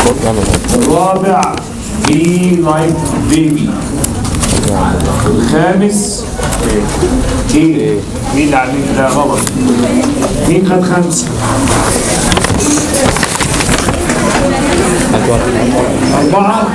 الرابع بي لايك بيبي الخامس ايه مين اللي عاملين ده غلط مين خد خمسة أربعة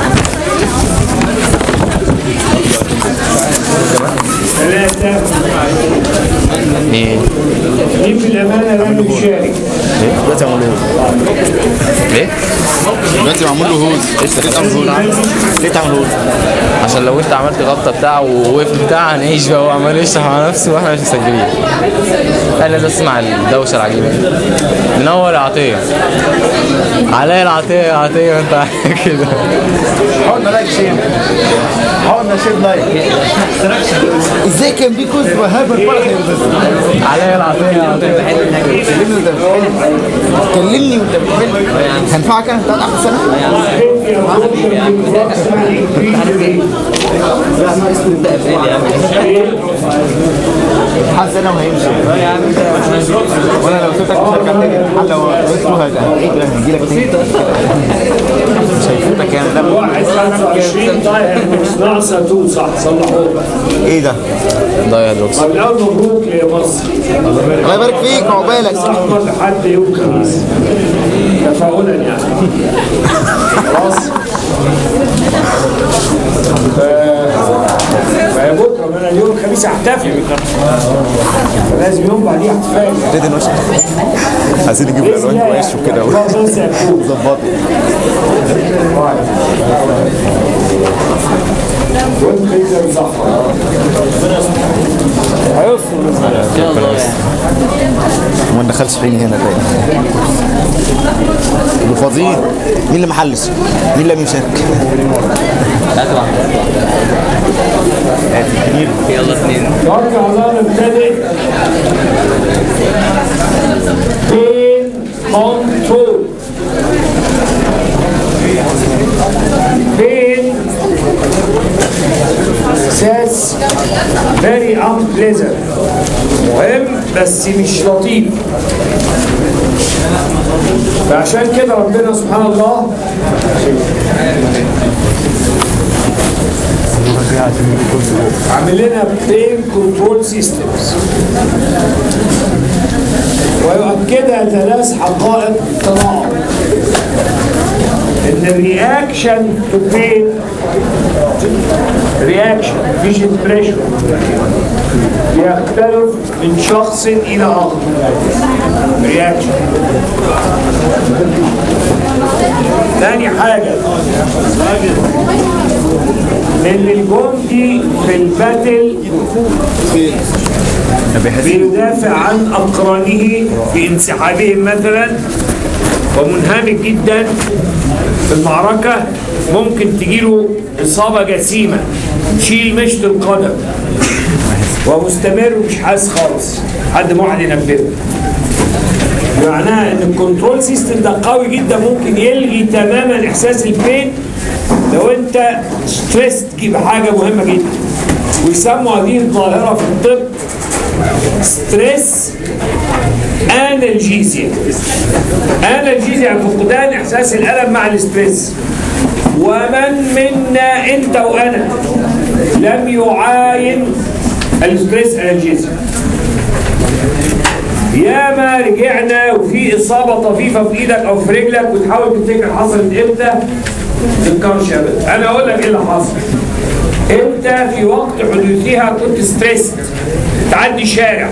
ثلاثة ايه مين بالأمانة لم يشارك دلوقتي معمول له ليه؟ دلوقتي معمول له هوز ليه تعمل هول؟ ليه تعمل هول؟ عشان لو انت عملت غلطه بتاعه ووقف بتاع هنعيش بقى وعمال يشرح على نفسه واحنا مش مسجلين انا لازم اسمع الدوشه العجيبه دي نور يا عطيه علاء العطيه يا عطيه انت كده حاولنا لايك شير حاولنا شير لايك ازاي كان بي كوز وهاب الفرق بس علاء العطيه يا عطيه كلمني وانت بتحل كلمني وانت بتحل هنفعك انا بتاعت اخر سنه لا ما اسمه انت حاسس انا وهيمشي وانا لو سبتك مش هرجع تاني الحل لو اسمه هيعيد هيجي لك تاني مش هيفوتك يعني ده واحد خمسة وعشرين طاير مش ناقصة تو صح صلحوه ايه ده؟ ضايع دروكس طب الأول مبروك يا مصر الله يبارك فيك عقبالك أحمر لحد يوم خميس تفاؤلا يعني خلاص فهي بكره ما انا اليوم الخميس احتفل لازم يوم بعديه احتفال ابتدي نوش عايزين نجيب الالوان وش وكده الله بس يكون ظبطي وانت خيزر صح وما ندخلش عيني هنا تاني اللي فاضيين مين اللي محلس مين اللي لم يشارك يلا اثنين توكل على الله نبتدئ بين كنترول بين احساس very unpleasant مهم بس مش لطيف فعشان كده ربنا سبحان الله عامل لنا بين كنترول سيستمز ويؤكدها ثلاث حقائق تناقض ان الرياكشن تو بين رياكشن مش امبريشن يختلف من شخص الى اخر رياكشن ثاني حاجه ان الجندي في الباتل بيدافع عن اقرانه بانسحابهم مثلا ومنهمك جدا في المعركة ممكن تجيله إصابة جسيمة تشيل مشط القدم ومستمر ومش حاسس خالص حد موعد ينبهه معناها ان الكنترول سيستم ده قوي جدا ممكن يلغي تماما احساس البين لو انت ستريس بحاجه مهمه جدا ويسموا هذه الظاهره في الطب ستريس انالجيزيا انالجيزيا يعني فقدان احساس الالم مع الاستريس ومن منا انت وانا لم يعاين الاستريس انالجيزيا ياما رجعنا وفي اصابه طفيفه في ايدك او في رجلك وتحاول تفتكر حصلت امتى تذكرش ابدا انا اقول لك ايه اللي حصل انت في وقت حدوثها كنت ستريسد تعدي شارع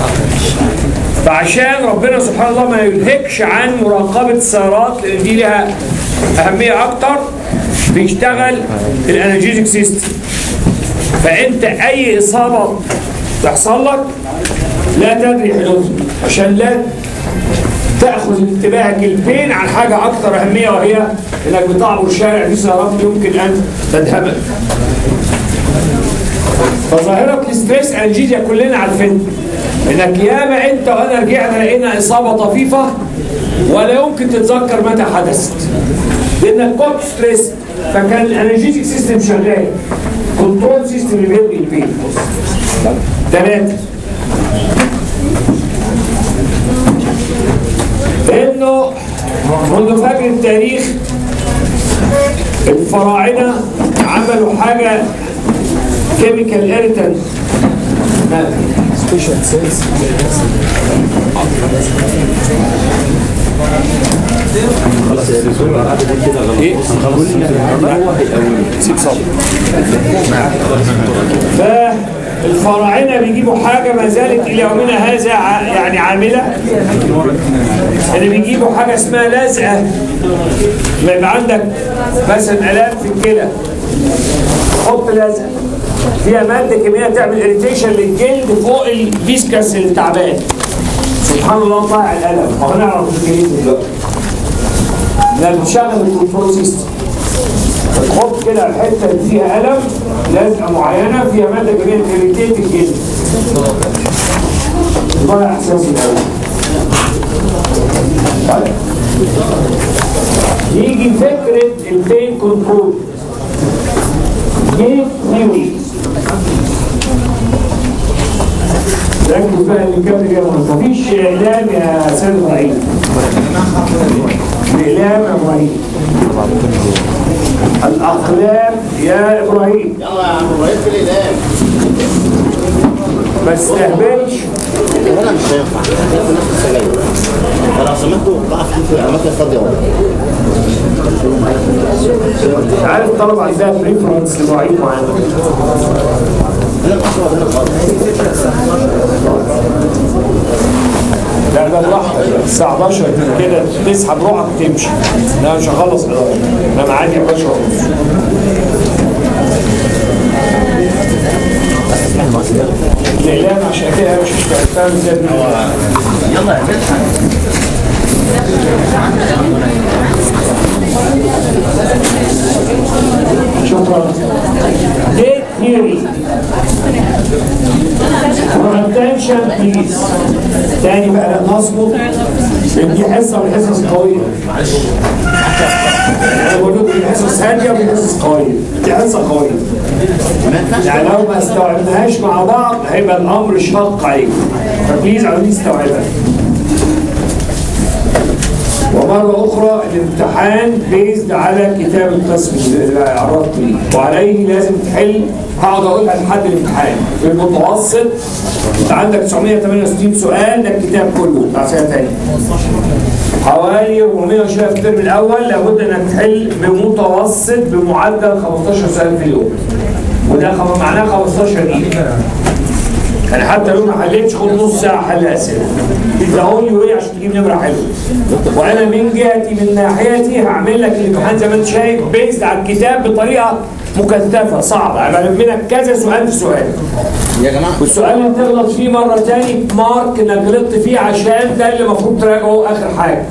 فعشان ربنا سبحانه الله ما يلهكش عن مراقبة السيارات لأن دي لها أهمية أكتر بيشتغل الانرجيزك سيستم فأنت أي إصابة تحصل لك لا تدري حدوثها عشان لا تأخذ انتباهك البين عن حاجة أكثر أهمية وهي إنك بتعبر شارع في سيارات يمكن أن تدهمك فظاهرة الاستريس انجيزيا كلنا عارفينها انك ياما انت وانا رجعنا لقينا اصابة طفيفة ولا يمكن تتذكر متى حدثت لانك كنت ستريس فكان الانرجيتك سيستم شغال كنترول سيستم اللي بيلغي البين ثلاثة انه منذ فجر التاريخ الفراعنة عملوا حاجة كيميكال ايريتنت فالفراعنة بيجيبوا حاجة ما زالت إلى يومنا هذا ع- يعني عاملة اللي بيجيبوا حاجة اسمها لزقة لما يبقى عندك مثلا آلام في الكلى حط لزقة فيها مادة كيميائية تعمل اريتيشن للجلد فوق الفيسكس التعبان سبحان الله طالع الألم ما هنعرف الكلمة دلوقتي لما بتشغل الكنترول سيستم تحط كده الحته اللي فيها الم لازقه معينه فيها ماده كيميائيه تريتيت الجلد ضايع احساسي الاول طيب. يجي فكره البين كنترول جيم ثيوري ركز بقى اللي كان جاي مفيش اعلام يا سيد ابراهيم الاعلام يا ابراهيم الأقلام يا إبراهيم يلا يا عم ابراهيم في الاقلام ما تستهبلش انا مش هينفع احنا في نفس السجاير لو سمحتوا بقى في الاماكن الفاضيه عارف الطلبة عندها بريفرنس لمواعيد معينة انا مش هقعد هنا خالص لا ده براحتك الساعة 11 كده تسحب روحك وتمشي لا مش هخلص 11 انا معادي 11 ونص الإعلام عشان كده مش مش فاهم ازاي يلا يا باشا شكرا ديت ثيوري attention please تاني بقى لا نصبر لان دي حصه من الحصص قويه انا بقول لكم دي حصص هاديه ودي حصص قويه دي حصه قويه يعني لو ما استوعبناهاش مع بعض هيبقى الامر شاق عليكم فبليز عاوزين تستوعبها ومرة أخرى الامتحان بيزد على كتاب القسم اللي عرضت ليه وعليه لازم تحل هقعد أقولها لحد الامتحان في المتوسط أنت عندك 968 سؤال ده الكتاب كله بتاع سنة تانية حوالي 400 وشوية في الترم الأول لابد إنك تحل بمتوسط بمعدل 15 سؤال في اليوم وده خم- معناه 15 دقيقة يعني حتى لو ما حلتش خد نص ساعه حل اسئله ادعوا لي وايه عشان تجيب نمره حلوه وانا من جهتي من ناحيتي هعمل لك الامتحان زي ما انت شايف بيزد على الكتاب بطريقه مكثفه صعبه يعني بلم لك كذا سؤال في سؤال يا جماعه والسؤال اللي تغلط فيه مره تاني مارك انك غلطت فيه عشان ده اللي المفروض تراجعه اخر حاجه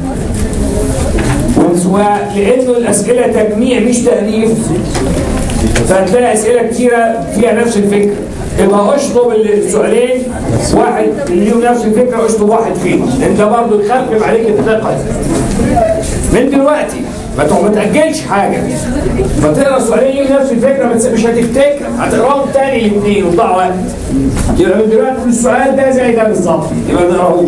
وسواء لانه الاسئله تجميع مش تاليف فهتلاقي اسئله كتيره فيها نفس الفكره يبقى اشطب السؤالين واحد اللي ليهم نفس الفكره اشطب واحد فيهم انت برضه تخفف عليك الثقه من دلوقتي ما تقعد- ما تاجلش حاجه ما تقرا سؤالين ليهم نفس الفكره ما تس- مش هتفتكر هتقراهم تاني الاثنين وتضيع وقت يبقى من دلوقتي السؤال ده زي ده بالظبط يبقى ما تقراهوش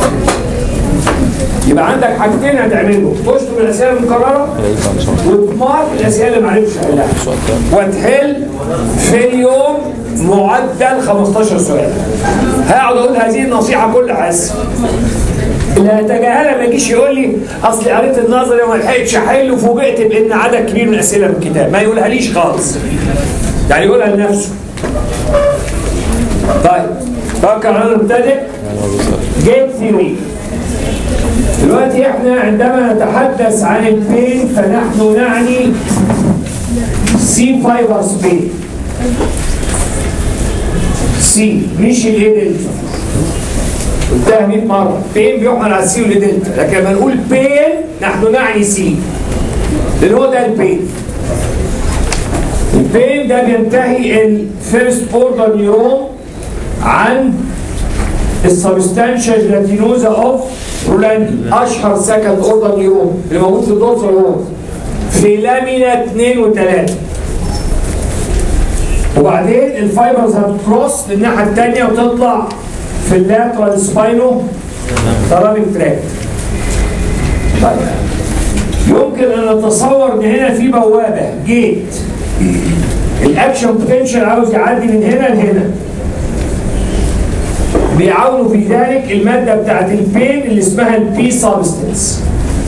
يبقى عندك حاجتين هتعملهم تشطب الاسئله المكرره وتمارك الاسئله اللي ما عرفتش تحلها وتحل في اليوم معدل 15 سؤال هقعد اقول هذه النصيحه كل حس اللي هيتجاهلها ما يجيش يقول لي اصل قريت النظري وما لحقتش احل وفوجئت بان عدد كبير من الاسئله من الكتاب ما يقولها ليش خالص يعني يقولها لنفسه طيب توكل على الله نبتدئ جيت ثيوري دلوقتي احنا عندما نتحدث عن البين فنحن نعني سي فايبرز بين سي مش الاي دلتا قلتها 100 مره بين بيحمل على السي والاي دلتا لكن لما نقول بين نحن نعني سي لان هو ده البين البين ده بينتهي الفيرست اوردر نيورون عند السبستانشال جلاتينوزا اوف رولاندي اشهر سكند اوردر نيورون اللي موجود في الدورسال هورن في لامينا 2 و3 وبعدين الفايبرز هتكروس للناحيه الثانيه وتطلع في اللاترال سباينو ثراميك تراك طيب يمكن ان نتصور ان هنا في بوابه جيت الاكشن بوتنشال عاوز يعدي من هنا لهنا بيعاونوا في ذلك الماده بتاعت البين اللي اسمها البي سبستنس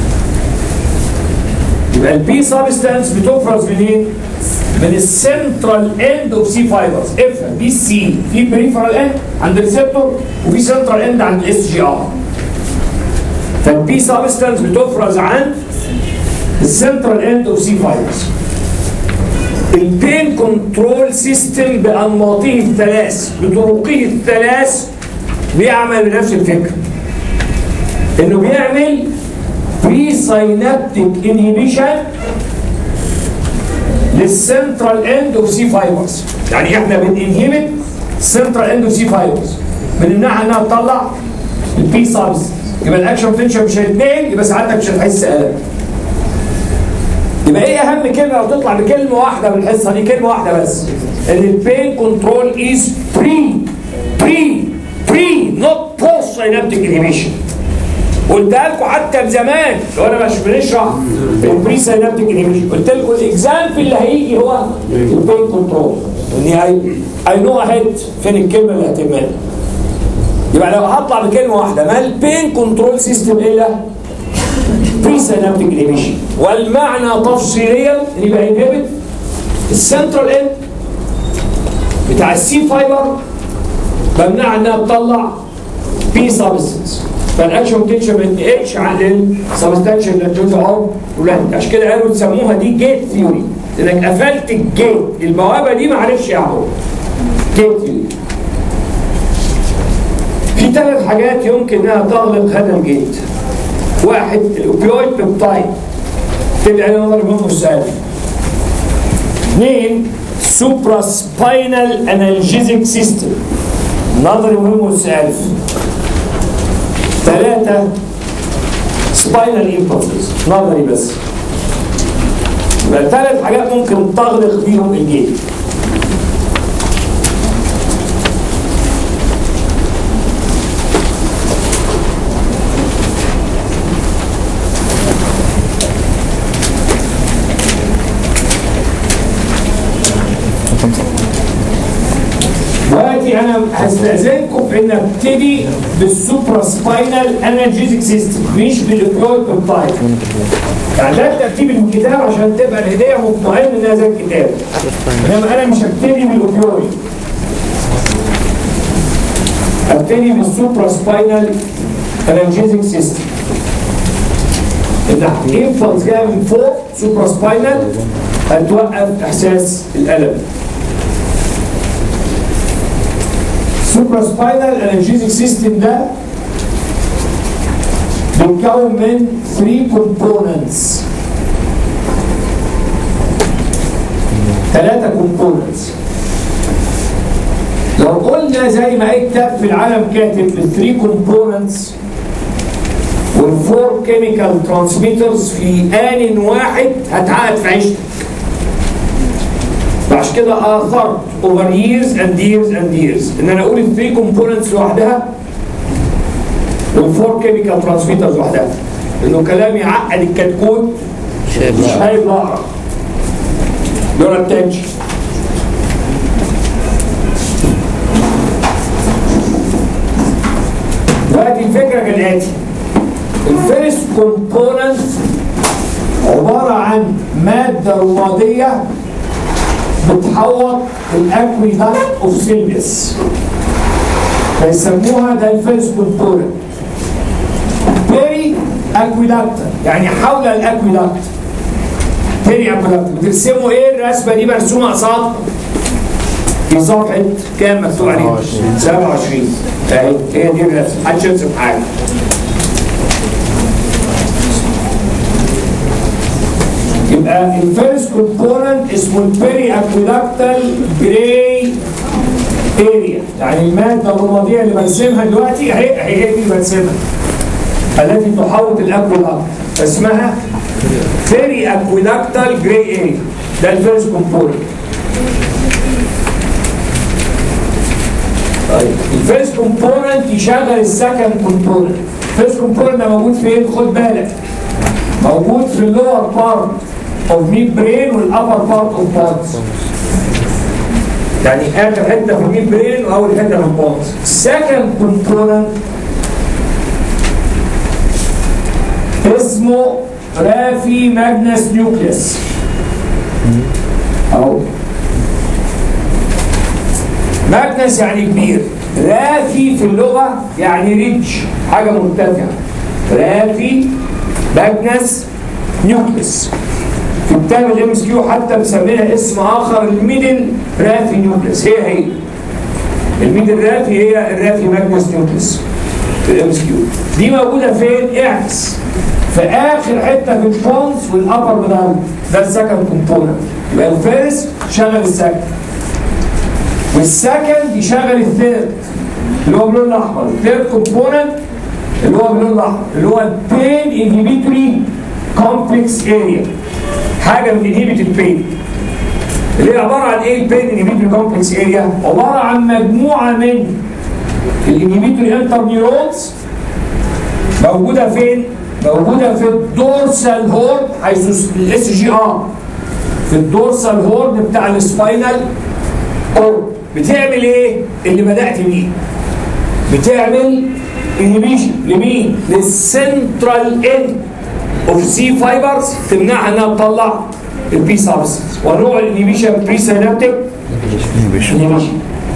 يبقى البي سبستانس بتفرز منين؟ من السنترال اند اوف سي فايبرز افهم دي السي في بريفرال اند عند الريسبتور وفي سنترال اند عند الاس جي ار فالبي سبستانس بتفرز عند السنترال اند اوف سي فايبرز البين كنترول سيستم بانماطه الثلاث بطرقه الثلاث بيعمل بنفس الفكره انه بيعمل بري ساينابتيك انهبيشن للسنترال اند اوف سي فايبرز يعني احنا بننهبت سنترال اند اوف سي فايبرز بنمنعها انها تطلع البي سابس يبقى الاكشن بوتنشال مش هيتنقل يبقى ساعتك مش هتحس الم يبقى ايه اهم كلمه لو تطلع بكلمه واحده من الحصه دي كلمه واحده بس ان البين كنترول از بري بري بري نوت بوست ساينابتيك انهبيشن قلتها لكم حتى زمان لو انا مش بنشرح البري ساينابتيك انهبيشن قلت لكم الاكزامبل اللي هيجي هو البين كنترول اني اي اي نو اهيد فين الكلمه اللي هتهمها يبقى لو هطلع بكلمه واحده ما البين كنترول سيستم الا بري ساينابتيك انهبيشن والمعنى تفصيليا ان يبقى انهبت السنترال اند بتاع السي فايبر بمنعها انها تطلع بي سبستنس فالاكشن بوتنشال ما ينتقلش عن السبستانشال اللي بتوزعه ولاد عشان كده قالوا تسموها دي جيت ثيوري لانك قفلت الجيت البوابه دي ما عرفش يعبر جيت ثيوري في ثلاث حاجات يمكن انها تغلق هذا الجيت واحد الاوبيويد بيبتايد تبقى عليه نظر مهم السؤال اثنين سوبرا سباينال انالجيزيك سيستم نظري مهم السؤال ثلاثة سباينال امبulses نظري بس يبقى ثلاث حاجات ممكن تغلق بيهم الجيل دلوقتي انا هستاذنكم في ان ابتدي بالسوبرا سباينال انرجيزيك سيستم مش بالاوبيويد بيبتايد يعني ده ترتيب الكتاب عشان تبقى الهديه مطمئن انها زي الكتاب انما انا مش هبتدي بالاوبيويد هبتدي بالسوبرا سباينال انرجيزيك سيستم الانفلس جايه من فوق سوبرا سباينال هتوقف احساس الالم سوبرا سباينال انرجيزيك سيستم ده بيتكون من 3 كومبوننتس ثلاثة كومبوننتس لو قلنا زي ما اي كتاب في العالم كاتب الثري كومبوننتس والفور كيميكال ترانسميترز في آن واحد هتعقد في عيشتك عشان كده اثرت اوفر ييرز اند ييرز اند ييرز ان انا اقول الثري كومبوننتس لوحدها والفور كيميكال ترانسميترز لوحدها انه كلام يعقد الكتكوت مش هيبقى اقرا دول التنشن دلوقتي الفكره كالاتي الفيرست كومبوننت عباره عن ماده رماديه بتحوط الاكويدكت اوف سيلفيس فيسموها ده الفيرست كومبوننت بيري اكويدكت يعني حول الاكويدكت بيري اكويدكت بترسموا ايه الرسمه دي مرسومه قصاد في صفحه كام مكتوب عليها 27 اهي هي دي الرسمه محدش يرسم حاجه يبقى الفيرست كومبوننت اسمه البيري اكويدكتال جراي اريا يعني الماده الرماديه اللي برسمها دلوقتي اهي هي دي اللي برسمها التي تحوط الاكويدكت اسمها بيري اكويدكتال جراي اريا ده الفيرست كومبوننت طيب الفيرست كومبوننت يشغل السكند كومبوننت الفيرست كومبوننت ده موجود فين خد بالك موجود في اللور بارت اوف ميد برين والابر بارت اوف بونز يعني اخر حته في الميد برين واول حته في البونز سكند كومبوننت اسمه رافي ماجنس نيوكليس اهو ماجنس يعني كبير رافي في اللغه يعني ريتش حاجه مرتفعه رافي ماجنس نيوكليس في كتاب الام اس كيو حتى مسمينها اسم اخر الميدل رافي نيوكليس هي هي الميدل رافي هي الرافي ماجنس نيوكليس في الام اس كيو دي موجوده فين؟ اعكس في اخر حته في الفونز والابر بداون ده السكند كومبوننت يبقى الفيرست شغل السكند والسكند يشغل الثيرد اللي هو باللون الاحمر الثيرد كومبوننت اللي هو باللون الاحمر اللي هو البين انهبيتوري كومبلكس اريا حاجه من انهبيت البين اللي هي عباره عن ايه البين انهبيتوري كومبلكس اريا عباره عن مجموعه من الانهبيتوري انتر نيورونز موجوده فين موجوده في الدورسال هورن حيث الاس جي ار في الدورسال هورن بتاع السباينال او بتعمل ايه اللي بدات بيه بتعمل انهبيشن لمين للسنترال اند اوف سي فايبرز تمنعها انها تطلع البي سبستنس ونوع الانهبيشن بري سينابتيك انهبيشن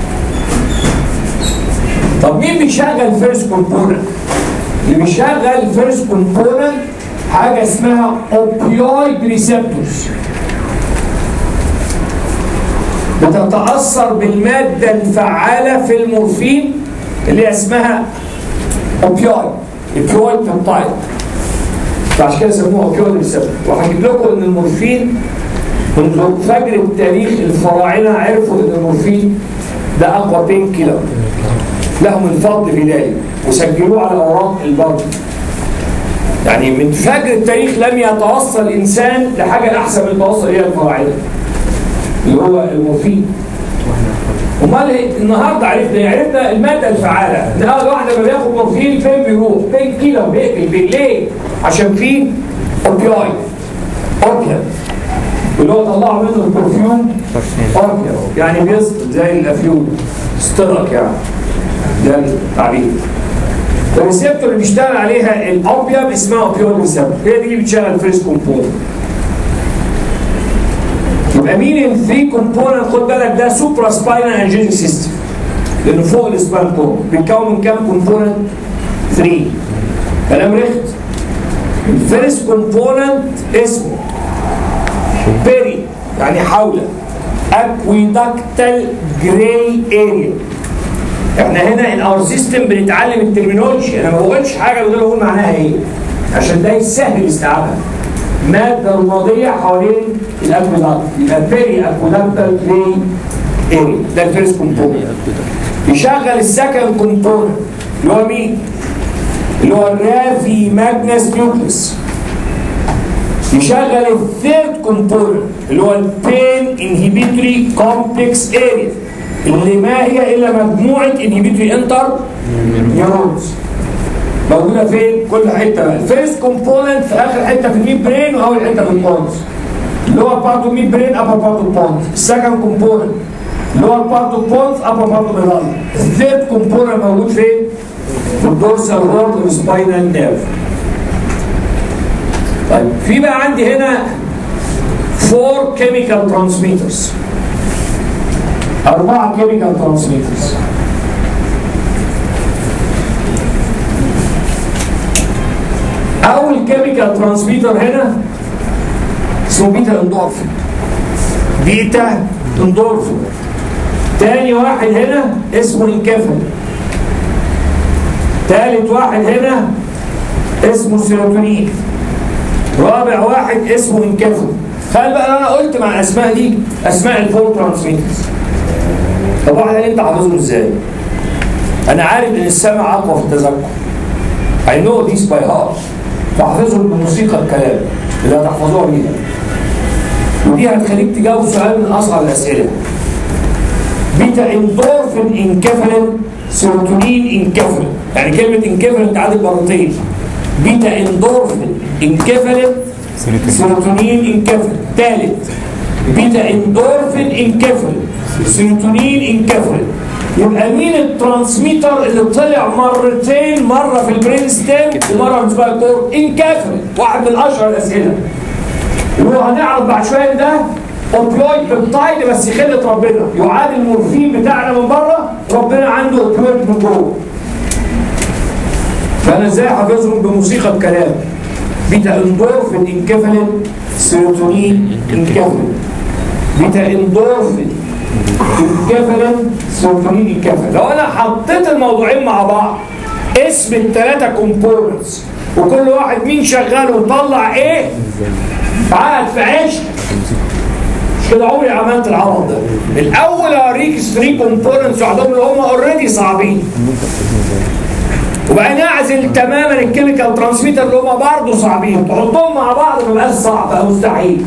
طب مين بيشغل فيرست كومبوننت اللي بيشغل فيرست كومبوننت حاجه اسمها اوبيويد ريسبتورز بتتاثر بالماده الفعاله في المورفين اللي هي اسمها اوبيويد اوبيويد بيبتايد فعشان كده سموها اوبيويد ريسبتور وهجيب لكم ان المورفين منذ فجر التاريخ الفراعنه عرفوا ان المورفين ده اقوى بين كيلر لهم الفضل في ذلك وسجلوه على اوراق البرد يعني من فجر التاريخ لم يتوصل الانسان لحاجه احسن من توصل اليها الفراعنه اللي هو المورفين امال إيه؟ النهارده عرفنا عرفنا الماده الفعاله النهارده الواحد لما بياخد مورفين فين بيروح؟ بين كيلو بيقفل بين ليه؟ عشان فيه اوبيويد اوبيويد اللي هو طلعوا منه البرفيوم اوبيويد يعني بيسقط زي الافيون استرق يعني ده التعبير الريسبتور اللي بيشتغل عليها الاوبيوم اسمها اوبيوم ريسبتور هي دي اللي بتشغل فيرست كومبوننت يبقى مين الثري كومبوننت خد بالك ده سوبرا سباينال انجينيك سيستم لانه فوق السباين كوم بيتكون من كام كومبوننت 3 كلام رخت الفيرست كومبوننت اسمه بيري يعني حوله اكويدكتال جراي اريا احنا هنا ان اور سيستم بنتعلم الترمينولوجي انا ما بقولش حاجه من غير اقول معناها ايه عشان ده يسهل استيعابها ماده رماديه حوالين الاكويدكت يبقى بيري اكويدكتال جراي اريا ده الفيرست كومبوننت يشغل السكند كومبوننت اللي هو مين؟ اللي هو الرافي ماجنس نيوكليس يشغل الثيرد كومبوننت اللي هو البين انهبيتوري كومبلكس اريا اللي ما هي الا مجموعه انهبيتوري انتر نيورونز موجوده فين؟ كل حته بقى الفيرست كومبوننت في اخر حته في الميد برين واول حته في البونز لور بارت اوف ميد برين ابر بارت اوف بونز السكند كومبوننت لور بارت اوف بونز ابر بارت اوف ميدال الثيرد كومبوننت موجود فين؟ في الدورسال هورد والسباينال نيرف طيب في بقى عندي هنا فور كيميكال ترانسميترز أربعة كيميكال ترانسميترز أول كيميكال ترانسميتر هنا اسمه بيتا اندورفين بيتا اندورفين تاني واحد هنا اسمه انكفل تالت واحد هنا اسمه سيروتونين رابع واحد اسمه انكفل خلي بقى انا قلت مع الاسماء دي اسماء الفور ترانسميترز طب واحد انت حافظهم ازاي؟ انا عارف ان السمع اقوى في التذكر I know this by heart فاحفظهم بموسيقى الكلام اللي هتحفظوها بيها ودي هتخليك تجاوب سؤال من اصعب الاسئله بيتا اندورفين انكفلين سيروتونين انكفلين يعني كلمه انكفلين تعادل مرتين بيتا اندورفين انكفلين سيروتونين انكفل ثالث بيتا اندورفين انكفل سيروتونين انكفل يبقى مين الترانسميتر اللي طلع مرتين مره في البرين ستيم ومره في السبايل كور انكفل واحد من اشهر الاسئله اللي هو هنعرف بعد شويه ده اوبيويد بيبتايد بس خلة ربنا يعادل المورفين بتاعنا من بره ربنا عنده اوبيويد من جوه فانا ازاي حافظهم بموسيقى الكلام بيتا اندورفين انكفلت سيروتونين انكفلت بيتا اندورفين انكفلت سيروتونين انكفلت لو انا حطيت الموضوعين مع بعض اسم الثلاثه كومبوننتس وكل واحد مين شغال وطلع ايه قعد في عيش مش كده عمري عملت العرض ده الاول اوريك 3 كومبوننتس وحدهم اللي هم اوريدي صعبين وبقى نعزل تماما الكيميكال ترانسميتر اللي هم برضه صعبين تحطهم مع بعض ما بقاش صعب او مستحيل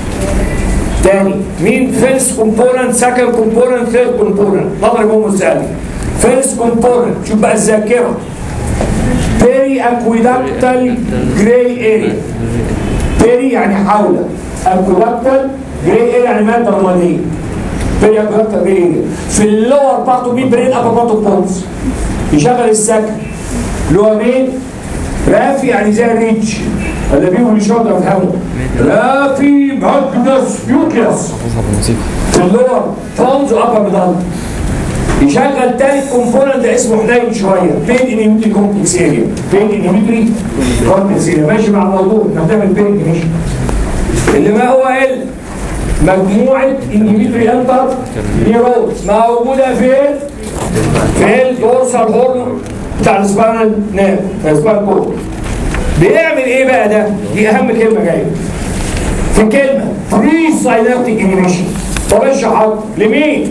تاني مين فيرست كومبوننت سكند كومبوننت ثيرد كومبوننت نضرب هم السؤال فيرست كومبوننت شوف بقى الذاكره بيري اكويدكتال جراي اريا بيري يعني حول اكويدكتال جراي اريا يعني ماده رماديه بيري اكويدكتال جراي اريا في اللور بارت مين برين ابر بارت بونز يشغل السكن اللي هو مين؟ رافي يعني زي الريتش اللي بيقول مش هقدر افهمه رافي ماجنس يوكلس في اللور تونز وابر بدل يشغل تالت كومبوننت ده اسمه حنين شويه بين انيميتري كومبلكس اريا بين انيميتري كومبلكس اريا ماشي مع الموضوع هتعمل بين ماشي اللي ما هو ال مجموعه انيميتري انتر نيرونز موجوده فين؟ في الدورسال هورن بتاع السباينال نيرف السباينال كورد بيعمل ايه بقى ده؟ دي اهم كلمه جايه في كلمه بري ساينابتيك انيميشن طب اشرح لمين؟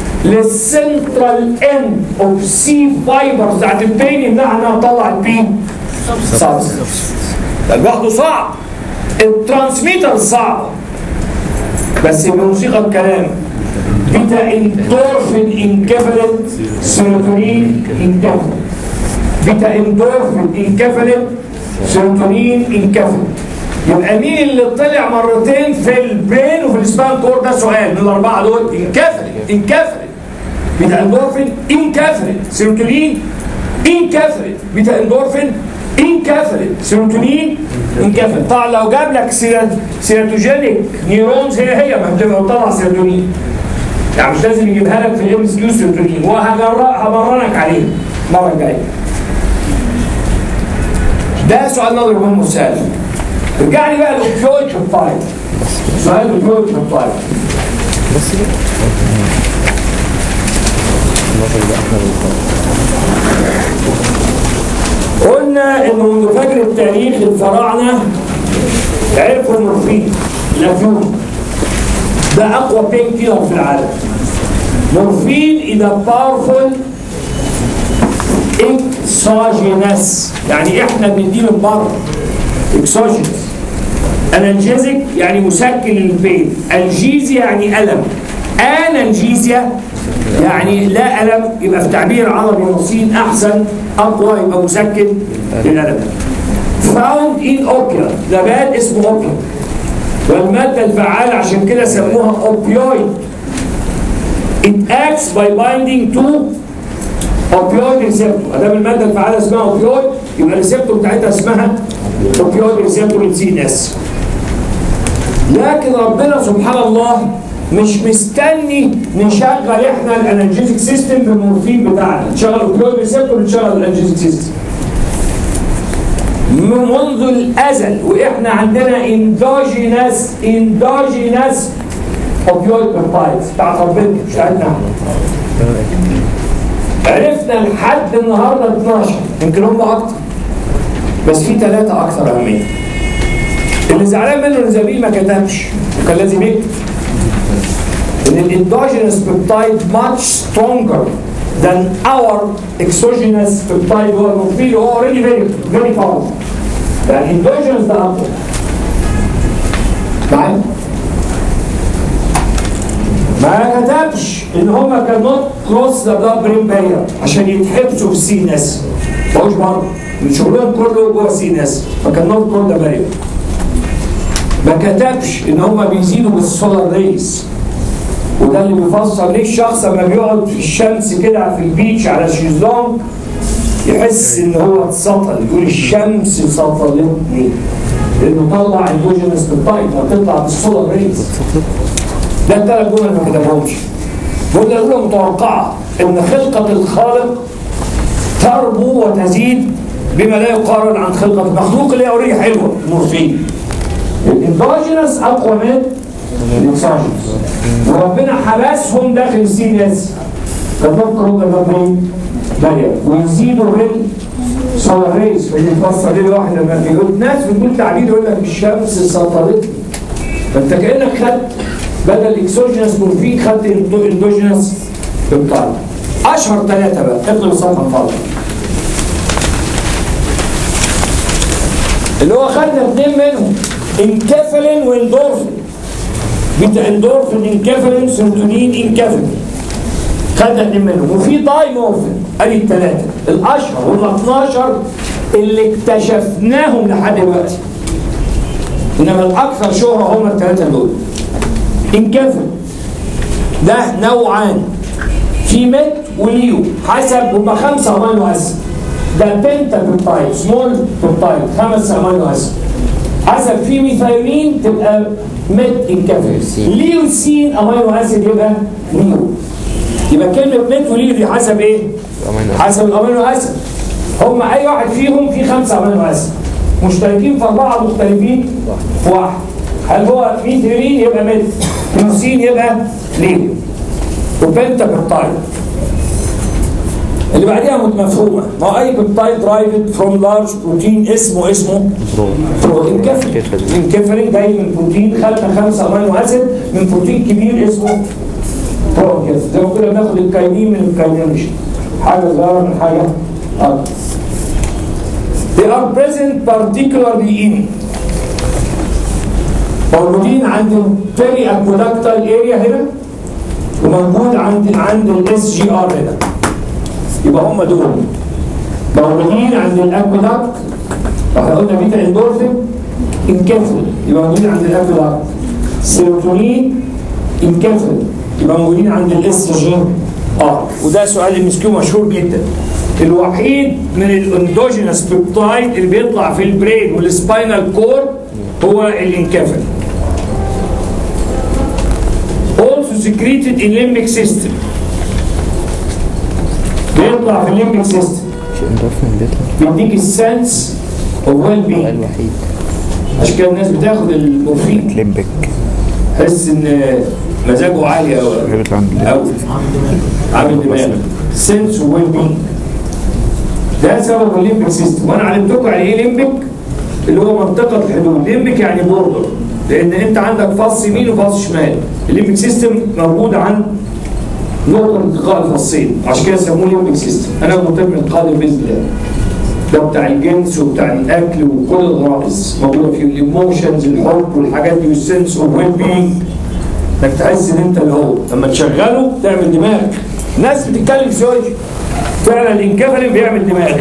للسنترال اند اوف سي فايبرز بتاعت البين يمنعها انها تطلع البين سبستنس ده لوحده صعب الترانسميتر صعب بس بموسيقى الكلام بيتا اندورفين انكفلت سيروتونين انكفلت بيتا اندورفين انكفلت سيروتونين انكفلت يبقى مين اللي طلع مرتين في البرين وفي السبان كور ده سؤال من الاربعه دول انكفلت انكفلت بيتا اندورفين انكفلت سيروتونين انكفلت بيتا اندورفين انكفلت سيروتونين انكفلت طبعا لو جاب لك سيراتوجينيك نيورونز هي هي ما بتبقى بتطلع سيروتونين يعني مش لازم يجيبها لك في الام اس كيو سيروتونين وهمرنك عليه المره الجايه ده سؤال نظري مهم وسهل رجع لي بقى الاوبيويد بيبتايد سؤال الاوبيويد بيبتايد قلنا ان منذ فجر التاريخ الفراعنه عرفوا المورفين الافيون ده اقوى بين كيلر في العالم مورفين اذا باورفول اكسوجينس يعني احنا بنديه من بره اكسوجينس انالجيزك يعني مسكن للبين الجيزيا يعني الم انالجيزيا يعني لا الم يبقى في تعبير عربي بسيط احسن اقوى يبقى مسكن للالم فاوند ان اوبيا نبات اسمه اوبيا والماده الفعاله عشان كده سموها اوبيويد it acts by binding to opioid receptor ادام الماده الفعاله اسمها اوبيويد يبقى الريسبتور بتاعتها اسمها اوبيويد ريسبتور سي ان اس لكن ربنا سبحان الله مش مستني نشغل احنا الانرجيتك سيستم بالمورفين بتاعنا نشغل اوبيويد ريسبتور نشغل الانرجيتك سيستم منذ الازل واحنا عندنا اندوجينس اندوجينس اوبيويد بيبتايدز بتاعت ربنا مش بتاعتنا عرفنا لحد النهارده 12 يمكن هم اكتر بس في ثلاثه اكثر اهميه اللي زعلان منه ان زبيب ما كتبش وكان لازم يكتب ان الاندوجينس بيبتايد ماتش سترونجر than our exogenous peptide هو المفيد هو already very very powerful يعني الاندوجينس ده اقوى معايا ما كتبش ان هم كان نوت كروس ذا بلاد برين بارير عشان يتحبسوا في السي ان اس ما هوش برضه من شغلهم كله جوه السي ان اس فكان نوت كروس ذا بارير كتبش ان هم بيزيدوا بالسولار ريز وده اللي بيفسر ليه الشخص لما بيقعد في الشمس كده في البيتش على الشيزلونج يحس ان هو اتسطل يقول الشمس سطلتني لانه طلع اندوجينس بالطايب هتطلع بالسولار ريز ده الثلاث جمل ما كتبهمش الجمله الاولى متوقعه ان خلقه الخالق تربو وتزيد بما لا يقارن عن خلقه المخلوق اللي هي اوريدي حلوه المورفين الاندوجينس اقوى من الاكسوجينس وربنا حبسهم داخل السي ان اس فتذكروا بالمبنين داير ويزيدوا بالسولار ريز فدي تفسر ليه واحد لما بيقول ناس بتقول تعبير يقول لك الشمس سطرتني فانت كانك خدت بدل اكسوجينس مورفين خدت اندوجينس بيبتايد اشهر ثلاثه بقى اقلب الصفحه الفاضيه اللي هو خدنا اثنين منهم انكفلين واندورفين بيتا اندورفين انكفلين سيروتونين انكفلين خدنا اثنين منهم وفي دايمورفين ادي الثلاثه الاشهر وال 12 اللي اكتشفناهم لحد دلوقتي انما الاكثر شهره هم الثلاثه دول انكفل ده نوعان في مت وليو حسب هما خمسه امينو اسيد ده بنتا بيبتايد سمول بيبتايد خمس امينو اسيد حسب في ميثايونين تبقى مت انكفل ليوسين امينو اسيد يبقى ليو يبقى كلمه مت وليو دي حسب ايه؟ حسب الامينو اسيد هم اي واحد فيهم في خمسه امينو اسيد مشتركين في اربعه مختلفين في واحد هل هو ميثيولين يبقى مت ليوسين يبقى ليو وبنتا بيبتايد اللي بعديها مفهومه ما هو اي بيبتايد درايفد فروم لارج بروتين اسمه اسمه برو انكفرين انكفرين جاي من بروتين خدنا خمسه امينو اسيد من بروتين كبير اسمه برو انكفرين زي ما كنا بناخد الكاينين من الكاينينيشن حاجه صغيره من حاجه اكبر They are present particularly in موجودين عند البيري اكوداكتال اريا هنا وموجود عند عند الاس جي ار هنا يبقى هم دول موجودين عند الاكوداكت احنا قلنا بيتا اندورفين انكفل يبقى موجودين عند الاكوداكت سيروتونين انكفل يبقى موجودين عند الاس جي ار وده سؤال المسكيو مشهور جدا الوحيد من الاندوجينس بيبتايد اللي بيطلع في البرين والسباينال كور هو الانكفل also secreted in limbic system بيطلع في الليمبيك سيستم بيديك السنس اوف ويل بينج الوحيد عشان كده الناس بتاخد المورفين ليمبك تحس ان مزاجه عالي قوي بيطلع عند الليمبك. قوي عامل دماغ سنس ويل بينج ده سبب الليمبيك سيستم وانا علمتكم يعني ايه ليمبيك اللي هو منطقه الحدود ليمبيك يعني بوردر لان انت عندك فص يمين وفص شمال الليمبيك سيستم موجود عند نقطه التقاء الفصين عشان كده سموه ليمبيك سيستم انا متابع القادم باذن الله ده بتاع الجنس وبتاع الاكل وكل الغرائز موجوده فيه الايموشنز الحب والحاجات دي والسنس والويل بينج انك تحس ان انت اللي هو لما تشغله تعمل دماغ ناس بتتكلم فيزيولوجي فعلا الانكفالين بيعمل دماغ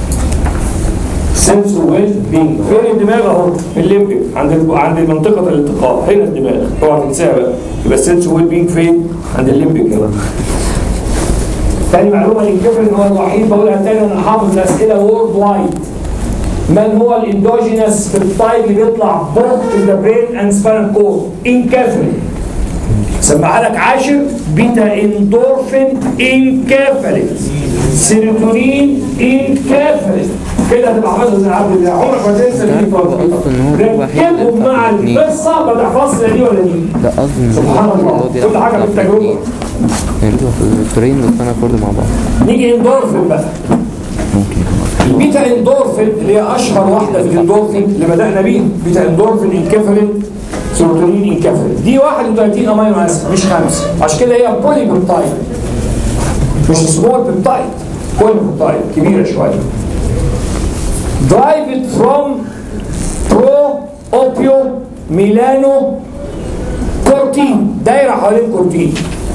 سنس ويل بينج فين الدماغ اهو في الليمبيك عند عند منطقه الالتقاء هنا الدماغ اوعى تنساها بقى يبقى السنس ويل بينج فين عند الليمبيك هنا تاني معلومه الانكفالين هو الوحيد بقولها تاني انا حافظ الاسئله وورد وايد من هو الاندوجينس بيبتايد اللي بيطلع both in the brain and spinal cord انكفالين سمعها لك عاشر بيتا اندورفين انكافلين سيروتونين انكافلين كده هتبقى حافظها زي العبد الله عمرك ما تنسى دي ركبهم مع القصه ما تحفظش لا دي ولا دي لا قصدي ان سبحان الله هو دي كل حاجه لحظة بالتجربه يعني في البرين والسباينال كورد مع بعض نيجي اندورفين بقى البيتا اندورفين اللي هي اشهر واحده في الاندورفين اللي بدانا بيه بيتا اندورفين انكفالين سيروتونين انكفالين دي 31 امينو اسيد مش خمسه عشان كده هي بولي بيبتايد مش سمول بيبتايد بولي بيبتايد كبيره شويه درايفد فروم برو اوبيو ميلانو كورتين دايره حوالين كورتين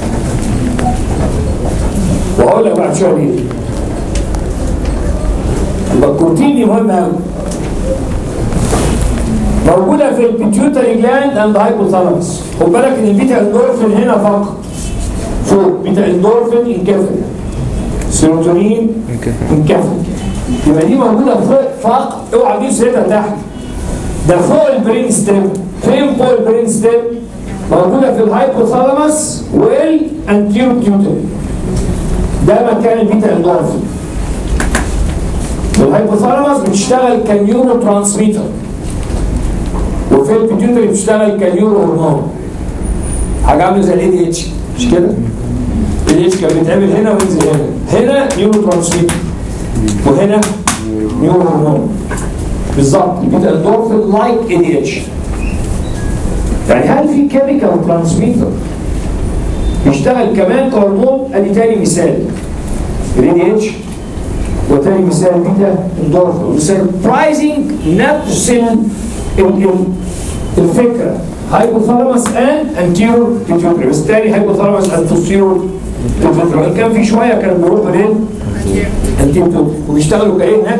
وهقول لك بعد شويه ليه يبقى الكورتين دي مهمه قوي موجوده في البيتيوتري جلاند اند هايبوثالاموس خد بالك ان البيتا اندورفين هنا فقط فوق بيتا اندورفين انكفل سيروتونين انكفل يبقى دي موجوده فوق فقط اوعى تجيب سيرتها تحت ده فوق البرين ستيم فين فوق البرين ستيم موجوده في الهايبوثالاموس والانتيرو بيوتري ده مكان البيتا اندورفين والهايبوثالاموس بتشتغل كنيورو ترانسميتر وفي البيتيوتري بتشتغل كنيورو هرمون حاجه عامله زي الاي دي اتش مش كده؟ الاي اتش كان بيتعمل هنا وينزل هنا هنا نيورو ترانسميتر وهنا نيورو هرمون بالظبط البيتا اندورفين لايك اي دي اتش يعني هل في كيميكال ترانسميتر بيشتغل كمان كهرمون ادي تاني مثال الاي دي اتش وتاني مثال بيتا اندورفين سربرايزنج نفس ال- ال- ال- الفكره هايبوثالاموس ان انتيرور بيتيوتري بس تاني هايبوثالاموس ان بوستيرور بيتيوتري وان كان في شويه كانوا بيروحوا لين انتيرور وبيشتغلوا كايه هناك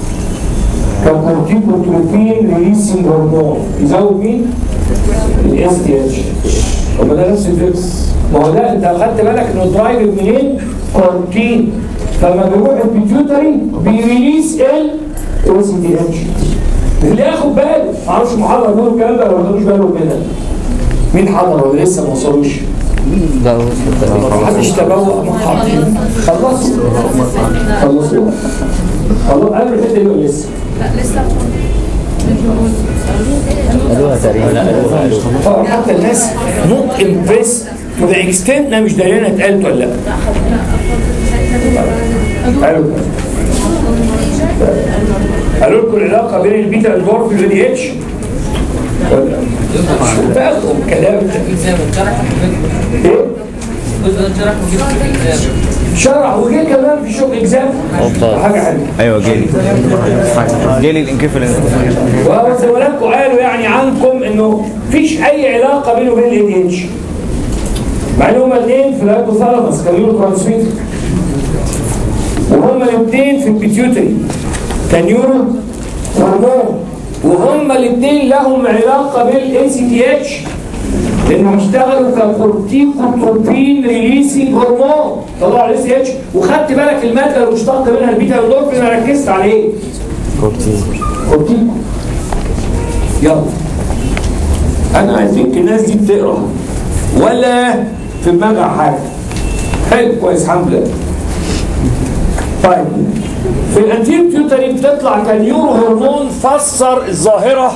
كورتيكوتروبين ريليسنج هرمون يزود مين؟ الاس تي اتش طب ما ده نفس الفكره ما هو ده انت خدت بالك انه درايف منين؟ كورتين فلما بيروح البيتيوتري بيريليس ال اس تي اتش اللي ياخد باله معرفش المحاضره دول الكلام ده ولا ما خدوش بالهم منها مين حضر ولا لسه ما وصلوش؟ لا وصلت محدش تبوأ مقاعد خلصوا خلصوا خلصوا قالوا الحته دي ولا لسه؟ قالوها تقريبا طبعا حتى الناس نوت امبريس تو ذا اكستنت انها مش داريانه اتقالت ولا لا قالوا كده. قالوا لكم العلاقه بين البيتا اندورفين والدي اتش ولا تاخدوا كلام ايه؟ شرح وجه كمان في شغل اكزام حاجه حلوه ايوه جالي جالي الانكفالين وزملائكم قالوا يعني عنكم انه مفيش اي علاقه بينه وبين الاي دي اتش مع ان هما الاثنين في الهايبوثالاموس كانوا ترانسميتر وهما الاثنين في البيتيوتري كانيورو هرمون وهما الاثنين لهم علاقه بالاي سي تي اتش لانهم اشتغلوا ككورتيكوتروبين ريليسنج هرمون طلعوا الاي سي اتش وخدت بالك الماده اللي مشتق منها البيتا اندورفين انا ركزت على ايه؟ كورتيكو يلا انا اي ثينك الناس دي بتقرا ولا في دماغها حاجه حلو كويس الحمد لله طيب في الانتير بيوتري بتطلع كنيورو هرمون فسر الظاهره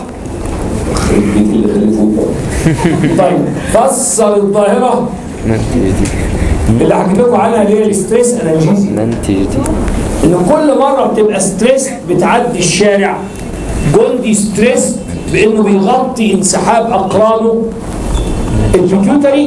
طيب فسر الظاهره اللي حكيت لكم عنها اللي هي الاستريس انالجيزي ننتيجتي ان كل مره بتبقى ستريس بتعدي الشارع جندي ستريس بانه بيغطي انسحاب اقرانه البيتيوتري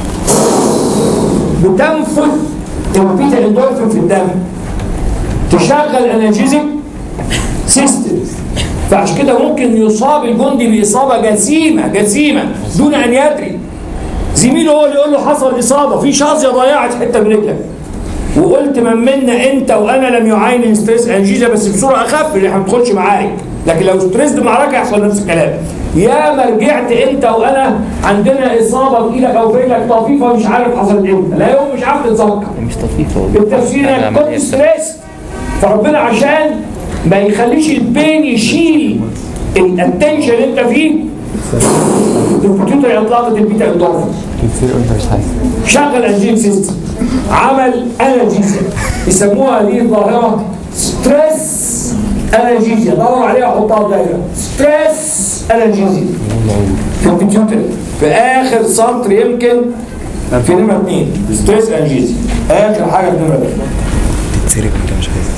بتنفذ البيتا اندورفين في الدم تشغل انالجيزك سيستم فعشان كده ممكن يصاب الجندي باصابه جسيمه جسيمه دون ان يدري زميله هو اللي يقول له حصل اصابه في شظيه ضيعت حته من رجلك وقلت من منا انت وانا لم يعاين ستريس انجيزا بس بصوره اخف اللي ما بتدخلش معايا لكن لو ستريس معركه يحصل نفس الكلام يا ما رجعت انت وانا عندنا اصابه في ايدك او في رجلك طفيفه مش عارف حصلت امتى لا يوم مش عارف تتذكر مش طفيفة والله التفسير انك عملية كنت ستريس فربنا عشان ما يخليش البين يشيل الاتنشن اللي انت فيه الكمبيوتر اطلقت البيتا اندورفين شغل انجين سيستم عمل انرجيزيا يسموها هذه الظاهره ستريس انرجيزيا دور عليها وحطها في دايره ستريس انرجيزيا في الكمبيوتر في اخر سطر يمكن في نمره اثنين ستريس انرجيزيا اخر حاجه في نمره اثنين تتسرق انت مش عايز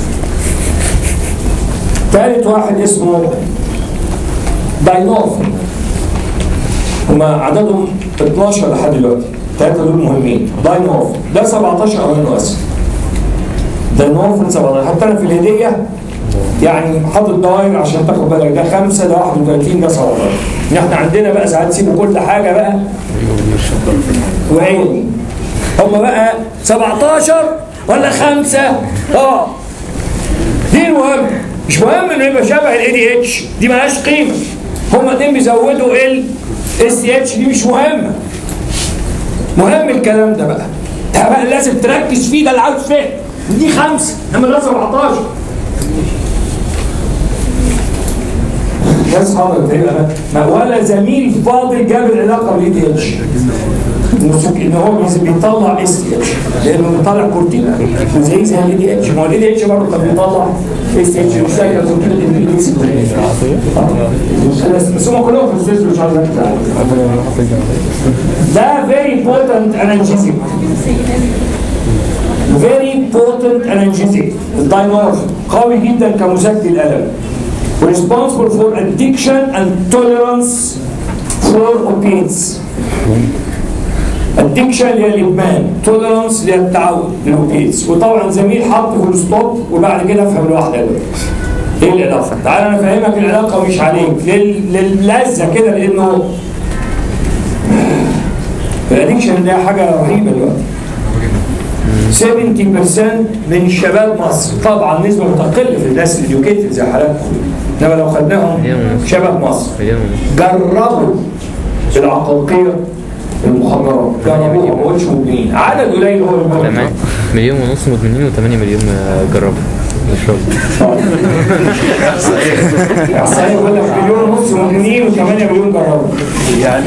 ثالث واحد اسمه داينورفين هما عددهم 12 لحد دلوقتي الثلاثة دول مهمين داينورفين ده 17 امينو اسيد داينورفين 17 حتى انا في الهدية يعني حاطط دواير عشان تاخد بالك ده 5 ده 31 ده 17 ان احنا عندنا بقى ساعات يسيبوا كل حاجة بقى وعيني هما بقى 17 ولا 5 اه دي المهم مش مهم انه يبقى شبه الاي دي اتش دي مالهاش قيمه هما اتنين بيزودوا ال اس اتش دي مش مهمه مهم الكلام ده بقى ده بقى لازم تركز فيه ده اللي عاوز فهم دي خمسه انما ده 17 ناس حاضر تقريبا ما ولا زميل فاضل جاب العلاقه بالاي دي اتش ان هو بيز- بيطلع اس دي اتش لانه بيطلع كورتين زي زي الاي دي اتش ما هو الاي دي اتش برضه كان بيطلع اس دي اتش مش فاكر كورتين الانجليزي بس هم كلهم في السيستم مش عايز أكتب ده very important analgesic very important analgesic الداينورفين قوي جدا كمسكن الالم responsible for addiction and tolerance for opiates addiction اللي هي الادمان tolerance اللي هي التعود للاوبيتس وطبعا زميل حط في الستوب وبعد كده افهم لوحدك ايه العلاقه؟ تعالى انا افهمك العلاقه ومش عليك لل- للذه كده لانه الادكشن ده حاجه رهيبه دلوقتي 70% من شباب مصر طبعا نسبه متقله في الناس الاديوكيتد زي حالاتكم انما لو خدناهم شباب مصر جربوا العقاقير المخدرات جربوا ما قلتش مدمنين عدد قليل هو اللي تمام مليون ونص مدمنين و8 مليون آه، جربوا يشربوا صحيح يقول لك مليون ونص مدمنين و8 مليون جربوا يعني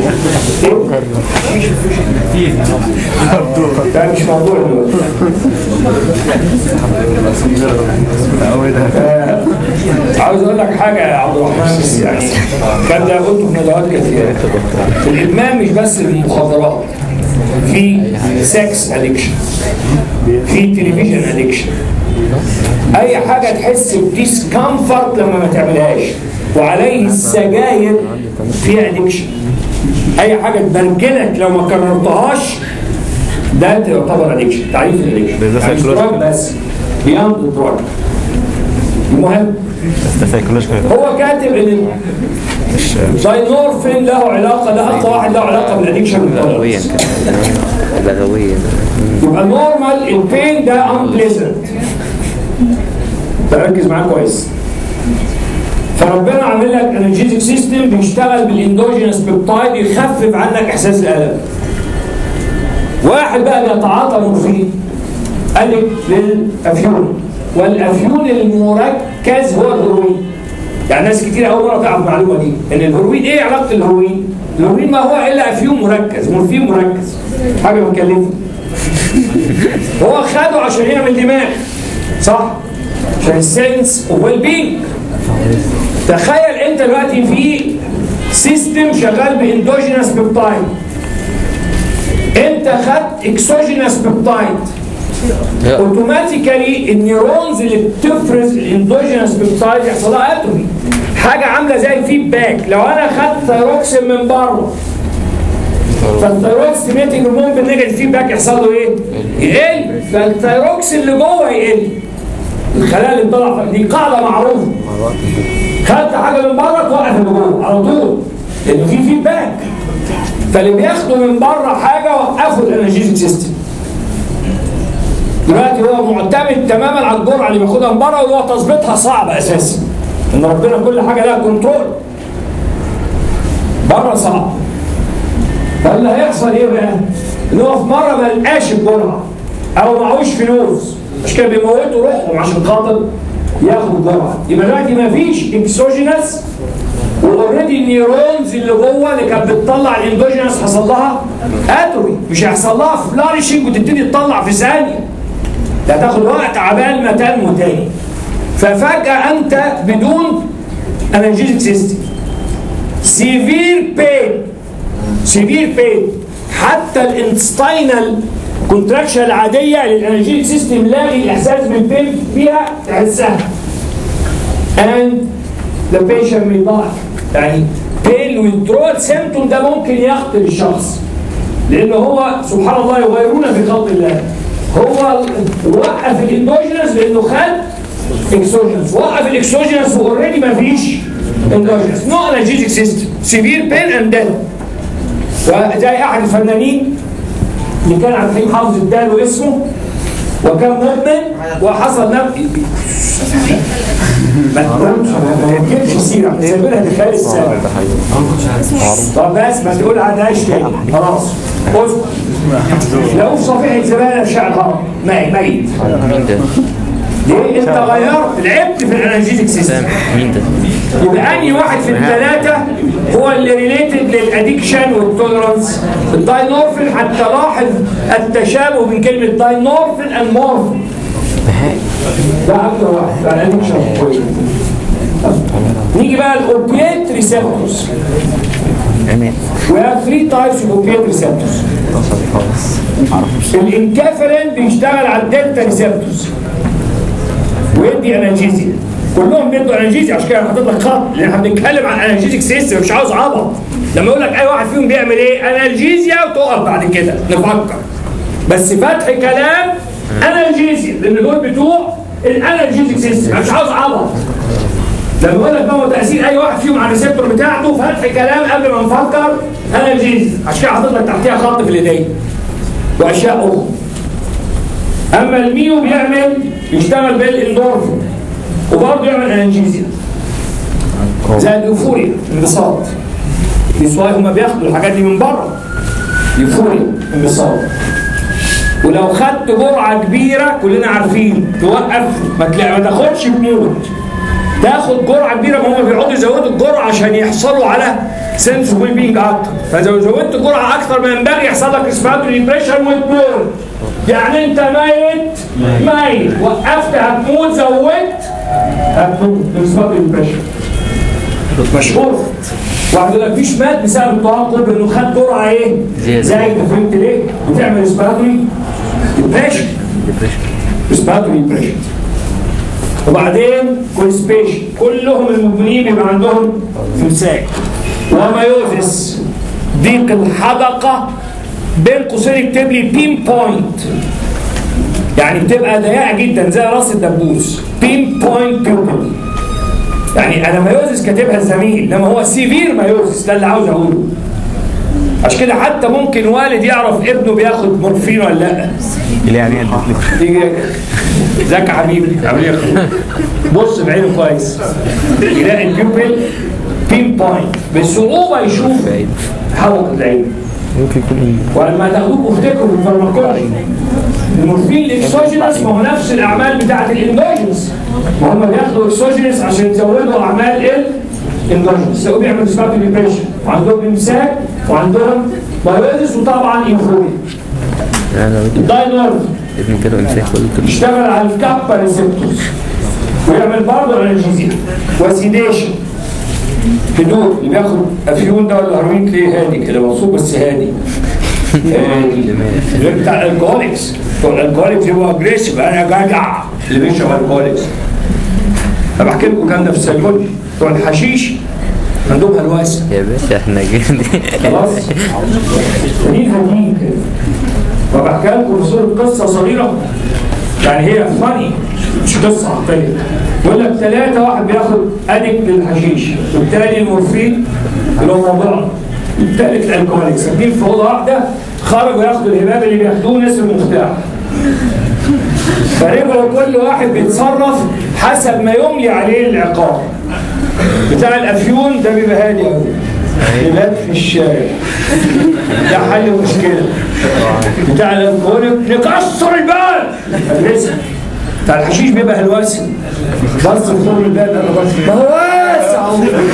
ده مش موضوع دلوقتي آه، عاوز اقول لك حاجه يا عبد الرحمن بس يعني كان ده قلته في ندوات كثيره الادمان مش بس المخدرات في سكس ادكشن في تلفزيون ادكشن اي حاجه تحس بديسكمفورت لما ما تعملهاش وعليه السجاير فيها ادكشن اي حاجه تبرجلك لو ما كررتهاش ده يعتبر ادكشن تعريف الادكشن يعني مش دراج بس بياند دراج المهم ده سايكولوجيكال هو كاتب ان زاينورفين له علاقه ده اقوى واحد له علاقه بالادكشن لغويا كده لغويا يبقى نورمال البين ده unpleasant تركز معاه كويس فربنا عامل لك انرجيتك سيستم بيشتغل بالاندوجينس بيبتايد يخفف عنك احساس الالم واحد بقى بيتعاطى مورفين قال لك للافيون والافيون المركز هو الهيروين يعني ناس كتير اول مره تعرف المعلومه دي ان الهيروين ايه علاقه الهيروين؟ الهيروين ما هو الا افيون مركز مورفين مركز حاجه مكلفه هو خده عشان يعمل دماغ صح؟ عشان السنس ويل بينج تخيل انت دلوقتي في سيستم شغال باندوجينس بيبتايد انت خدت اكسوجينس بيبتايد اوتوماتيكالي النيورونز اللي بتفرز الاندوجينس بيبتايد يحصل لها اتروفي حاجه عامله زي الفيدباك لو انا خدت ثايروكسين من بره فالثايروكس ستيميتنج هرمون بالنيجاتيف فيدباك يحصل له ايه؟ يقل فالثايروكس اللي جوه يقل الخلايا اللي بتطلع دي قاعده معروفه خدت حاجه من بره توقف اللي جوه على طول لان في فيدباك فاللي بياخدوا من بره حاجه وقفوا الانرجيتك سيستم دلوقتي هو معتمد تماما على الجرعه اللي بياخدها من بره وهو تظبيطها صعب اساسا ان ربنا كل حاجه لها كنترول بره صعب فاللي هيحصل ايه بقى؟ ان هو في مره ما لقاش الجرعه او معهوش فلوس مش كده بيموتوا روحهم عشان خاطر ياخد جرعه يبقى دلوقتي ما فيش اكسوجينس واوريدي النيورونز اللي جوه اللي كانت بتطلع الاندوجينس حصل لها اتروي مش هيحصل لها فلارشنج وتبتدي تطلع في ثانيه ده هتاخد وقت عبال ما تنمو تاني ففجاه انت بدون انرجيتك سيستم سيفير بين سيفير بين حتى الانستاينال كونتراكشن العاديه للانرجيتك سيستم لاغي الاحساس بالبين فيها تحسها and the patient may die يعني pain withdrawal symptom ده ممكن يقتل الشخص لان هو سبحان الله يغيرون في خلق الله هو وقف الاندوجينس لانه خد اكسوجينس وقف الاكسوجينس واوريدي ما فيش اندوجينس نو انرجيتك سيستم سيفير بين اند ديث وزي احد الفنانين اللي كان عبد الحليم حافظ اداله اسمه وكان مؤمن وحصل نفس ما تقولش ما تجيبش سيره سيبها لخالد السابق طب بس ما تقول عداش تاني خلاص اسكت لو صفيحة زبالة في شعر الهرم ميت ميت مين ده؟ ليه انت غيرت لعبت في الانالجيزك سيستم مين ده؟ يبقى انهي واحد في الثلاثه هو اللي ريليتد للادكشن والتولرانس الداينورفين حتى لاحظ التشابه بين كلمه داينورفين اند مورفين ده اكتر واحد بتاع الادكشن نيجي بقى الاوبيات ريسبتورز We have three types of opiate receptors. الانكافرين بيشتغل على الدلتا ريسبتورز ويدي انالجيزيا كلهم بيدوا انالجيزيا عشان كده انا حاطط لك خط لان احنا بنتكلم عن انالجيزيك سيستم مش عاوز عبط لما يقول لك اي واحد فيهم بيعمل ايه انالجيزيا وتقف بعد كده نفكر بس فتح كلام انالجيزيا لان دول بتوع الانالجيزيك سيستم مش عاوز عبط لما يقول لك بقى هو تاثير اي واحد فيهم على الريسبتور بتاعته فتح كلام قبل ما نفكر انالجيزيا عشان كده حاطط لك تحتيها خط في الايدين واشياء اخرى اما الميو بيعمل يشتغل بالاندورفين وبرضه يعمل انالجيزيا زي الايفوريا انبساط النسوان هما بياخدوا الحاجات دي من بره ايفوريا انبساط ولو خدت جرعه كبيره كلنا عارفين توقف ما تلاقي ما تاخدش تموت تاخد جرعه كبيره ما هم بيقعدوا يزودوا الجرعه عشان يحصلوا على سنس ويل بينج اكتر فلو زودت جرعه اكتر ما ينبغي يحصل لك ريسبيراتوري ديبريشن وتموت يعني انت ميت ميت وقفت هتموت زودت هتموت ريسبيراتوري ديبريشن مشهور واحد يقول لك مفيش مات بسبب التوقف انه خد جرعه ايه؟ زيادة. زايده فهمت ليه؟ بتعمل ريسبيراتوري ديبريشن ريسبيراتوري ديبريشن وبعدين كونسبيشن كلهم المدمنين بيبقى عندهم امساك ومايوزس ضيق الحدقه بين قوسين اكتب لي بين بوينت يعني بتبقى ضيقه جدا زي راس الدبوس بين بوينت بيوبل يعني انا مايوزس كاتبها الزميل انما هو سيفير مايوزس ده اللي عاوز اقوله عشان كده حتى ممكن والد يعرف ابنه بياخد مورفين ولا لا اللي يعني انت تيجي ازيك يا حبيبي عامل ايه يا أخويا؟ بص بعينه كويس يلاقي البيبل بين بوينت بصعوبه يشوف حلقه العين ممكن يكون ولما تاخدوه افتكروا بالفارماكولوجي المورفين الاكسوجينس ما هو نفس الاعمال بتاعت الاندوجينس ما هم بياخدوا اكسوجينس عشان يزودوا اعمال الاندوجينس تلاقوه بيعمل سباتو ديبريشن وعندهم امساك وعندهم بايوزيس وطبعا انفوريا انا الداينورف ابني كده امساك قلت يشتغل على الكابا ريسبتورز ويعمل برضه انالجيزيا وسيديشن هدوء اللي بياخد افيون ده ولا هيروين تلاقيه هادي كده مبسوط بس هادي هادي. اللي بتاع الالكوليكس بتوع الالكوليكس يبقوا اجريسيف انا جدع اللي بيشرب الكوليكس انا بحكي لكم الكلام ده في السيكولوجي بتوع الحشيش عندهم هلوسه يا باشا احنا جامدين خلاص دي هديك وبحكي لكم في صورة قصة صغيرة يعني هي فاني مش قصة حقيقية يقول لك ثلاثة واحد بياخد أدك للحشيش والتاني المورفين اللي هو موضوع الثالث الالكوليك ساكنين في اوضه واحده خرجوا ياخدوا الهباب اللي بياخدوه نسي المفتاح فرجعوا كل واحد بيتصرف حسب ما يملي عليه العقاب بتاع الافيون ده بيبقى هادي قوي يبات في الشارع ده حل مشكله بتاع الالكوليك نكسر الباب أجلس. بتاع الحشيش بيبقى هلواسي بص في فوق الباب انا بص ما هو واسع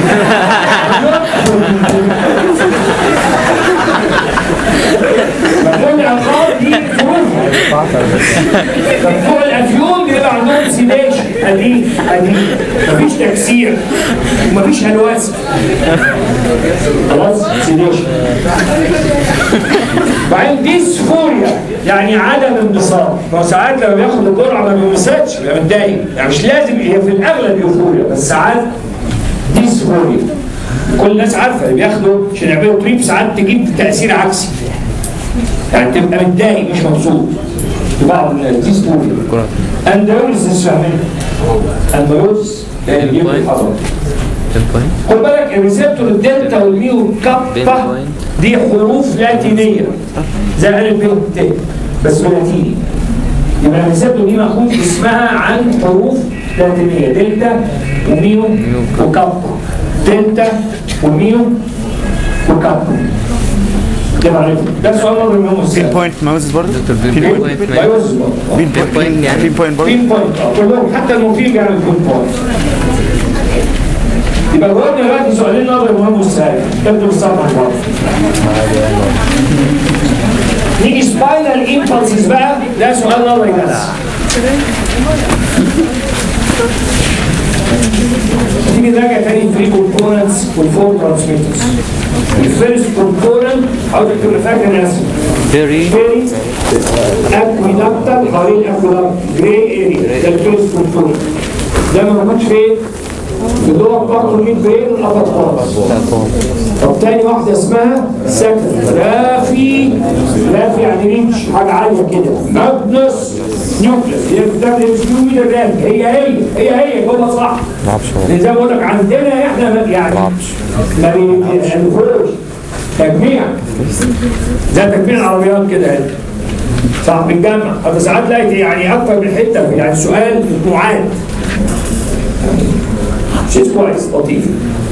مفهوم العقاب دي ظروفها طب فوق الافيون بيبقى عندهم سيديشن قديم قديم مفيش تكسير ومفيش هلوسه خلاص سيديشن بعدين ديسفوريا يعني عدم انبساط ما هو ساعات لما بياخد الجرعه ما بينبسطش بيبقى متضايق يعني مش لازم هي في الاغلب يوفوريا بس ساعات ديسفوريا كل الناس عارفه اللي بياخدوا عشان يعملوا تريب ساعات تجيب تاثير عكسي يعني تبقى متضايق مش مبسوط في بعض الناس ديسفوريا اندوريزس فاهمين اندوريزس اللي بيجيب الحضاره خد بالك الريسبتور الدلتا والميو كابا دي حروف لاتينيه زي الف ب ت بس بلاتيني يبقى الريسبتور دي ماخوذ اسمها عن حروف لاتينيه دلتا وميو وكابا دلتا وميو وكابا يبقى عرفت ده سؤال نظري مهم السنة بوينت ماوس برضه بين بوينت بين بوينت يعني بين بوينت برضه بين بوينت كلهم حتى المفيد بيعمل بين بوينت يبقى جاوبنا دلوقتي سؤالين نظري مهم والسهل تبدو الصفحه برضه نيجي سباينال امبلسز بقى ده سؤال نظري بس تيجي نراجع تاني 3 كومبوننتس والفور ترانسميترز الفيرست كومبوننت عاوز تبقى فاكر الاسم فيري فيري اكويدكتال حوالين الاكويدكت جراي اريا ده الفيرست كومبوننت ده ما موجودش فين؟ في اللور بارت والميد برين والابر بارت طب تاني واحدة اسمها سكن رافي رافي يعني ريتش حاجة عالية كده ماجنس نيوكليس هي بتاعت الاسلوبي ده الرافي هي هي هي هي جوه صح لأن زي ما بقول لك عندنا احنا ما- يعني ما بنعرفوش تجميع زي تجميع العربيات كده يعني. صح بنجمع طب ساعات تلاقي يعني اكتر من حته يعني سؤال مجموعات شيء كويس لطيف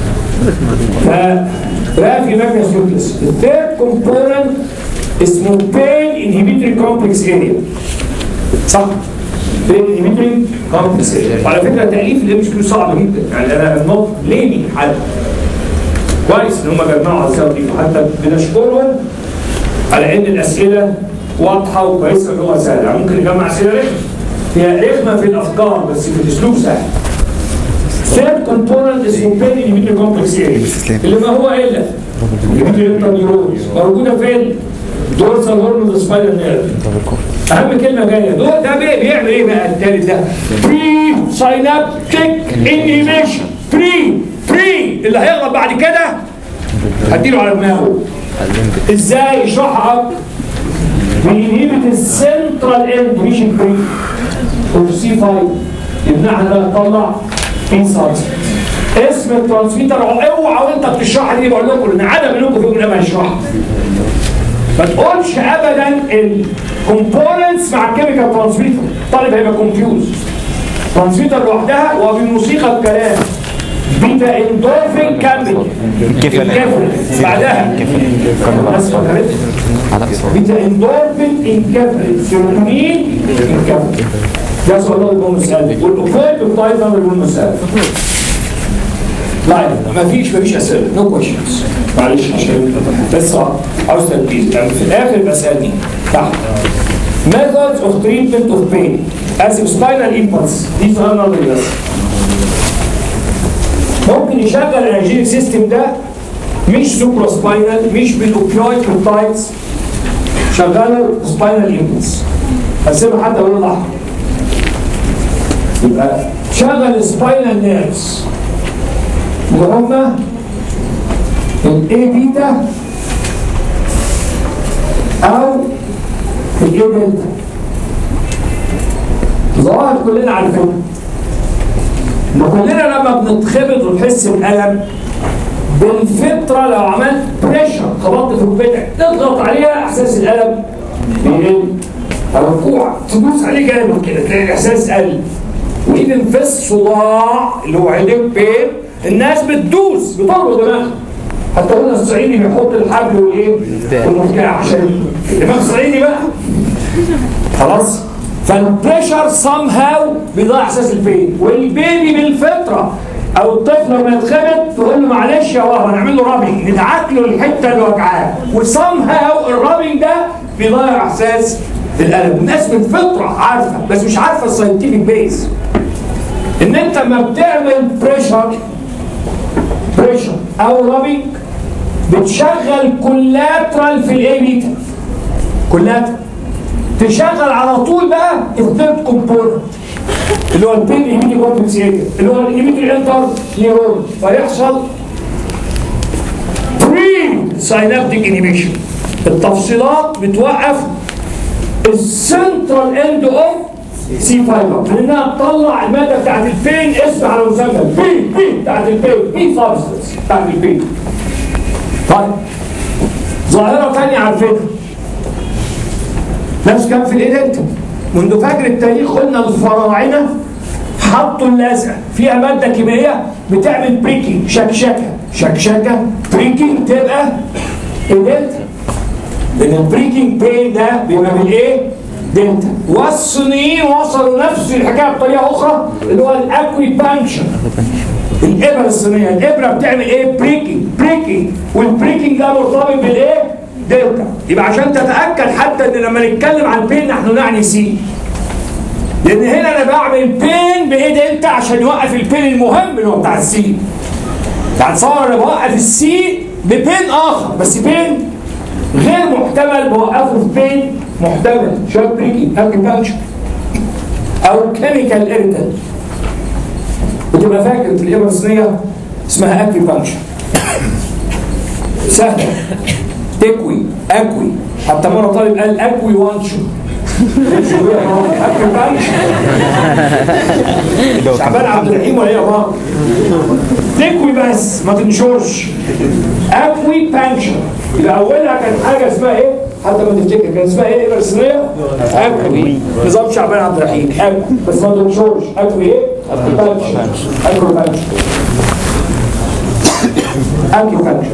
فرافي ماجنس نيوكليس الثيرد كومبوننت اسمه بين انهبيتوري كومبلكس اريا صح بين انهبيتوري كومبلكس اريا وعلى فكره تاليف الام اس كيو صعب جدا يعني انا نوت بليمي حد كويس ان هم جمعوا على الزاويه دي وحتى بنشكرهم على ان الاسئله واضحه وكويسه اللغه سهله يعني ممكن نجمع اسئله رخمه هي رخمه في الافكار بس في الاسلوب سهل ثيرد كومبوننت اسمه بين انهبيتوري كومبلكس اريا اللي ما هو الا انهبيتوري انترنيورونز موجوده فين؟ دورسال هورمون سباينال نيرف اهم كلمه جايه دول ده بي- بيعمل ايه بقى التالت ده؟ بري ساينابتيك انهبيشن بري بري اللي هيغلط بعد كده هديله على دماغه ازاي اشرحها اكتر بينهبت السنترال اند مش البري سي 5 يمنعها انها تطلع انسايتس اسم الترانسميتر اوعى وانت بتشرحها دي بقول لكم ان عدم منكم فيكم لما يشرحها ما تقولش ابدا الكومبوننتس مع الكيميكال ترانسميتر الطالب هيبقى كونفيوز ترانسميتر لوحدها وبالموسيقى الكلام بيتا اندورفين كامل الكفل. الكفل بعدها الناس فكرت بيتا اندورفين انكفل سيروتونين انكفل ده سؤال الله يكون مسألة والاوفيت بتاعي ده يكون مسألة لا مفيش مفيش اسئله نو كويشنز معلش عشان بس صعب عاوز تركيز يعني في الاخر بسالني تحت methods of treatment of pain as spinal impulse دي سؤال نظري بس ممكن يشغل الانرجيك سيستم ده مش سوبرا سباينال مش بالاوبيويد بيبتايدز شغاله سباينال امبلس هسيبها حتى لون الاحمر يبقى شغل سباينال نيرفز اللي هم الاي بيتا او الاي دلتا ظواهر كلنا عارفينها ما كلنا لما بنتخبط ونحس بألم بالفطرة لو عملت بريشر خبطت في ركبتك تضغط عليها احساس الألم بيقل الركوع تدوس عليه جامد كده تلاقي الاحساس قل وايفن في الصداع اللي هو هيديك بين الناس بتدوس بتربط دماغها حتى قلنا الصعيدي بيحط الحبل والايه والمفتاح عشان الدماغ الصعيدي بقى خلاص فالبريشر سام هاو بيضيع احساس البين والبيبي بالفطره او الطفل لما يتخبط تقول له معلش يا بابا نعمل له رابنج ندعك له الحته اللي وجعاه وسام هاو الرابنج ده بيضيع احساس الالم الناس بالفطره عارفه بس مش عارفه الساينتفك بيز ان انت لما بتعمل بريشر بريشر او رابنج بتشغل كولاترال في الاي بيتا كولاترال تشغل على طول بقى الثيرد كومبوننت اللي هو البين ايميدي كومبلكس اريا اللي هو الايميدي انتر نيرون فيحصل بري ساينابتيك انيميشن التفصيلات بتوقف السنترال اند اوف سي فايبر لانها تطلع الماده بتاعت البين اسم على مسمى بي بي بتاعت البين بي سبستنس بتاعت البين طيب ظاهره ثانيه عارفينها نفس كان في الايدنت منذ فجر التاريخ قلنا الفراعنه حطوا اللزقه فيها ماده كيميائيه بتعمل بريكنج شكشكه شكشكه بريكنج تبقى الدلتا لان البريكنج بين ده بيبقى بالايه؟ دلتا والصينيين وصلوا نفس الحكايه بطريقه اخرى اللي هو الاكوي بانكشن الابره الصينيه الابره بتعمل ايه؟ بريكنج بريكنج والبريكنج ده مرتبط بالايه؟ دلتا يبقى عشان تتاكد حتى ان لما نتكلم عن بين نحن نعني سي لان هنا انا بعمل بين بايه دلتا عشان يوقف البين المهم اللي هو بتاع السي يعني تصور انا بوقف السي ببين اخر بس بين غير محتمل بوقفه في بين محتمل شويه بريكي اكيبانشن او كيميكال اريتنت بتبقى فاكر في الابره الصينيه اسمها اكيبانشن سهله تكوي اكوي حتى مره طالب قال اكوي وانشو اكيبانشن شعبان عبد الرحيم ولا ايه يا بابا تكوي بس ما تنشرش اكوي بانشن يبقى اولها كانت حاجه اسمها ايه؟ حتى ما تفتكر كان اسمها ايه الابره الصينيه؟ اكوي نظام شعبان عبد الرحيم اكوي بس ما تنشرش اكوي ايه؟ بانشن اكوي بانشن اكوي بانشن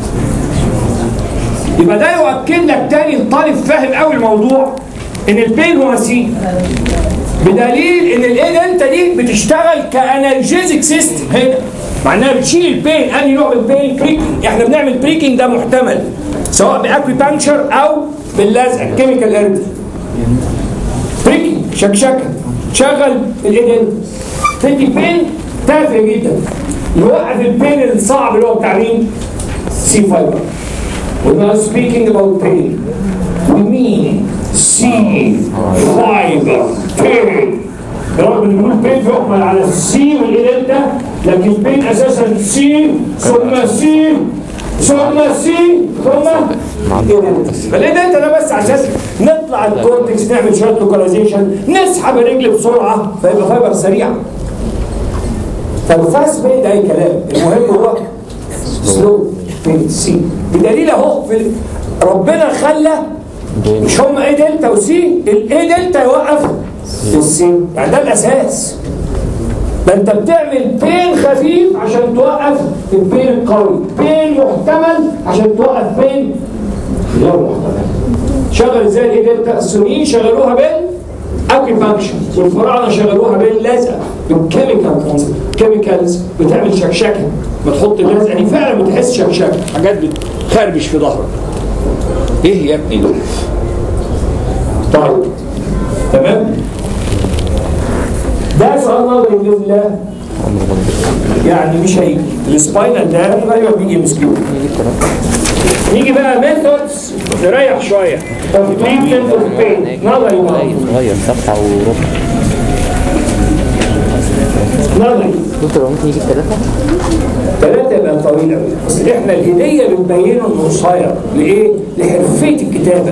يبقى ده يؤكد لك تاني الطالب فاهم قوي الموضوع ان البين هو سي بدليل ان الايه انت دي بتشتغل كانالجيزك سيستم هنا مع انها بتشيل البين انهي نوع من البين بريكنج احنا بنعمل بريكنج ده محتمل سواء باكوي بانكشر او باللزقه كيميكال ارد بريكنج شكشكه تشغل الايه انت تدي بين تافه جدا يوقف البين الصعب اللي هو بتاع مين؟ سي فايبر We're not speaking about pain. We mean see fiber pain. رغم ان بنقول بين يحمل على السي والإلتا لكن بين اساسا سي ثم سي ثم سي ثم فالإلتا ده بس عشان نطلع الكورتكس نعمل شويه لوكاليزيشن نسحب الرجل بسرعه فيبقى فايبر سريع فالفاست بين ده اي كلام المهم هو سلو بين سي بدليل اهو في ال- ربنا خلى مش هم ايه دلتا وسي الايه دلتا يوقف السي يعني ده الاساس ده انت بتعمل بين خفيف عشان توقف البين القوي بين محتمل عشان توقف بين غير محتمل شغل ازاي الايه دلتا الصينيين شغلوها بين اكيبانكشن والفراعنه شغلوها باللزقه بالكيميكال كيميكالز بتعمل شكشكه بتحط اللزقه دي فعلا بتحس شكشكه حاجات بتخربش في ظهرك ايه يا ابني دول طيب تمام ده سؤال نظري باذن الله يعني مش هيجي السباينال ده غالبا بيجي مسكين نيجي بقى ميثودز نريح شويه اوف تريتمنت اوف بين نظري بقى. غير صفحة وربع نظري دكتور ممكن يجيب ثلاثة؟ ثلاثة يبقى طويل قوي بس احنا الهدية بنبينه انه قصير لإيه؟ لحرفية الكتابة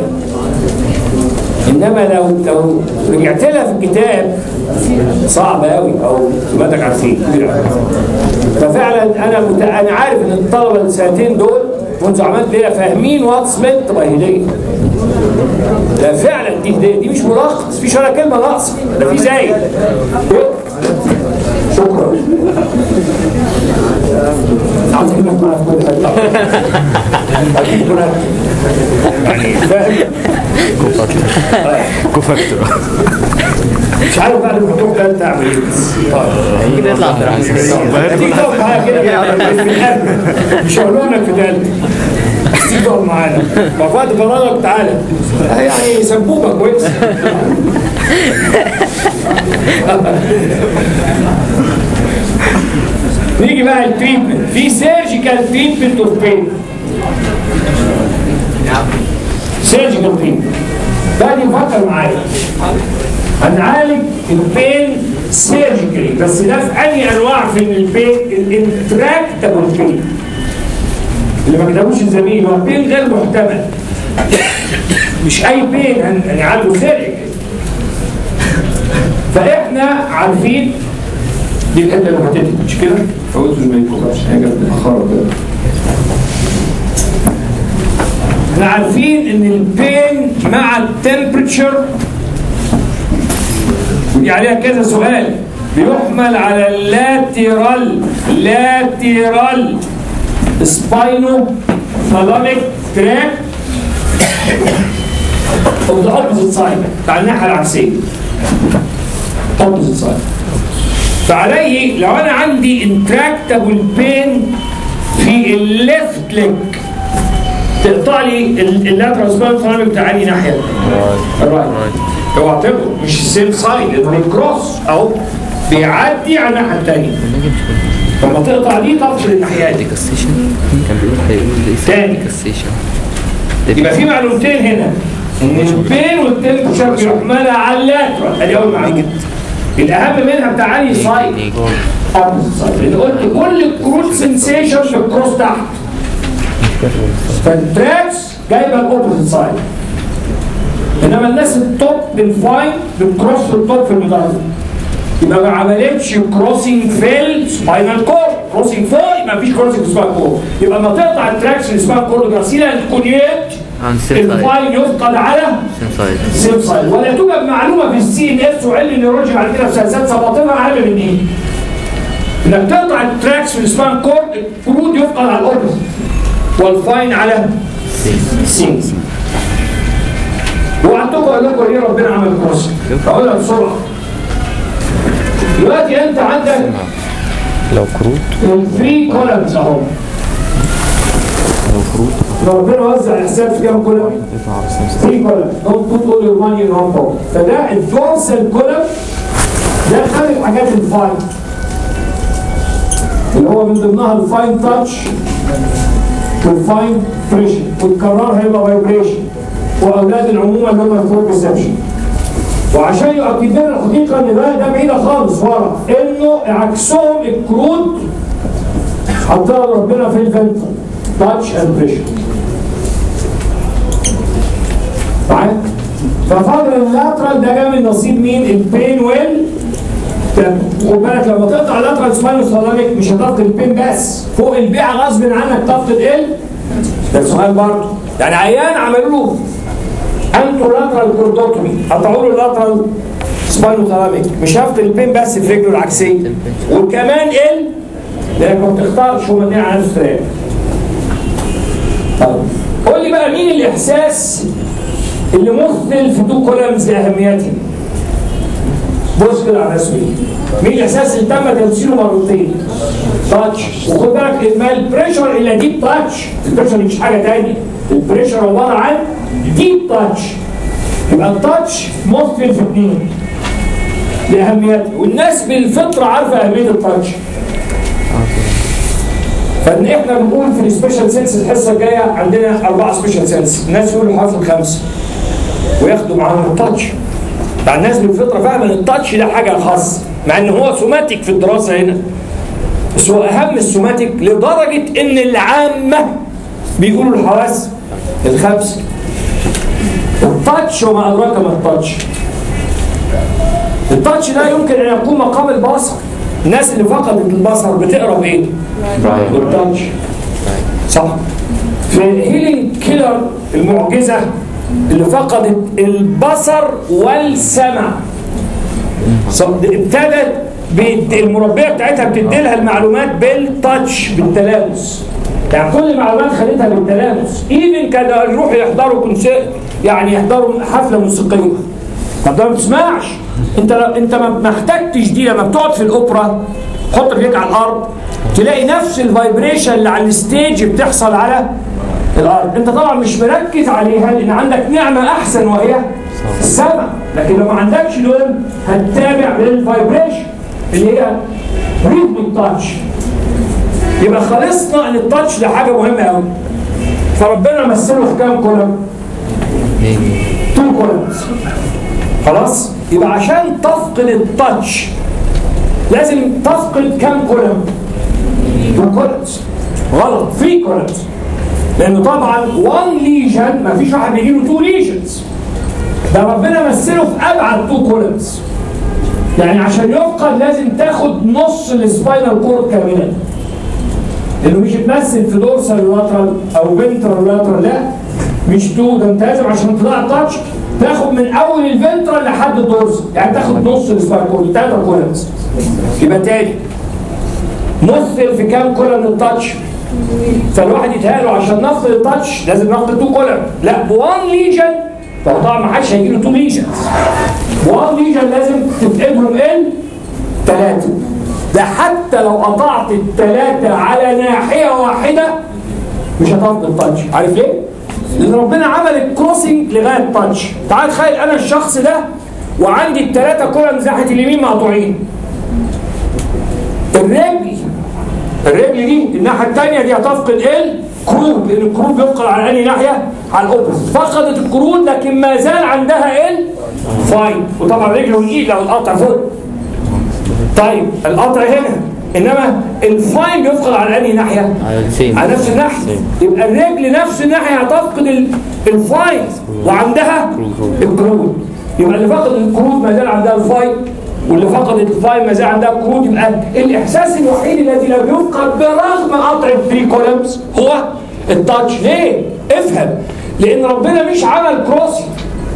انما لو لو رجعت لها في الكتاب صعب قوي او ما انتك عارفين كبير قوي. ففعلا انا مت... انا عارف ان الطلبه السنتين دول منذ عملت ليله فاهمين واتس مينت باي هديه ده فعلا دي هديه دي مش ملخص مفيش ولا كلمه ناقصه ده في زايد شكرا عاوز اجيبك معايا في كل حته اكيد هناك يعني فاهم كوفاكتور مش عارف بعد ما تروح ده تعمل ايه طيب كده يطلع عبد الرحمن تيجي تقعد معايا كده في القلب مش هقول لك في ده تيجي تقعد معانا ففي وقت فراغك تعالى يعني سبوبه كويس نيجي بقى التريتمنت في سيرجيكال تريتمنت اوف بين سيرجيكال تريتمنت ده يفكر معايا هنعالج البين سيرجيكالي بس ده في انهي انواع في البين الانتراكتابل بين اللي ما كتبوش الزميل هو بين غير محتمل مش اي بين هن- هنعالجه سيرجيكالي فاحنا عارفين دي الحته اللي فاتت مش كده؟ فوتوا ما يكونش حاجه متاخره كده احنا عارفين ان البين مع التمبريتشر دي عليها كذا سؤال بيحمل على اللاترال لاترال سباينو ثالاميك تراك اوف ذا اوبوزيت سايد بتاع الناحيه العكسيه اوبوزيت سايد فعليه لو انا عندي انتراكتابل بين في الليفت ليج تقطع لي اللاترال سباينو ثالاميك بتاع انهي ناحيه؟ الرايت اوعى تبقوا مش السيم سايد لانه بيكروس اهو بيعدي على الناحيه الثانيه لما تقطع دي تفصل الناحيات ديكستيشن كان بيقول هيقول ايه تاني. ديكستيشن يبقى في معلومتين هنا ان البين والتمبشر بيحملها على اللاترال ادي اول معلومه الاهم منها بتاع انهي سايد opposite side. لان قلت كل الكروت سنسيشن بالكروس تحت فالتراكس جايبه الاوبوزيت سايد انما الناس التوب بالفاين بالكروس في التوب في المدرج يبقى ما عملتش كروسنج في السباينال كور كروسنج فوق يبقى مفيش كروسنج في السباينال كور يبقى لما تقطع التراكس في السباينال كور جراسيلا الكونيات عن سيم سايد الفاين يفقد على سيم سايد سيم سايد ولا توجد معلومه في السي ان اس وعلم النيورولوجي بعد كده في سلسله سباطنها اهم من ايه؟ انك تقطع التراكس في السبان كورد الفرود يفقد على الاوبوزيت والفاين على سي وقعدتكم اقول لكم ليه ربنا عمل كروس هقولها بسرعه دلوقتي انت عندك لو كروت الثري كولمز اهو لو كروت لو ربنا وزع الحساب في كام كولم؟ يطلع على السيم 3 كولم دونت بوت اول يور ماني ان وان بوكت فده الدورسال كولم ده خارج حاجات الفاين اللي هو من ضمنها الفاين تاتش والفاين بريشن والقرار هيبقى فايبريشن واولاد العمومه اللي هم الفور بيرسبشن وعشان يؤكد لنا الحقيقه ان ده ده بعيده خالص ورا انه عكسهم الكروت حطها ربنا في الفنتر تاتش اند بريشن معايا ففضل اللاترال ده جاي من نصيب مين البين ويل ده. خد بالك لما تقطع اللاترال سباينوس ثالاميك مش هتفقد البين بس فوق البيع غصب عنك تفقد ال ده سؤال برضه يعني عيان عملوا له انتو لاترال كوردوتومي قطعوا له اللاترال سباينو ثالاميك مش هفقد البين بس في رجله العكسيه وكمان ال لانك ما بتختارش هما الاثنين على نفس التراك طيب قول لي بقى مين الاحساس اللي مثل في تو كولمز لاهميته بص كده على الرسم دي. مين الاحساس اللي تم تمثيله مرتين تاتش وخد بالك ما البريشر الا ديب تاتش البريشر مش حاجه تانية البريشر عباره عن ديب تاتش يبقى التاتش مثل في اثنين لاهميته والناس بالفطره عارفه اهميه التاتش فان احنا بنقول في السبيشال سينس الحصه الجايه عندنا اربعه سبيشال سينس الناس يقولوا حرف الخمسه وياخدوا معاهم التاتش مع الناس بالفطره فاهمه ان التاتش ده حاجه خاصه مع ان هو سوماتيك في الدراسه هنا بس هو اهم السوماتيك لدرجه ان العامه بيقولوا الحواس الخمسه التاتش وما ادراك ما التاتش التاتش ده يمكن ان يكون مقام البصر الناس اللي فقدت البصر بتقرا بايه؟ بالتاتش صح في هيلينج كيلر المعجزه اللي فقدت البصر والسمع ص- ابتدت بت- المربيه بتاعتها بتدي لها المعلومات بالتاتش بالتلامس يعني كل المعلومات خدتها بالتلامس ايفن كانوا يروحوا يحضروا كونسيرت يعني يحضروا حفله موسيقيه طب ده ما بتسمعش انت لو انت ما ما احتجتش دي لما بتقعد في الاوبرا حط رجليك على الارض تلاقي نفس الفايبريشن اللي على الستيج بتحصل على الارض انت طبعا مش مركز عليها لان عندك نعمه احسن وهي السمع لكن لو ما عندكش دول هتتابع بالفايبريشن اللي هي ريتم تاتش يبقى خلصنا ان التاتش ده حاجه مهمه قوي فربنا مثله في كام كولم؟ تو كولمز خلاص يبقى عشان تفقد التاتش لازم تفقد كام كولم؟ تو كولمز غلط 3 كولمز لانه طبعا 1 ليجن ما فيش واحد بيجيله 2 ليجنز ده ربنا مثله في ابعد 2 كولمز يعني عشان يفقد لازم تاخد نص السباينال كورد كاملا لانه مش يتمثل في دورسال لاترال او بنترال لاترال لا مش تو ده انت لازم عشان تطلع التاتش تاخد من اول الفنترال لحد الدورس يعني تاخد نص السبايكول ثلاثه كولمز يبقى تاني مثل في كام كولم التاتش فالواحد يتهيأله عشان نفقد التاتش لازم نفقد تو كولم لا بوان ليجن طبعا ما حدش هيجي له تو ليجنز بوان ليجن لازم تفقدهم ال ثلاثه ده حتى لو قطعت الثلاثه على ناحيه واحده مش هتفقد التاتش عارف ليه؟ لان ربنا عمل الكروسنج لغايه التاتش تعال تخيل انا الشخص ده وعندي الثلاثه كولم ناحيه اليمين مقطوعين الرجل الرجل دي الناحيه الثانيه دي هتفقد الكرود لان الكرود بيفقد على انهي ناحيه؟ على الاوبوزيت فقدت الكرود لكن ما زال عندها ال فاين وطبعا رجله والايد لو القطع فوق طيب القطع هنا انما الفاين بيفقد على انهي ناحيه؟ على الفين على نفس الناحيه يبقى الرجل نفس الناحيه هتفقد ال- الفاين وعندها الكرود يبقى اللي فقد الكرود ما زال عندها الفاين واللي فقدت الفاين ما زال عندها الكرود يبقى الاحساس الوحيد الذي لا بيفقد برغم قطع الثري كولمز هو التاتش ليه؟ افهم لان ربنا مش عمل كروسنج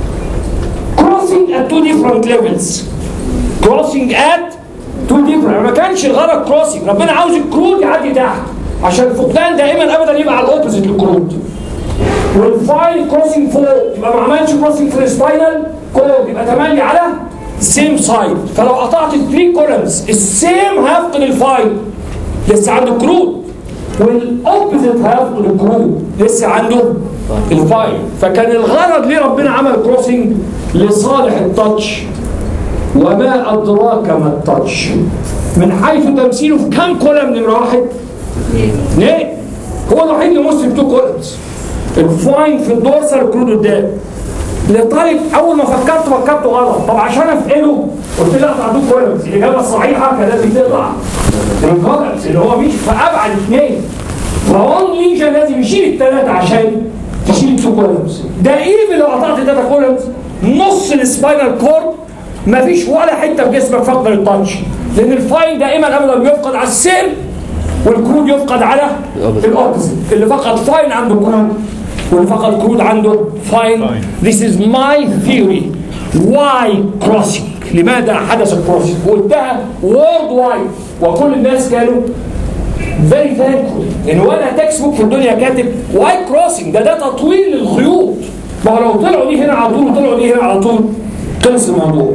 كروسنج at two different levels كروسنج at two different ما كانش الغرض كروسنج ربنا عاوز الكرود يعدي تحت عشان الفقدان دائما ابدا يبقى على الاوبوزيت للكرود والفاين كروسنج فوق يبقى ما عملش كروسنج في السباينال كورد يبقى تملي على سيم سايد فلو قطعت الثري كولمز السيم هيفقد الفاين لسه عنده كرود والاوبوزيت هيفقد الكرود لسه عنده الفاين فكان الغرض ليه ربنا عمل كروسنج لصالح التاتش وما أدراك ما التاتش من حيث تمثيله في كام كولم نمرة واحد؟ ليه؟ هو الوحيد اللي مسلم تو كولمز الفاين في الدورسال الكرود قدام لطالب اول ما فكرت فكرت غلط طب عشان افعله قلت له اقطع تو كولمز الاجابه الصحيحه كان لازم تقطع الكولمز اللي هو مش في ابعد اثنين فوان ليجن لازم يشيل الثلاثه عشان تشيل التو كولمز ده ايفن لو قطعت الثلاثه كولمز نص السباينال كورد مفيش ولا حته في جسمك فقد التاتش لان الفاين دائما ابدا بيفقد على السيل والكرود يفقد على الاوبوزيت اللي فقد فاين عنده كرود واللي فقد كرود عنده فاين This is my theory why crossing لماذا حدث الكروسنج وقلتها وورد وايد وكل الناس كانوا فيري thankful لان ولا تكست بوك في الدنيا كاتب واي كروسنج ده ده تطويل للخيوط ما هو لو طلعوا دي هنا على طول وطلعوا دي هنا على طول خلص الموضوع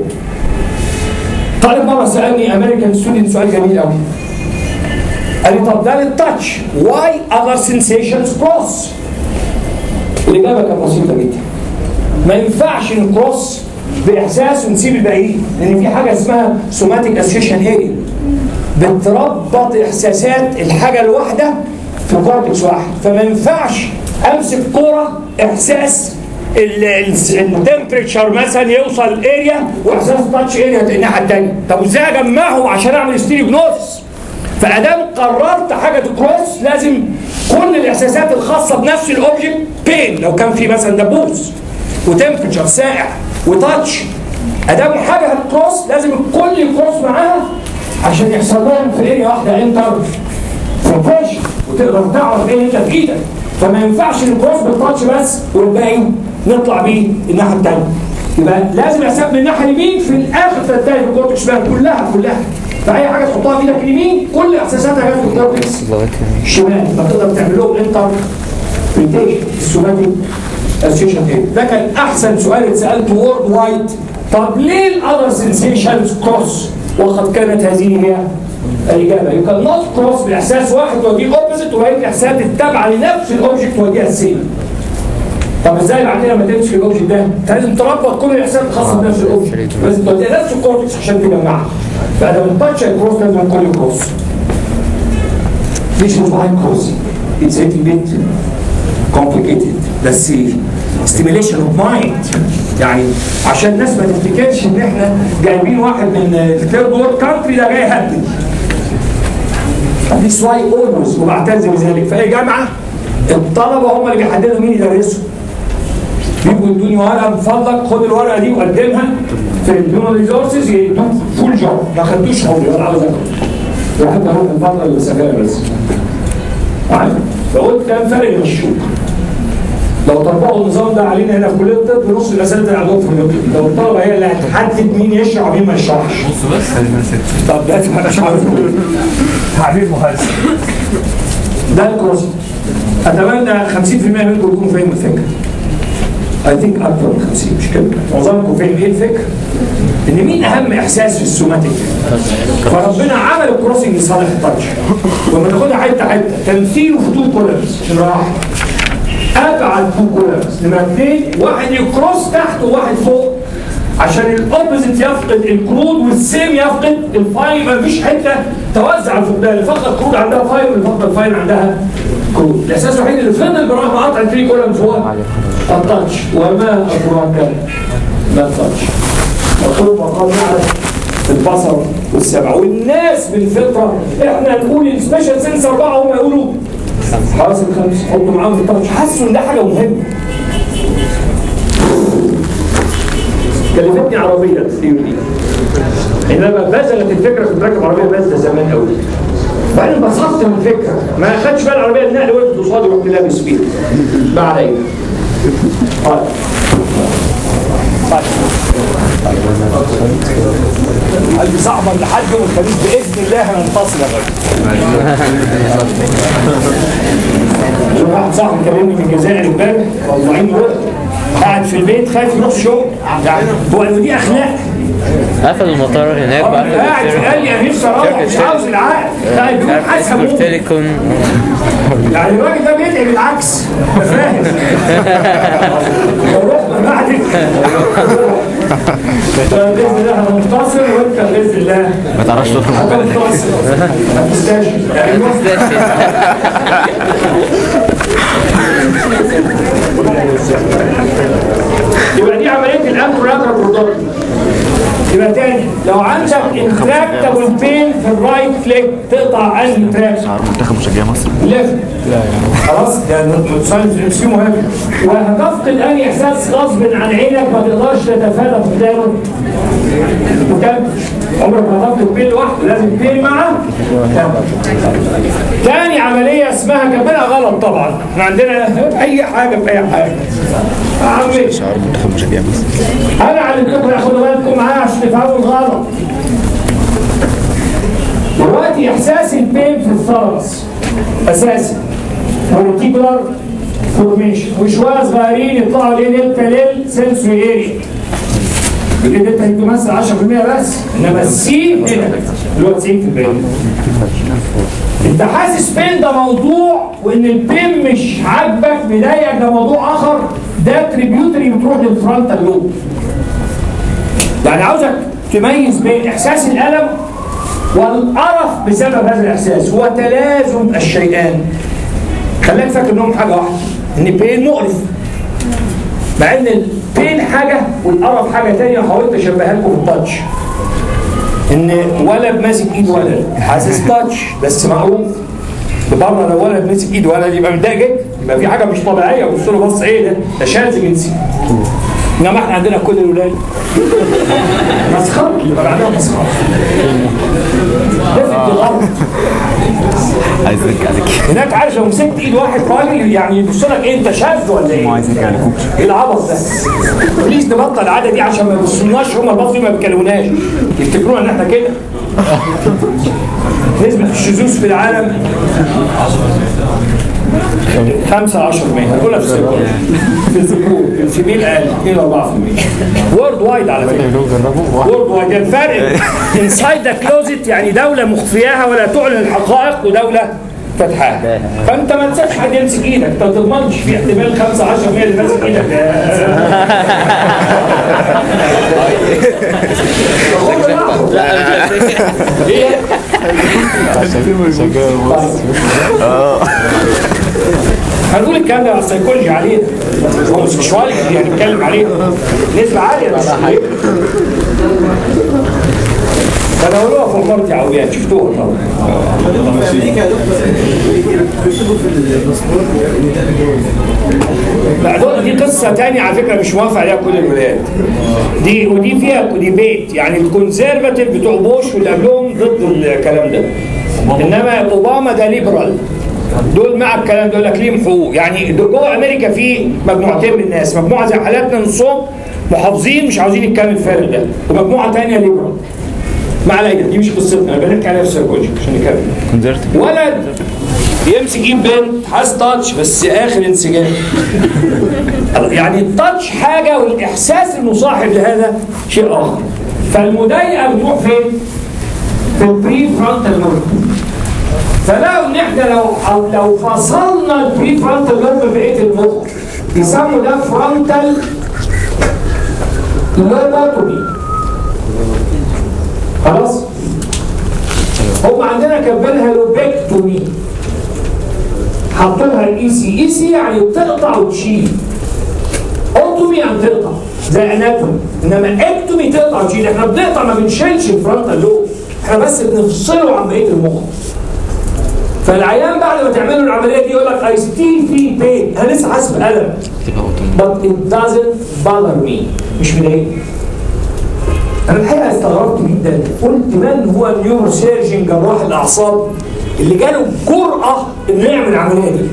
طالب مره سالني امريكان ستودنت سؤال جميل قوي قال لي طب ده للتاتش واي اذر سنسيشنز كروس الاجابه كانت بسيطه جدا ما ينفعش نكروس باحساس ونسيب الباقيين لان في حاجه اسمها سوماتيك اسوشيشن اريا بتربط احساسات الحاجه الواحده في كورتكس واحد فما ينفعش امسك كوره احساس التمبريتشر مثلا يوصل اريا واحساس تاتش اريا الناحيه الثانيه طب ازاي اجمعهم عشان اعمل ستيريوجنوز فادام قررت حاجه تكروس لازم كل الاحساسات الخاصه بنفس الاوبجكت بين لو كان في مثلا دبوس وتمبريتشر سائع وتاتش ادام حاجه هتكروس لازم الكل يكروس معاها عشان يحصل لهم في اريا واحده انتر سنسيشن وتقدر تعرف ايه انت في ايدك فما ينفعش الكروس بالتاتش بس والباقي نطلع بيه الناحيه الثانيه يبقى لازم احسب من الناحيه اليمين في الاخر تنتهي في الكورتكس بقى كلها كلها فاي حاجه تحطها في ايدك اليمين كل احساساتها جت في الكورتكس الشمال فتقدر تعمل لهم انتر بريتيشن السوماتيك اسوشيشن ايه ده كان احسن سؤال اتسالته وورد وايد طب ليه الاذر سنسيشنز كروس وقد كانت هذه هي الاجابه يو كان نوت كروس باحساس واحد توديه اوبوزيت وبقيه الاحساسات التابعه لنفس الاوبجكت توديها السيم طب ازاي بعد كده ما تمسك الاوبجكت ده؟ انت لازم تربط كل الاحساسات الخاصه بنفس الاوبجكت لازم توديها نفس الكورتكس عشان تجمعها فده من تاتش كروس لازم كل كروس This is why crossing. It's a little bit complicated. بس stimulation of mind يعني عشان الناس ما تفتكرش ان احنا جايبين واحد من الثيرد وورد كانتري ده جاي يهدد. This why always وبعتز بذلك فهي جامعه الطلبه هم اللي بيحددوا مين يدرسوا. بيجوا يدوني ورقه من فضلك خد الورقه دي وقدمها في الهيومن ريسورسز يدوك فول جوب ما خدتوش حولي ولا عاوز اكل. بحب اروح الفتره اللي سافرها بس. عارف؟ فقلت كان فرق يمشوك. لو طبقوا النظام ده علينا هنا في كليه الطب نص الاساتذه اللي عندهم في الطب لو الطلبه هي اللي هتحدد مين يشرح ومين ما يشرحش طب ده انا مش عارف أقول. تعبير مهذب ده الكروس اتمنى 50% منكم يكونوا فاهموا الفكره اي ثينك اكثر من 50 مش كده معظمكم فاهم ايه الفكره ان مين اهم احساس في السوماتيك فربنا عمل الكروسنج لصالح التاتش ولما تاخدها حته حته تمثيله في تو كولرز راح ابعد تو كولرز نمره اثنين واحد يكروس تحت وواحد فوق عشان الاوبوزيت يفقد الكرود والسيم يفقد الفاين ما فيش حته توزع الفقدان اللي فقد كرود عندها فاين واللي فقد فاين عندها كرود الاساس الوحيد اللي فضل برغم قطع الثري كولمز هو التاتش وما ادراك ما التاتش مطلوب مقام نعرف البصر والسمع والناس بالفطره احنا نقول السبيشال سنس اربعه هم يقولوا حواس الخمس حطوا معاهم في التاتش حسوا ان ده حاجه مهمه كلفتني عربيه الثيوري دي انما بذلت الفكره كنت راكب عربيه بازله زمان قوي بعدين انبسطت من الفكره ما خدش بالي العربيه النقل وقفت قصادي ورحت لابس فيها ما عليا طيب طيب قلبي صعبا لحد يوم الخميس باذن الله هننتصر يا راجل واحد صاحبي كلمني من الجزائر امبارح طلعين ورق قاعد في البيت خايف يروح الشغل يعني هو دي اخلاق قفلوا المطار هناك قاعد وقفلوا قال لي انا نفسي اروح مش عاوز العقل قاعد يقول حاسس اسمه هموت. تيليكون يعني الراجل ده بيدعي بالعكس أنت فاهم لو رحنا بعد باذن الله هننتصر وانت باذن الله ما تعرفش تفهم هتنتصر هتستشهد ايوه يبقى دي عمليه الانكراتر برودكت يبقى تاني لو عندك انتراكتابل بين في الرايت فليك تقطع انهي تراك منتخب مشجع مصر ليفت خلاص ده ساينس ام مهم وهتفقد انهي احساس غصب عن عينك ما تقدرش تتفادى فقدانه وكمل عمرك ما هتفقد بين لوحده لازم بين معاه تاني عمليه اسمها كاتبينها غلط طبعا احنا عندنا اي حاجه في اي حاجه يا عمي شعار منتخب مشجع مصر انا علمتكم خدوا بالكم معايا عشان تفهموا الغلط دلوقتي احساس البين في الثرس اساسي فورتيكولار فورميشن وشويه صغيرين يطلعوا ليه دلتا ليل سنسوري اريا اللي دلتا هتمثل 10% بس انما السي هنا اللي هو 90% انت حاسس بين ده موضوع وان البين مش عاجبك مضايقك ده موضوع اخر ده تريبيوتري بتروح للفرونتال لوب يعني عاوزك تميز بين احساس الالم والقرف بسبب هذا الاحساس هو تلازم الشيئان خليك فاكر انهم حاجه واحده ان بين مقرف مع ان البين حاجه والقرف حاجه ثانيه وحاولت اشبهها لكم في التاتش ان ولد ماسك ايد ولد حاسس تاتش بس معروف بره لو ولد ماسك ايد ولد يبقى متضايق جدا يبقى في حاجه مش طبيعيه وبص له بص ايه ده ده شاذ جنسي انما احنا عندنا كل الولاد مسخره يبقى عندنا مسخره ده في الغرب عايز ارجع لك هناك عارف لو مسكت ايد واحد راجل يعني يبص لك ايه انت شاذ ولا ايه؟ عايز ارجع لكم ايه العبط ده؟ بليز نبطل العاده دي عشان ما يبصوناش هم المصري ما بيكلموناش يفتكرونا ان احنا كده نسبة الشذوذ في العالم 5 10% هنقولها في الذكور في الذكور في الفيميل اقل 2 4% وورد وايد على فكره وورد وايد الفرق انسايد ذا كلوزت يعني دوله مخفياها ولا تعلن الحقائق ودوله فاتحاها فانت ما تسيبش حد يمسك ايدك انت ما تضمنش في احتمال 5 10% اللي ماسك ايدك ايه هنقول الكلام ده على السيكولوجي عليه هو مش شوالي يعني نتكلم عليه نسبة عالية بس تداولوها في عمارة يعويات شفتوها طبعا لا دول دي قصة تانية على فكرة مش موافق عليها كل الولايات دي ودي فيها ديبيت يعني الكونسرفاتيف بتوع بوش واللي قبلهم ضد الكلام ده انما اوباما ده ليبرال دول مع الكلام ده يقول لك ليهم حقوق يعني دول جوه امريكا في مجموعتين من الناس مجموعه زي حالاتنا نصهم محافظين مش عاوزين الكلام الفارغ ده ومجموعه ثانيه ليبرال ما علينا دي مش قصتنا انا بنحكي عليها في السيكولوجي عشان نكمل ولد يمسك ايد بنت حاسس تاتش بس اخر انسجام يعني التاتش حاجه والاحساس المصاحب لهذا شيء اخر فالمضايقه بتروح فين؟ في البري فرونتال لوب فلو ان احنا لو لو فصلنا البري فرونتال لوب ببقيه المخ بيسموا ده فرونتال لوبوتومي خلاص؟ هم عندنا كاتبينها لوبكتومي حطوا لها الاي سي اي سي يعني بتقطع وتشيل اوتومي يعني تقطع زي اناتومي انما اكتومي تقطع وتشيل احنا بنقطع ما بنشيلش الفرونتال لوب احنا بس بنفصله عن بقيه المخ فالعيان بعد ما تعملوا العمليه دي يقول لك اي ستيل في بين انا لسه حاسس بالم but it doesn't bother me مش مضايقني انا الحقيقه استغربت جدا قلت من هو النيورو سيرجن جراح الاعصاب اللي جاله جرأه انه يعمل العمليه دي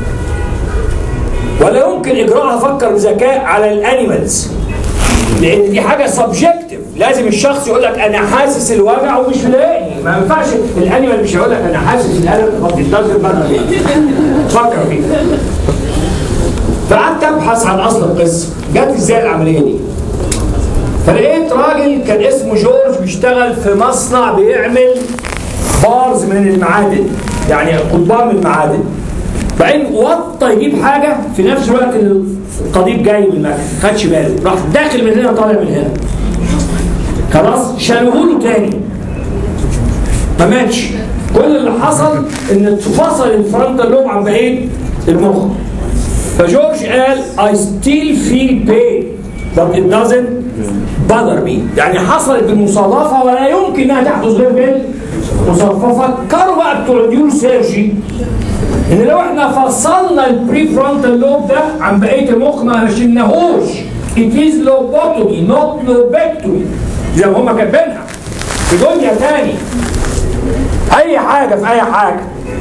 ولا يمكن اجراءها فكر بذكاء على الانيمالز لان دي حاجه سبجكتيف لازم الشخص يقول لك انا حاسس الوجع ومش مضايقني ما ينفعش الانيمال مش هيقول لك انا حاسس الالم طب لازم بقى فكر فيها فقعدت ابحث عن اصل القصه جت ازاي العمليه دي فلقيت راجل كان اسمه جورج بيشتغل في مصنع بيعمل بارز من المعادن يعني قضبان من المعادن بعدين وطى يجيب حاجه في نفس الوقت القضيب جاي من المكن خدش باله راح داخل من هنا طالع من هنا خلاص شالوه له تاني ما ماتش كل اللي حصل ان اتفصل الفرونتال لوب عن بقيه المخ فجورج قال I still feel pain but it doesn't bother me يعني حصلت بالمصادفة ولا يمكن انها تحدث غير بالمصادفة فكروا بقى بتوع النيورو سيرجي ان لو احنا فصلنا البري فرونتال لوب ده عن بقية المخ ما شلناهوش it is lobotomy not lobectomy زي ما هم كاتبينها في دنيا تاني اي حاجة في اي حاجة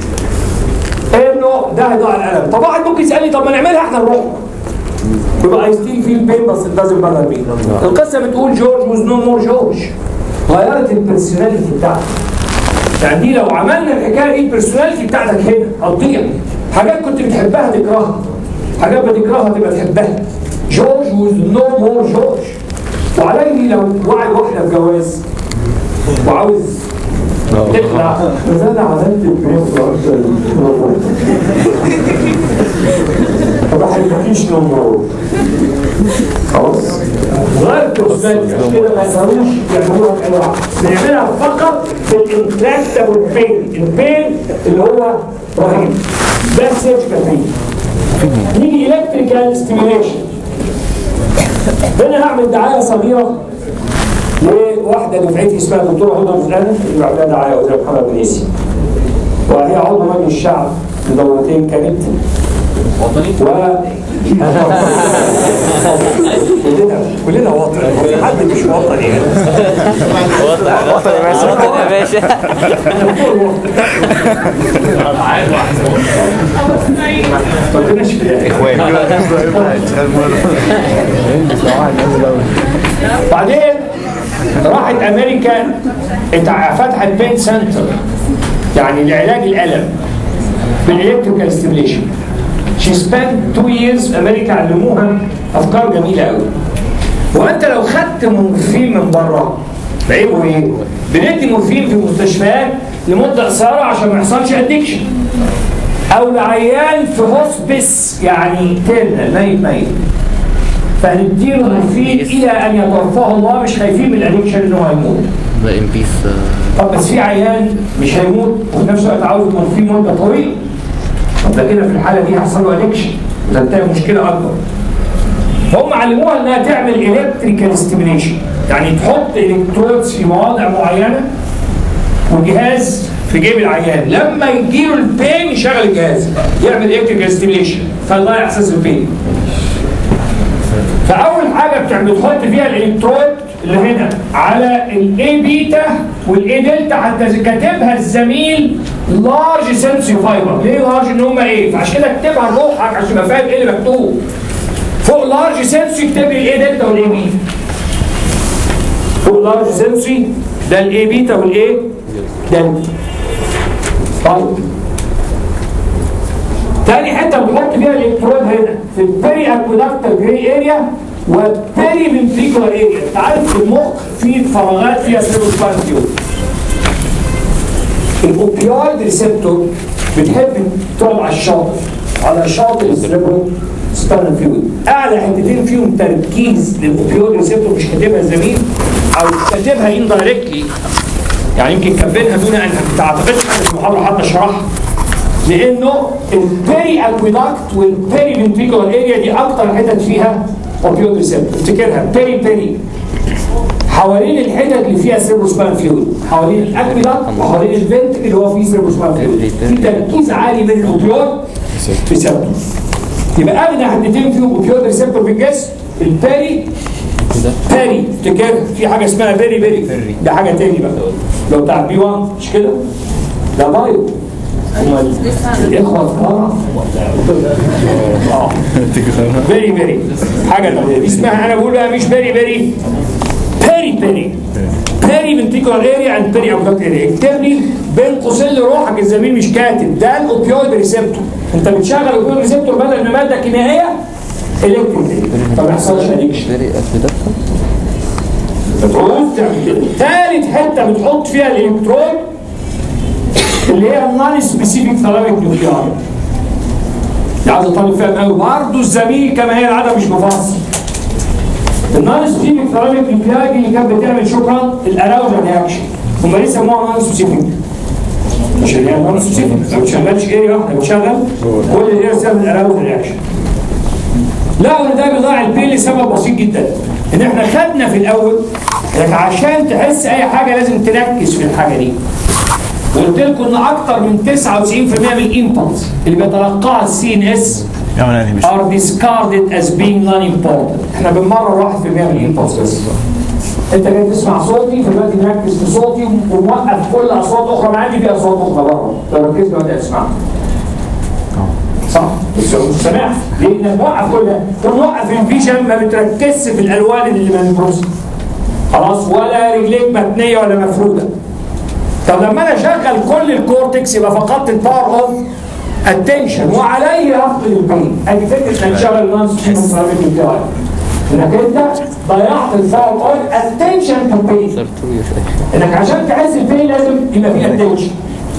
انه ده هيضيع الالم طب واحد ممكن يسالني طب ما نعملها احنا نروح يبقى اي ستيل فيل بين بس لازم بقى بين القصه بتقول جورج وز نو مور جورج غيرت البرسوناليتي بتاعتك يعني دي لو عملنا الحكايه دي البرسوناليتي بتاعتك هنا هتضيع حاجات كنت بتحبها تكرهها حاجات بتكرهها تبقى تحبها جورج وز نو مور جورج وعليه لو وعد واحده بجواز وعاوز تخلع بس انا عملت البريف طب مفيش نمر خلاص غير البرسوناليتي كده ما يقدروش يعملوها بانواع بنعملها فقط في الانتراكتابل بين البين اللي هو رهيب ده سيرجيكال بين نيجي الكتريكال ستيميوليشن هنا هعمل دعايه صغيره لواحدة دفعتي اسمها دكتورة هدى فلانة اللي بعدها دعاية وزير محمد بنيسي وهي عضو مجلس الشعب لدورتين كانت وطني و كلنا كلنا وطني في حد مش وطني يعني وطن يا باشا وطن يا باشا ما كناش في بعدين راحت امريكا اتع- فتحت بين سنتر يعني لعلاج الالم بالالكتريكال ستيميليشن شي سبند تو ييرز في امريكا علموها افكار جميله قوي وانت لو خدت مورفين من بره بعيبه ايه؟ بندي مورفين في المستشفيات لمده قصيره عشان ما يحصلش ادكشن او لعيان في هوسبس يعني ترنال ميت ميت فهنديله مورفين الى ان يتوفاه الله مش خايفين من الادكشن انه هيموت ده ام بيس طب بس في عيان مش هيموت وفي نفس الوقت عاوز مورفين مده طويله طب ده كده في الحاله دي هيحصل له ادكشن وتنتهي مشكله اكبر فهم علموها انها تعمل الكتريكال ستيميليشن يعني تحط الكترودز في مواضع معينه وجهاز في جيب العيان لما يجيله البين يشغل الجهاز يعمل الكتريكال ستيميليشن فيضيع احساس البين فاول حاجه بتعمل تحط فيها الالكترود اللي هنا على الاي بيتا والاي دلتا حتى كاتبها الزميل لارج سنسي فايبر ليه لارج ان هم ايه فعشان كده اكتبها لروحك عشان تبقى فاهم ايه اللي مكتوب فوق لارج سنسي اكتب لي الاي دلتا والاي بيتا فوق لارج سنسي ده الاي بيتا والايه دلتا طيب تاني حته بنحط فيها الالكترود هنا في البيري اكوداكتال جراي اريا والبيري فنتريكولار اريا انت عارف في المخ في فراغات فيها سيروسبانتيوم الاوبيويد ريسبتور بتحب تقعد على الشاطئ على شاطئ السيربرو سبانال فلويد اعلى حتتين فيهم تركيز للاوبيويد ريسبتور مش كاتبها الزميل او كاتبها اندايركتلي يعني يمكن كاتبينها دون ان تعتقدش ان المحاضره حتى شرحها لانه البيري اكويداكت والبيري فنتريكولار اريا دي اكتر حتت فيها اوبيويد ريسبتور افتكرها بيري بيري حوالين الحتت اللي فيها سيربروسبان فلويد حوالين الاكويداكت وحوالين الفنت اللي هو فيه سيربروسبان فلويد في تركيز عالي من الاوبيويد ريسبتور يبقى اغنى حتتين فيهم اوبيويد ريسبتور في الجسم البيري بيري افتكر في حاجه اسمها بيري بيري ده حاجه تاني بقى لو بتاع بي 1 مش كده ده بايو هم الاخوه الكبار اه بيري بيري حاجه تانية. دي اسمها انا بقول بقى مش بيري بيري بيري بيري بيري فنتيكولار اريا اند بيري اوبدكت اريا اكتب لي بين قوسين لروحك الزميل مش كاتب ده الاوبيويد ريسبتور انت بتشغل الاوبيويد ريسبتور بدل ما ماده كيميائيه الكتريك فما يحصلش ادكشن بتعوز تعمل كده ثالث حته بتحط فيها الالكترون اللي هي النون سبيسيفيك ثيرابيك نيوكليار دي عايز طالب فاهم قوي برضه الزميل كما هي العاده مش مفصل النون سبيسيفيك ثيرابيك نيوكليار دي اللي كانت بتعمل شكرا الاراوجن رياكشن هم ليه سموها نون سبيسيفيك عشان هي نون سبيسيفيك ما بتشغلش اريا واحده بتشغل كل الاريا بتعمل الاراوجن رياكشن لا ان ده بيضيع البين لسبب بسيط جدا ان احنا خدنا في الاول انك عشان تحس اي حاجه لازم تركز في الحاجه دي وقلت لكم ان اكتر من 99% من الامبلس اللي بيتلقاها السي ان اس يا من مش are discarded as being non-important احنا بنمرر 1% من الامبلس بس انت جاي تسمع صوتي فدلوقتي مركز في صوتي وموقف كل اصوات اخرى ما عندي في اصوات اخرى بره لو ركزت وانت تسمع صح بس هو مش سامع لان موقف كل ده تقوم موقف الفيجن ما بتركزش في الالوان اللي منبروسه خلاص ولا رجليك متنيه ولا مفروده طب لما انا اشغل كل الكورتكس يبقى فقدت الباور اوف اتنشن وعلي افقد البين ادي فكره انك تشغل نون ستيمولس بتاعي انك انت ضيعت الباور اوف اتنشن تو بين انك عشان تحس البين لازم يبقى فيه اتنشن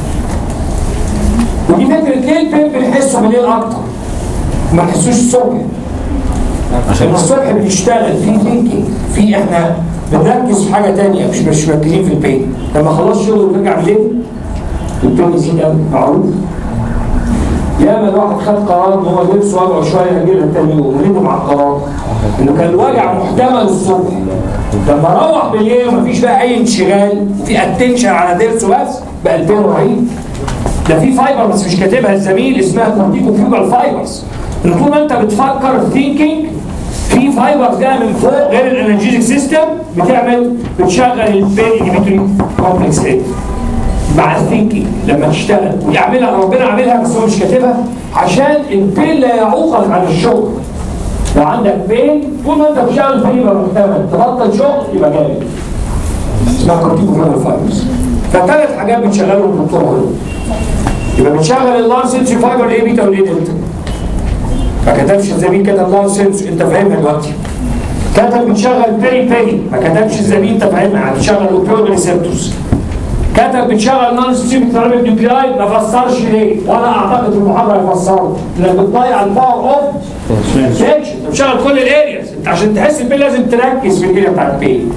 ودي فكره ليه البين بنحسه بالليل اكتر ما نحسوش الصبح عشان الصبح بنشتغل في ثينكينج في احنا بنركز في حاجه تانية مش مش مركزين في البين لما خلاص شغل ونرجع بالليل البين يزيد قوي معروف ياما الواحد خد قرار ان هو نفسه وجعه شويه يجيلها تاني يوم وندم على القرار انه كان الوجع محتمل الصبح لما روح بالليل ومفيش بقى اي انشغال في اتنشن على ضرسه بس بقى البين رهيب ده في فايبر بس مش كاتبها الزميل اسمها كورتيكو فيوبال فايبرز ان طول ما انت بتفكر ثينكينج في فايبرز جايه من فوق غير الانرجيتك سيستم بتعمل بتشغل البين انهبيتوري كومبلكس ايه مع الثينكينج لما تشتغل ويعملها ربنا عاملها بس هو مش كاتبها عشان البين لا يعوقك عن الشغل لو عندك بين طول ما انت بتشتغل بين يبقى محتمل تبطل شغل يبقى جامد اسمها كورتيكو فيوبال فايبرز فثلاث حاجات بتشغلهم بالطرق دول يبقى بتشغل اللار سنسي فايبر ايه بيتا والايه دلتا ما كتبش الزميل كتب اللار سنسي انت فاهمها دلوقتي كتب بتشغل بيري بيري ما كتبش الزميل انت فاهمها بتشغل اوبيود ريسبتورز كتب بتشغل نون سيستميك ثيرابيك نيوكلايد ما فسرش ليه ولا اعتقد المحاضره هيفسره انك بتضيع الباور اوف سكشن انت بتشغل كل الارياز انت عشان تحس البين لازم تركز في الاريا بتاعت البين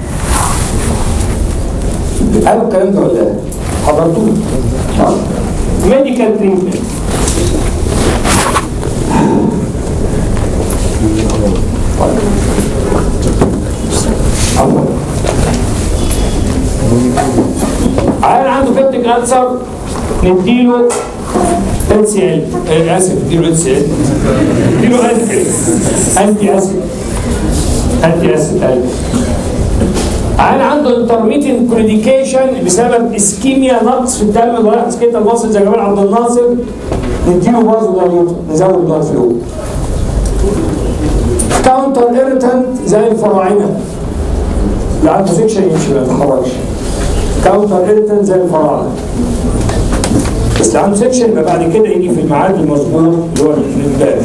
قالوا الكلام ده ولا لا؟ حضرتوه؟ ميديكال تريتمنت عيل عنده بيبتيك ألسر نديله ال سي ال اسف نديله ال سي ال نديله انتي انتي اسيد انتي اسيد عيان عنده انترميتنت كريديكيشن بسبب اسكيميا نقص في الدم اللي رايح سكيت المصل زي جمال عبد الناصر نديله بازو دايليتور نزود بلاد فلو كاونتر ايريتنت زي الفراعنه اللي عنده سكشن يمشي ما يتحركش كاونتر ايريتنت زي الفراعنه بس اللي عنده سكشن يبقى بعد كده يجي في الميعاد المظبوط اللي هو الامبارح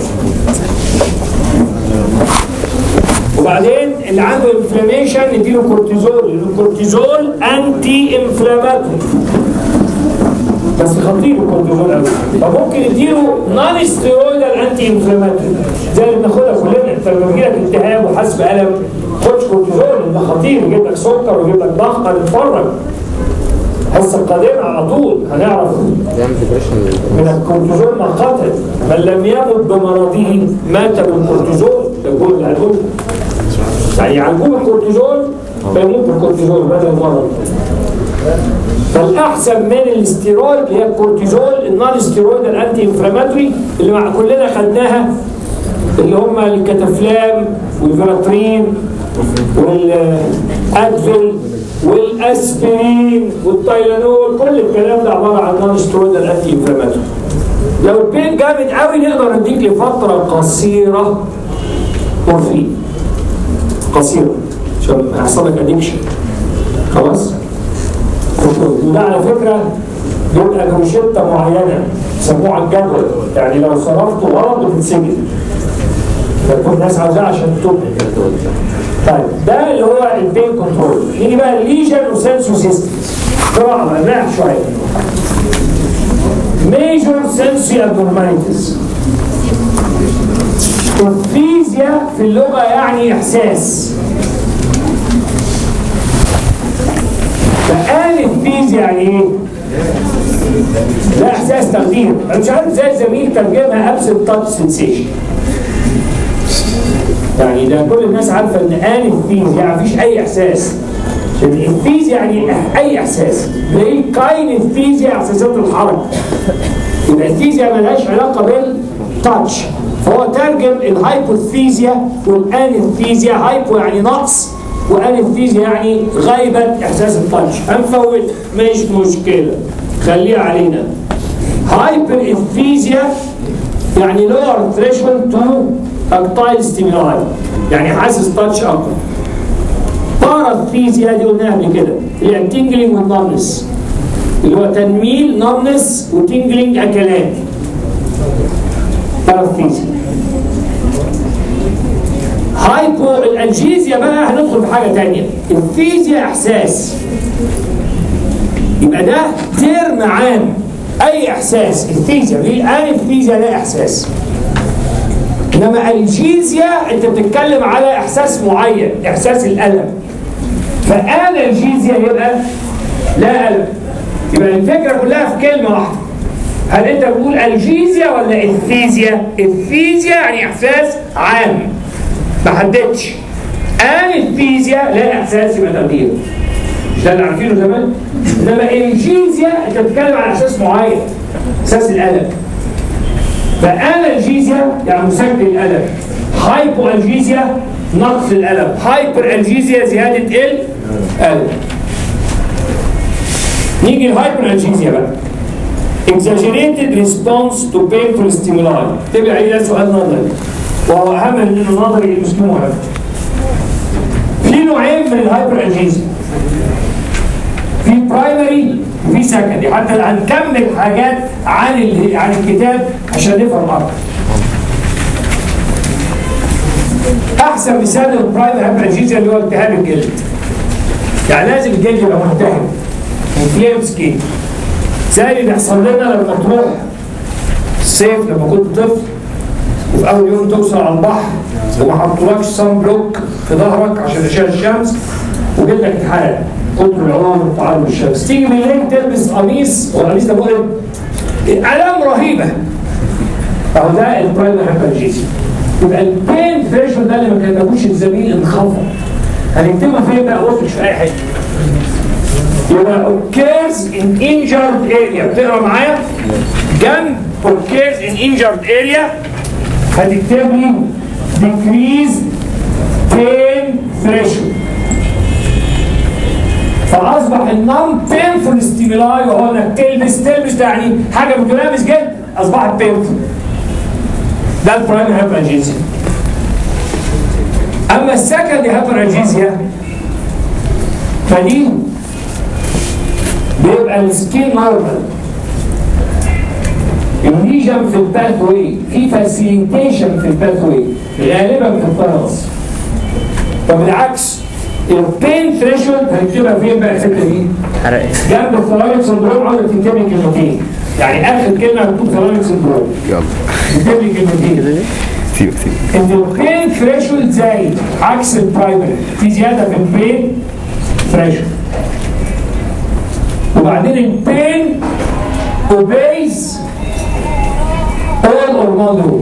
وبعدين اللي عنده انفلاميشن نديله كورتيزول لان الكورتيزول انتي انفلاماتوري بس خطير الكورتيزول قوي فممكن نديله نون ستيرويدال انتي انفلاماتوري زي اللي بناخدها كلنا انت لما بيجي لك التهاب وحاسس بالم خدش كورتيزول ده خطير يجيب لك سكر ويجيب لك ضغط هنتفرج الحصه القادمه على طول هنعرف من الكورتيزول ما قتل من لم يمت بمرضه مات بالكورتيزول ده الجمله اللي هنقولها يعني يعالجوه بالكورتيزول فيموت بالكورتيزول بدل المرض فالاحسن من الاستيرويد اللي هي الكورتيزول النون ستيرويد الانتي انفلاماتوري اللي مع كلنا خدناها اللي هم الكتافلام والفيراترين والادفل والاسبرين والتايلانول كل الكلام ده عباره عن نون ستيرويد الانتي انفلاماتوري لو البين جامد قوي نقدر نديك لفتره قصيره مورفين قصيره عشان يحصل لك ادكشن خلاص وده على فكره بيبقى بروشته معينه يسموها على الجدول يعني لو صرفته غلط بتتسجن فكل الناس عاوزاه عشان تتوب طيب ده اللي هو البين كنترول نيجي بقى الليجن وسنسو سيستم بسرعه نريح شويه ميجور سنسوري ابنورماليتيز الفيزياء في اللغه يعني احساس فقال الفيزياء يعني ايه؟ لا احساس تقدير انا مش عارف ازاي الزميل ترجمها ابسنت تاتش سنسيشن يعني ده كل الناس عارفه ان قال الفيزياء يعني مفيش اي احساس الفيزياء يعني اي احساس زي كاين الفيزياء احساسات الحركه يبقى الفيزياء ملهاش علاقه بالتاتش فهو ترجم الهايبوثيزيا والانثيزيا هايبو يعني نقص وانثيزيا يعني غيبه احساس التاتش هنفوت مش مشكله خليها علينا هايبر انثيزيا يعني لور ثريشولد تو تاكتايل ستيمولاي يعني حاسس تاتش اقوى باراثيزيا دي قلناها قبل كده اللي هي التنجلينج والنمنس اللي هو تنميل نمنس وتنجلينج اكلات باراثيزيا هايبو الانجيزيا بقى هندخل في حاجه ثانيه الفيزيا احساس يبقى ده ترم عام اي احساس الفيزياء دي الان الفيزياء ده احساس انما الجيزيا انت بتتكلم على احساس معين احساس الالم فآن الجيزيا يبقى لا ألم يبقى الفكرة كلها في كلمة واحدة هل أنت بتقول الجيزيا ولا الفيزيا؟ الفيزيا يعني إحساس عام ما حددش آن الفيزيا لا إحساس يبقى تقدير مش ده اللي عارفينه زمان؟ إنما الجيزيا أنت بتتكلم على إحساس معين إحساس الألم فآن الجيزيا يعني مسكن الألم هايبو الجيزيا نقص الألم هايبر الجيزيا زيادة الألم نيجي الهايبر الجيزيا بقى exaggerated response to painful stimuli تبقى عليه ده سؤال نظري وهو أهم من إنه نظري المسموع في نوعين من الهايبر الجيزيا في برايمري وفي سكندري حتى هنكمل حاجات عن ال- عن الكتاب عشان نفهم اكتر احسن مثال للبرايمري هايبرجيزيا اللي هو التهاب الجلد يعني لازم الجلد يبقى ملتهب انفلام سكين زي اللي بيحصل لنا لما تروح الصيف لما كنت طفل وفي اول يوم توصل على البحر وما حطولكش صن بلوك في ظهرك عشان اشعه الشمس وجلدك اتحرق كتر العمر والتعرض للشمس تيجي بالليل تلبس قميص والقميص ده مقلب الام رهيبه اهو ده البرايمري هايبرجيزيا يبقى البين ثريشولد ده اللي ما كتبوش الزميل انخفض هنكتبه فين بقى بص مش في اي حته يبقى occurs in injured area بتقرا معايا جنب occurs in injured area هتكتب لي decrease pain threshold اصبح النون بينفول ستيمولاي وهو انك تلبس تلبس ده يعني حاجه بتلامس جدا اصبحت بينفول ده البرايمري هايبرجيزيا اما السكندري هايبرجيزيا فدي بيبقى السكين نورمال الليجن في الباث واي في فاسيليتيشن في الباث واي غالبا في الثالث طب بالعكس البين ثريشولد هنكتبها فين بقى الحته دي؟ حرقت جنب الثلايك سندروم عاوزك تكتب لي كلمتين يعني اخر كلمه مكتوب ثلايك سندروم يلا تكتب لي كلمتين سيبك سيبك ان البين ثريشولد زايد عكس البرايمري في زياده في البين ثريشولد وبعدين البين اوبيز اول اور نون رول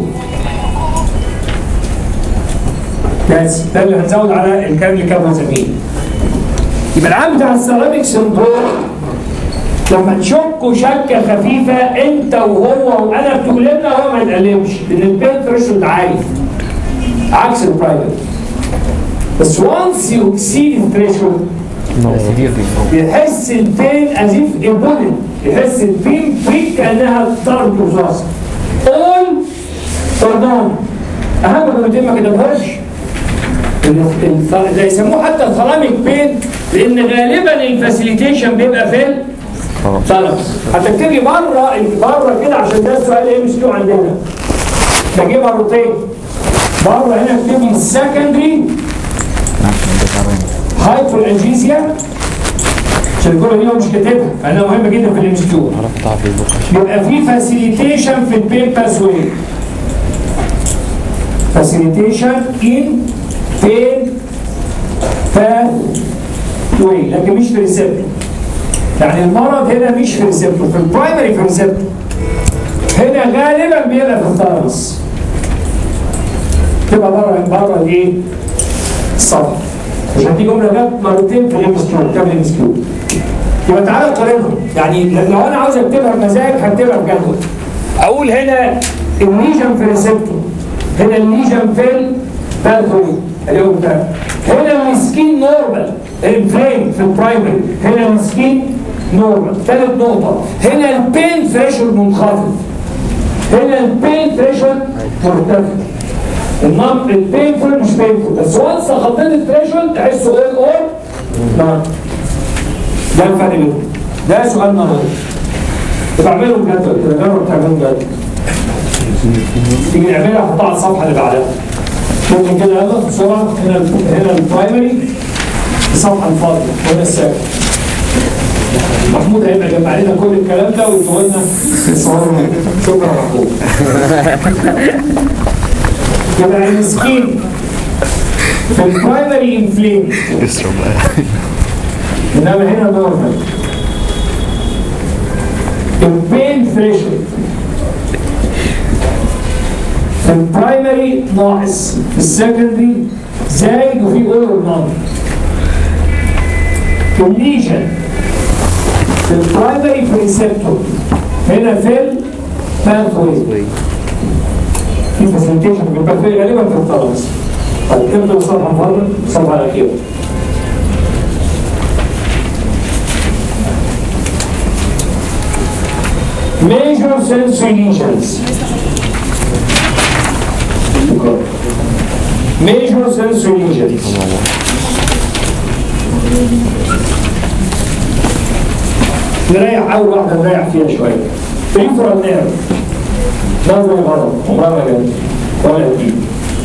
بس ده اللي هنزود على الكلام اللي كان زميل يبقى العام بتاع السيراميك سندروم لما تشكوا شكه خفيفه انت وهو وانا بتقلبنا هو ما يتقلبش لان البين ثريشولد عالي عكس البرايفت بس وانس يو اكسيد الثريشولد بيحس البين از اف امبودد يحس البين فيك كانها ضرب رصاص اول فردان اهم كلمتين ما كتبهاش ال- الف- ده يسموه حتى الثراميك بين لان غالبا الفاسيليتيشن بيبقى في الثلث هتكتبي بره بره كده عشان ده السؤال ايه مش عندنا بجيب مرتين بره هنا اكتبي السكندري هايبر انجيزيا عشان الجمله دي هو مش كاتبها لانها مهمه جدا في الام كيو يبقى في فاسيليتيشن في البين باثوي فاسيليتيشن ان بين باثوي لكن مش في ريسبتور يعني المرض هنا مش في ريسبتور في البرايمري في ريسبتور هنا غالبا بيبقى في الثالث تبقى بره بره الايه؟ الصفحه عشان دي جمله جت مرتين في الام اس كيو كام الام اس كيو يبقى تعالى نقارنهم يعني لو انا عاوز اكتبها بمزاج هكتبها بجدول اقول هنا الليجن في الريسبتور هنا الليجن في الباثوي اليوم ده هنا السكين نورمال الانفلام في البرايمري هنا السكين نورمال ثالث نقطه هنا البين ثريشولد منخفض هنا البين ثريشولد مرتفع النم البينفول مش بينفول بس وانس خطيت الثريشولد تحسه اول اور نعم ده الفرق بينهم ده سؤال نظري بعمله بجدول كده جرب تعمله بجدول تيجي نعملها احطها على الصفحه اللي بعدها ممكن كده يلا بسرعه هنا ال- هنا البرايمري الصفحه الفاضيه وهنا الساكن محمود هيبقى جمع لنا كل الكلام ده ويصور لنا الصور شكرا يا محمود يبقى المسكين في البرايمري انفليم اشرب بقى انما هنا نورمال البين ثريشولد في البرايمري ناقص في السكندري زايد وفي اول نون في الليجن في البرايمري في ريسبتور هنا في الباثوي في برزنتيشن في الباثوي غالبا في الثالث طيب ابدا الصفحه مفضل الصفحه الاخيره Major sensory lesions. Major sensory lesions. نريح أول واحدة نريح فيها شوية. peripheral nerve. نظري غلط عمرها ما جت ولا هتيجي.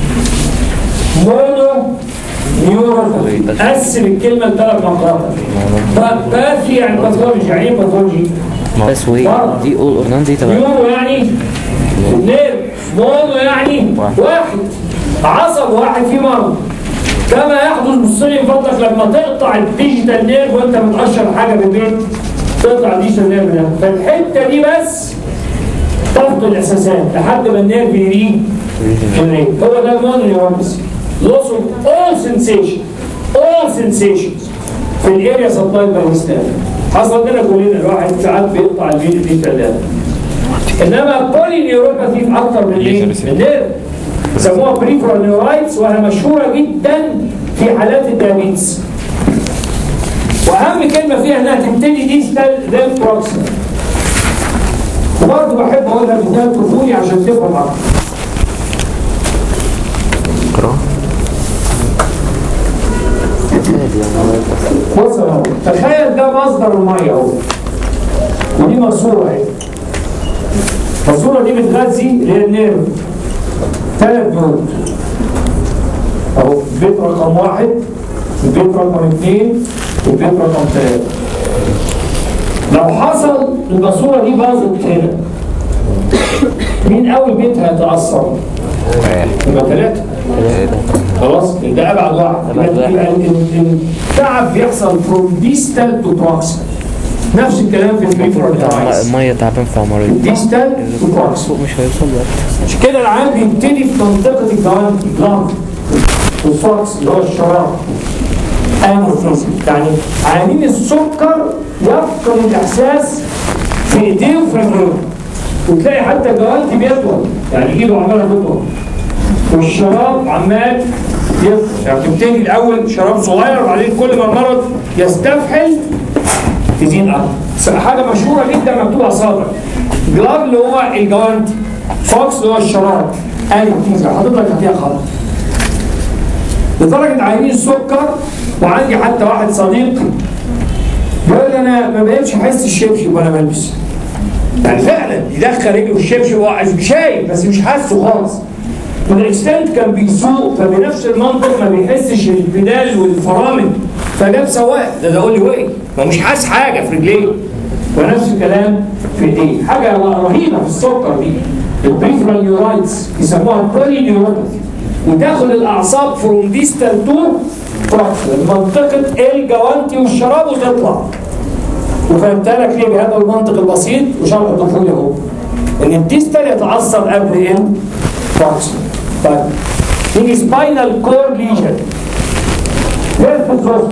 مونو نيورال قسم الكلمة لثلاث مقاطع. بافي يعني باثولوجي يعني ايه باثولوجي؟ بس وي دي اول اورنان دي تبع يورو يعني نير مونو يعني واحد عصب واحد في مرض كما يحدث بص لي من فضلك لما تقطع الديجيتال نيرف وانت بتقشر حاجه في البيت تقطع الديجيتال نيرف ده فالحته دي بس تفقد الاساسات لحد ما النيرف يريه الريق هو ده المونو نيوروباثي loss of all sensation all sensations في الاريا سبلايد باي حصل لنا كلنا الواحد ساعات بيقطع الفيديو الديجيتال ده انما بولي نيوروباثي في اكتر من ايه؟ من نيرف سموها بريفرال نيورايتس وهي مشهوره جدا في حالات الدايابيتس واهم كلمه فيها انها تبتدي ديستال ذن بروكسيمال وبرضه بحب اقولها مثال طفولي عشان تفهم اكتر بص اهو تخيل ده مصدر الميه اهو ودي ماسوره اهي الماسوره دي بتغذي اللي هي النيرف ثلاث بيوت اهو بيت رقم واحد البيت رقم اثنين والبيت رقم ثلاثه لو حصل الماسوره دي باظت هنا مين اول بيت هيتاثر؟ يبقى ثلاثه خلاص ده ابعد واحد يبقى يبقى ال- ال- التعب بيحصل فروم ديستال تو بروكسيمال نفس الكلام في البريفرال ايز المية تعبان في عمرية ديستال تو بروكسيمال مش هيوصل بقى عشان كده العام بيبتدي في منطقه الجوانب الجلام والفوكس اللي هو الشراب انوفيزم يعني عيانين السكر يفقد الاحساس في ايديه وفي رجليه وتلاقي حتى الجوانب بيطول يعني ايده عماله تطول والشراب عمال يطول يعني تبتدي الاول شراب صغير وبعدين كل ما المرض يستفحل تزيد اكتر حاجه مشهوره جدا مكتوبه صابع جلاب اللي هو الجوانتي فوكس اللي هو الشراب ايوه تيجي حاطط لك تحتيها خط لدرجه عيانين السكر وعندي حتى واحد صديق يقول لي انا ما بقتش احس الشبشب وانا بلبس يعني فعلا يدخل رجله في الشبشب وهو شايف بس مش حاسه خالص والاكستنت كان بيسوق فبنفس المنطق ما بيحسش البدال والفرامل فجاب سواق ده ده قول لي وقف ما مش حاسس حاجه في رجليه ونفس الكلام في ايديه حاجه رهيبه في السكر دي البريفرال نيورايتس يسموها بولي نيوروباثي وتاخد الاعصاب فروم ديستال تو بروكسيمال منطقه الجوانتي والشراب وتطلع وفهمتها لك ليه بهذا المنطق البسيط وشرح الطفولي اهو ان الديستال يتعصب قبل ايه؟ بروكسيمال طيب نيجي سباينال كور ليجن هيرفز زوست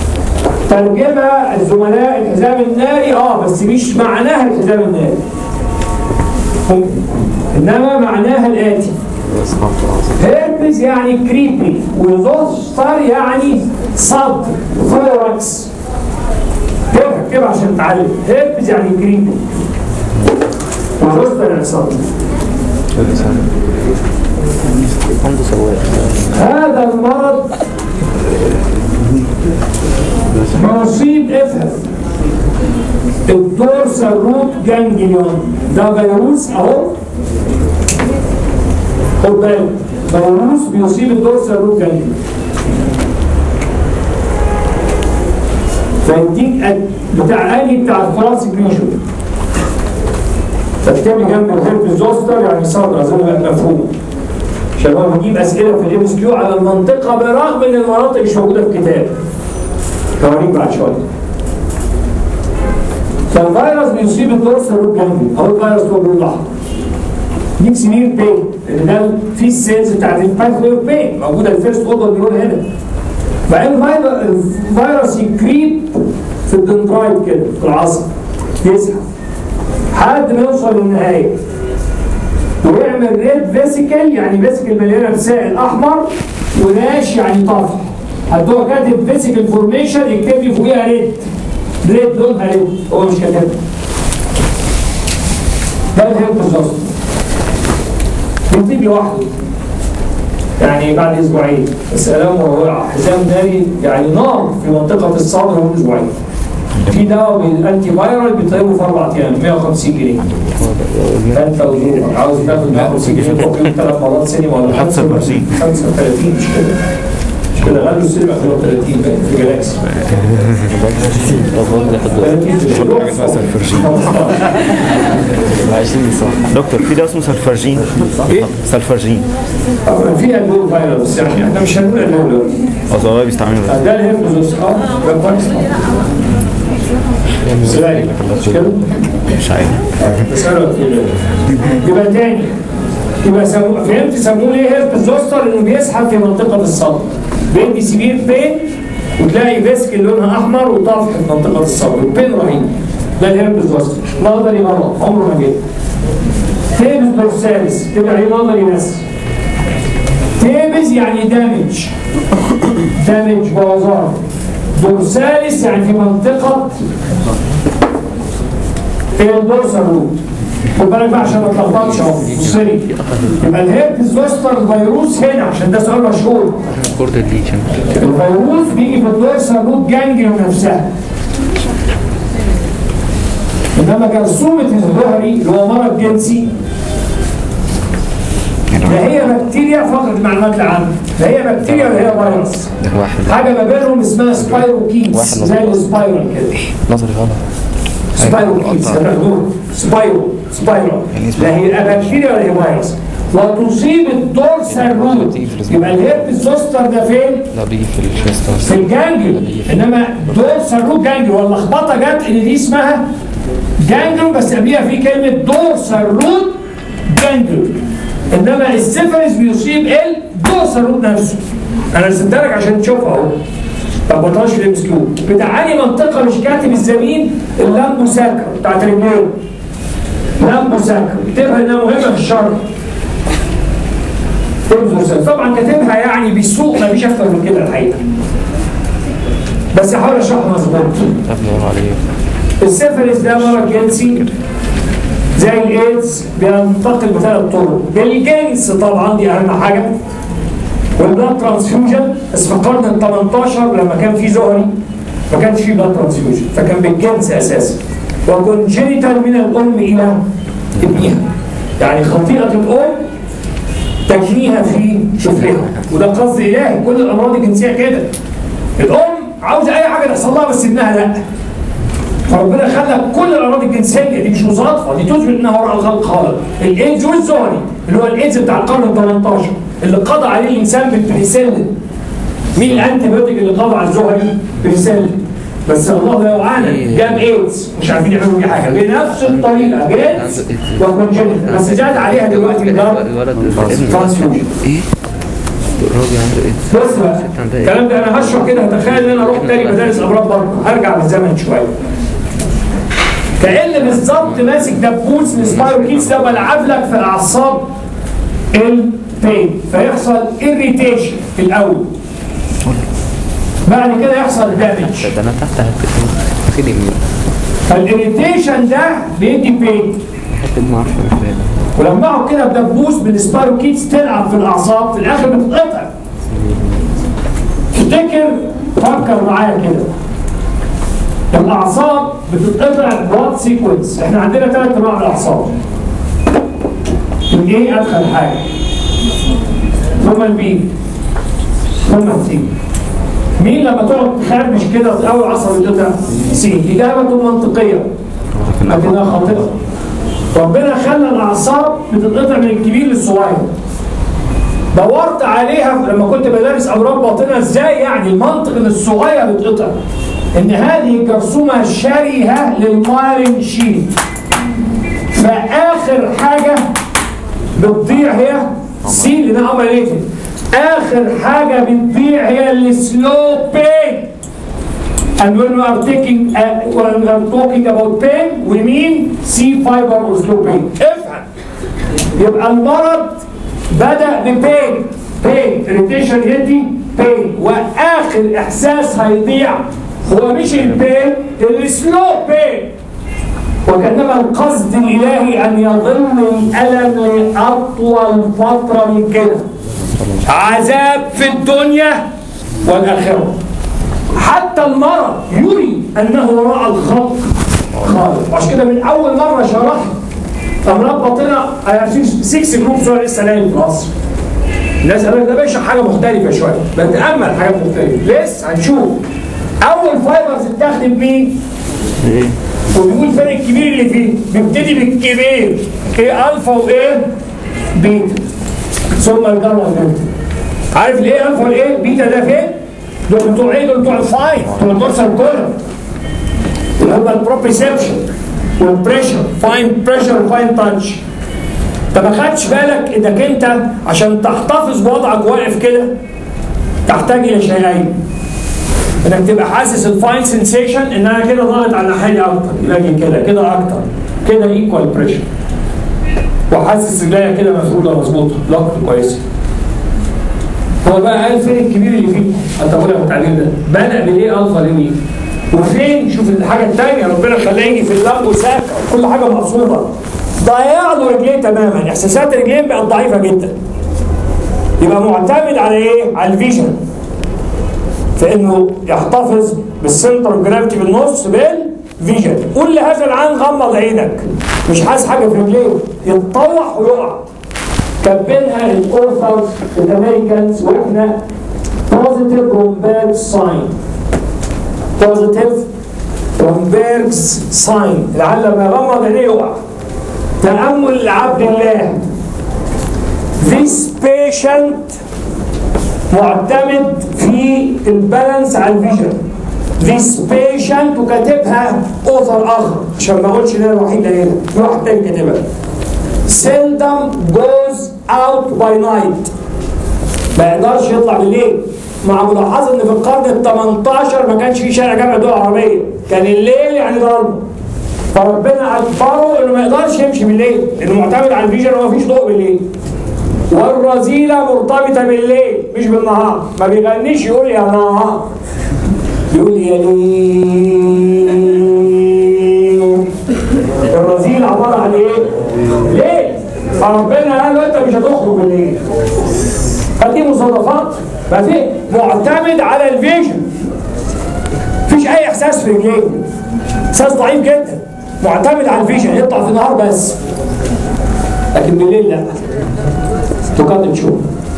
ترجمها الزملاء الحزام الناري اه بس مش معناها الحزام الناري ممكن. انما معناها الاتي هيربز يعني كريبي وزوستر يعني صدر ثوركس كده كده عشان تتعلم هيربز يعني كريبي وزوستر يعني صدر عنده سواق هذا المرض بيصيب افهم الدورسال روت جانجليون ده فيروس اهو خد بالك فيروس بيصيب الدورسال روت جانجليون فيديك أد- بتاع انهي بتاع الثراسيك ريجن فاكتب لي جنب الهيرب زوستر يعني صدر اظن بقت مفهومه عشان هو بيجيب اسئله في الام اس كيو على المنطقه برغم ان المناطق مش موجوده في الكتاب. هوريك بعد شويه. فالفيروس بيصيب الدورس الروت جانجلي او الفيروس هو باللون الاحمر. ديك سمير بين اللي ده في السيلز بتاعت الباثوي بين موجوده الفيرست اوردر بيقول هنا. بعدين الفيروس- الفيروس يكريب في الدندرايت كده في العصب يسحب لحد ما يوصل للنهايه ويعمل ريد فيسيكل يعني فيسيكل مليانه بسائل احمر وناش يعني طفح حتى هو كاتب فيسيكل فورميشن يكتب لي فوقيها ريد ريد لونها ريد هو مش كاتبها ده الهيربس اصلا بيطيب لوحده يعني بعد اسبوعين بس الام وقع حزام ناري يعني نار في منطقه الصدر من اسبوعين في دواء بالانتي فايرال بيطيبه في اربع ايام 150 جنيه فانت وزوجك عاوز تاخد 150 جنيه تروح يوم ثلاث مرات سينما ولا 35. 35 مش كده مش كده غلوا السينما 30 باين في جالاكسي 20 صح دكتور في ده اسمه سلفرجين ايه؟ سلفرجين فيها النور فايروس يعني احنا مش هنقول النور دلوقتي اصل هو بيستعملوا ده ده الهيربس اه ده كويس ازاي؟ مش كده؟ مش عارف بسألك يبقى تاني يبقى سمو... فهمت سموه ليه هيربس زوستر انه بيسحب في منطقه الصدر بيدي سبير بين وتلاقي فيسكل لونها احمر وطفح في منطقه الصدر البين رهيب ده الهيربس زوستر نظري مرض عمره ما جه تيبس دورساليس تبقى عليه نظري بس تيبس يعني دامج دامج بوظان دورساليس يعني في منطقة الدورسال روت خد بالك بقى عشان ما تلخبطش اهو بصري يبقى الهيربس زوستر فيروس هنا عشان ده سؤال مشهور الفيروس بيجي في الدورسال روت جانجليون نفسها انما جرثومة الظهري اللي هو مرض جنسي لا هي بكتيريا فقط المعلومات العامة لا هي بكتيريا ولا هي فيروس واحد حاجة ما بينهم اسمها سبايروكيتس زي السبايرال كده نظري غلط سبايروكيتس سبايرو سبايرو لا هي لا بكتيريا ولا هي فيروس وتصيب الدورسال روت يبقى الهيربس زوستر ده فين؟ لا بيجي في الشيست في الجانجل انما دورسال روت جانجل واللخبطه جت ان دي اسمها جانجل بس قبليها في كلمه دورسال روت جانجل انما السيفلس بيصيب الدورسال روت نفسه انا رسمتها لك عشان تشوفها اهو طب ما طلعش الام اس كيو بتاع أي منطقه مش كاتب الزميل اللامبو ساكر بتاعت رجليه لامبو ساكر اكتبها انها مهمه في الشرح تنظر طبعا كاتبها يعني بسوء ما فيش اكتر من كده الحقيقه بس هحاول اشرحها مظبوط بنقول عليه السيفلس ده مرض جنسي زي الايدز بينتقل بثلاث طرق بالجنس طبعا دي اهم حاجه والبلاد ترانسفيوجن بس في القرن ال 18 لما كان في زهري ما كانش في بلاد ترانسفيوجن فكان بالجنس اساسا وكونجينيتال من الام الى ابنها يعني خطيئه الام تجنيها في شفرها وده قصد الهي كل الامراض الجنسيه كده الام عاوزه اي حاجه تحصل لها بس ابنها لا فربنا خلى كل الامراض الجنسيه دي مش مصادفه دي تثبت انها وراء الخلق خالق الايدز والزهري اللي هو الايدز بتاع القرن ال 18 اللي قضى عليه الانسان بالبنسلين مين الانتي بيوتيك اللي قضى على الزهري؟ بنسلين بس الله لا يعانى جاب ايدز مش عارفين يعملوا بيه حاجه بنفس الطريقه جنس وكونجنت بس زاد عليها دلوقتي بجد الولد ترانسفيوجن الراجل عنده ايه؟ بص بقى الكلام ده انا هشرح كده هتخيل ان انا اروح تاني مدارس امراض برضه هرجع بالزمن شويه كأن بالظبط ماسك دبوس السبايروكيتس ده بلعب لك في اعصاب البين فيحصل اريتيشن في الاول بعد كده يحصل دامج ده انا تحت هتقفل يمين فالاريتيشن ده بيدي بين حته ما اعرفش مش باين ولما اقعد كده بدبوس بالسبايروكيتس تلعب في الاعصاب في الاخر بتتقطع تفتكر فكر معايا كده الاعصاب بتتقطع بلاد سيكونس احنا عندنا ثلاث انواع من الاعصاب الايه ادخل حاجه ثم البي ثم السي مين لما تقعد تخربش كده اول عصب يتقطع سي اجابه منطقيه لكنها خاطئه ربنا خلى الاعصاب بتتقطع من الكبير للصغير دورت عليها لما كنت بدرس امراض باطنه ازاي يعني المنطق ان الصغير يتقطع ان هذه جرثومه شرهه للمايلين شيت فاخر حاجه بتضيع هي سي لانها اوبريتد اخر حاجه بتضيع هي السلو بين And when we are taking uh, when we are talking about pain we mean C fiber or slow pain. افهم يبقى المرض بدأ ببين بين irritation يدي بين واخر احساس هيضيع هو مش البين السلو بين وكانما القصد الالهي ان يظل الالم لاطول فتره من كده عذاب في الدنيا والاخره حتى المرض يري انه وراء الخلق خالق عشان كده من اول مره شرحت امراض باطنه 6 جروبس هو لسه نايم في مصر الناس قالوا ده بيشرح حاجه مختلفه شويه بتامل حاجات مختلفه لسه هنشوف اول فايبرز اتاخدت مين؟ وبيقول فين الكبير اللي فيه بيبتدي بالكبير ايه الفا وايه بيتا ثم الجاما بيتا عارف ليه الفا وايه بيتا ده فين؟ دول بتوع ايه دول بتوع الفاين بتوع الدورسال كولر اللي هم البروبريسبشن والبريشر فاين بريشر وفاين تاتش انت ما خدتش بالك انك انت عشان تحتفظ بوضعك واقف كده تحتاج الى شيئين انك تبقى حاسس الفاين سنسيشن ان انا كده ضاغط على ناحيه اكتر يلاقي كده كده اكتر كده ايكوال بريشر وحاسس رجليا كده مفروضه مظبوطه ضغط كويس هو بقى قال فين الكبير اللي فيه التقوية والتعديل ده بدأ بالايه الفا ليه وفين شوف الحاجة التانية ربنا خلاه يجي في اللمب وساك كل حاجة مقصودة ضيع له رجليه تماما احساسات رجلين بقت ضعيفة جدا يبقى معتمد على ايه؟ على الفيجن في انه يحتفظ بالسنتر اوف جرافيتي بالنص بالفيجن قول لهذا العين غمض عينك مش حاسس حاجه في رجليه يتطوح ويقع كاتبينها الاوثرز الامريكانز واحنا بوزيتيف رومبيرج ساين بوزيتيف رومبيرج ساين لعل ما يغمض عينيه يقع تامل لعبد الله This patient معتمد في البالانس على الفيجن This patient وكاتبها اوثر اخر عشان ما اقولش ان انا الوحيد اللي هنا في واحد تاني كاتبها seldom goes out by night ما يقدرش يطلع بالليل مع ملاحظه ان في القرن ال 18 ما كانش في شارع جامع دول عربيه كان الليل يعني ضلمه فربنا اجبره انه ما يقدرش يمشي بالليل لانه معتمد على الفيجن وما فيش ضوء بالليل والرذيلة مرتبطة بالليل مش بالنهار ما بيغنيش يقول يا نهار يقول يا ليل الرذيل عبارة عن ايه؟ ليل فربنا قال له انت مش هتخرج بالليل فدي مصادفات ما في معتمد على الفيجن مفيش اي احساس في رجليه احساس ضعيف جدا معتمد على الفيجن يطلع في النهار بس لكن بالليل لا تقدم شوف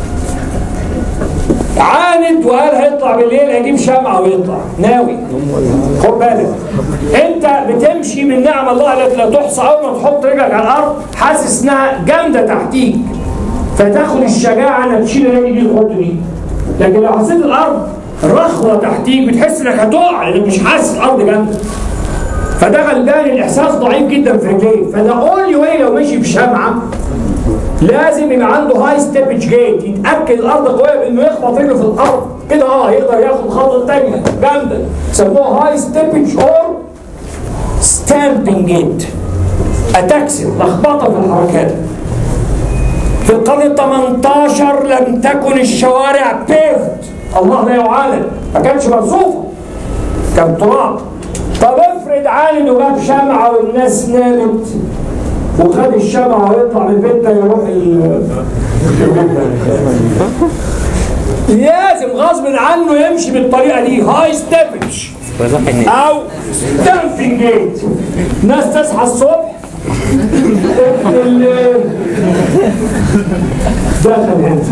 عاند وقال هيطلع بالليل هيجيب شمعة ويطلع ناوي خد بالك انت بتمشي من نعم الله التي لا تحصى اول ما تحط رجلك على الارض حاسس انها جامده تحتيك فتاخد الشجاعه انك تشيل رجلي دي وتحط دي لكن لو حسيت الارض رخوه تحتيك بتحس انك هتقع لانك مش حاسس الارض جامده فده غلبان الاحساس ضعيف جدا في رجليه فده اونلي واي لو مشي بشمعه لازم يبقى عنده هاي ستيبج جيت يتاكد الارض قويه بانه يخبط رجله في الارض كده اه يقدر ياخد خطوه ثانيه جامده سموها هاي ستيبج اور ستامبنج جيت اتاكسي لخبطه في الحركات في القرن ال 18 لم تكن الشوارع بيفت الله لا يعاند ما كانتش مرصوفه كان تراب طب افرض عالم وجاب شمعه والناس نامت وخد الشمعة ويطلع من البيت ده يروح ال لازم غصب عنه يمشي بالطريقة دي هاي ستيبج أو دامبنج جيت ناس تصحى الصبح ال- دخل هنا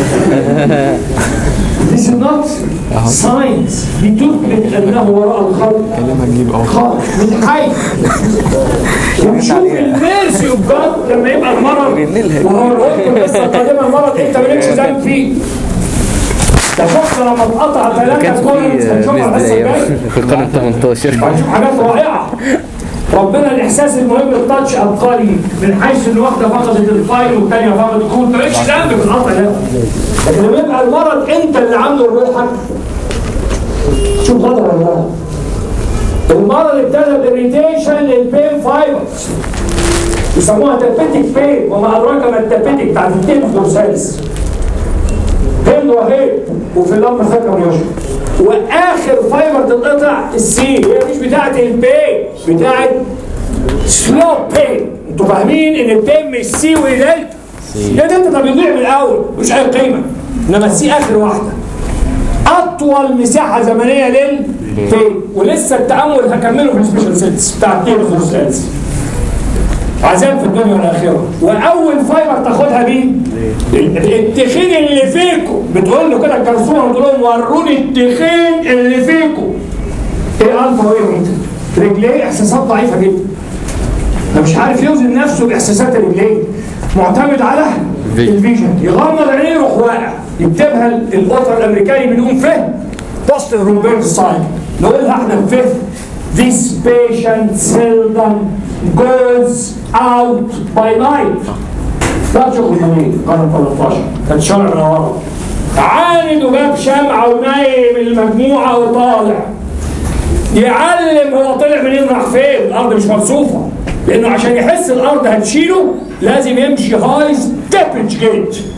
This is not science بتثبت أنه وراء الخلق خلق من حي وشوف الميرسي اوف جاد لما يبقى المرض وهو القط القصه القادمه المرض انت مالكش ذنب فيه ده شفت لما اتقطع ثلاثه كورنز هنشوفها الحصه الجايه في القرن 18 هنشوف حاجات رائعه ربنا الاحساس المهم التاتش ابقى لي من حيث ان واحده فقدت الفايل والثانيه فقدت الكود مالكش ذنب في القطع ده لكن لما يبقى المرض انت اللي عامله لروحك شوف خطر ولا لا المرض ابتدى بالريتيشن للبين فايبرز يسموها تابيتك بين وما ادراك ما التابيتك بتاعت التين دورسالس بين وهي وفي اللمبه ذكر يشرب واخر فايبر تتقطع السي هي مش بتاعت البين بتاعت سلو بين انتوا فاهمين ان البين مش سي ودلتا ده دلتا ده بيضيع من الاول مش اي قيمه انما السي اخر واحده اطول مساحه زمنيه للبين ولسه التامل هكمله في السبيشال سيلز بتاع التين سيلز عذاب في الدنيا والاخره واول فايبر تاخدها مين؟ التخين اللي فيكم بتقول له كده الكرسونه بتقول لهم وروني التخين اللي فيكم ايه الفا وايه رجليه احساسات ضعيفه جدا فمش عارف يوزن نفسه باحساسات رجليه معتمد على الفيجن يغمض عينيه يروح واقع يكتبها الاوتر الامريكاني بدون فهم بوست روبرت ساين نقولها احنا بفهم This patient seldom goes out by night. ده شغل جميل قرن 13 كان شارع من ورا عاند وجاب شمعة ونايم المجموعة وطالع يعلم هو طلع منين راح فين الأرض مش مرصوفة لأنه عشان يحس الأرض هتشيله لازم يمشي هاي ستيبج جيت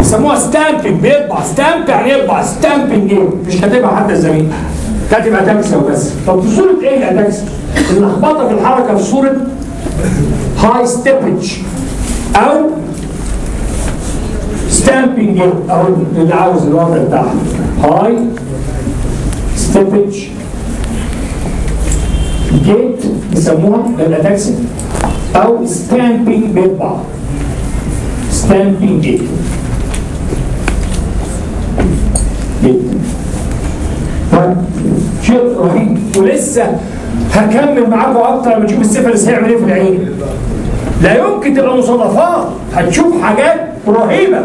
يسموها ستامبنج بيطبع ستامب يعني يطبع ستامبنج ايه مش كاتبها حتى الزميل كاتب اتاكسا وبس طب في صوره ايه الاتاكسا؟ اللخبطه في الحركه في صوره هاي ستيبج او ستامبنج او اللي عاوز الوضع بتاعها هاي ستيبج جيت يسموها الاتاكسي او ستامبنج بيطبع ستامبنج جيت جيت طيب شيء رهيب ولسه هكمل معاكم اكتر لما نشوف السفلس هيعمل ايه في العين لا يمكن تبقى مصادفات هتشوف حاجات رهيبه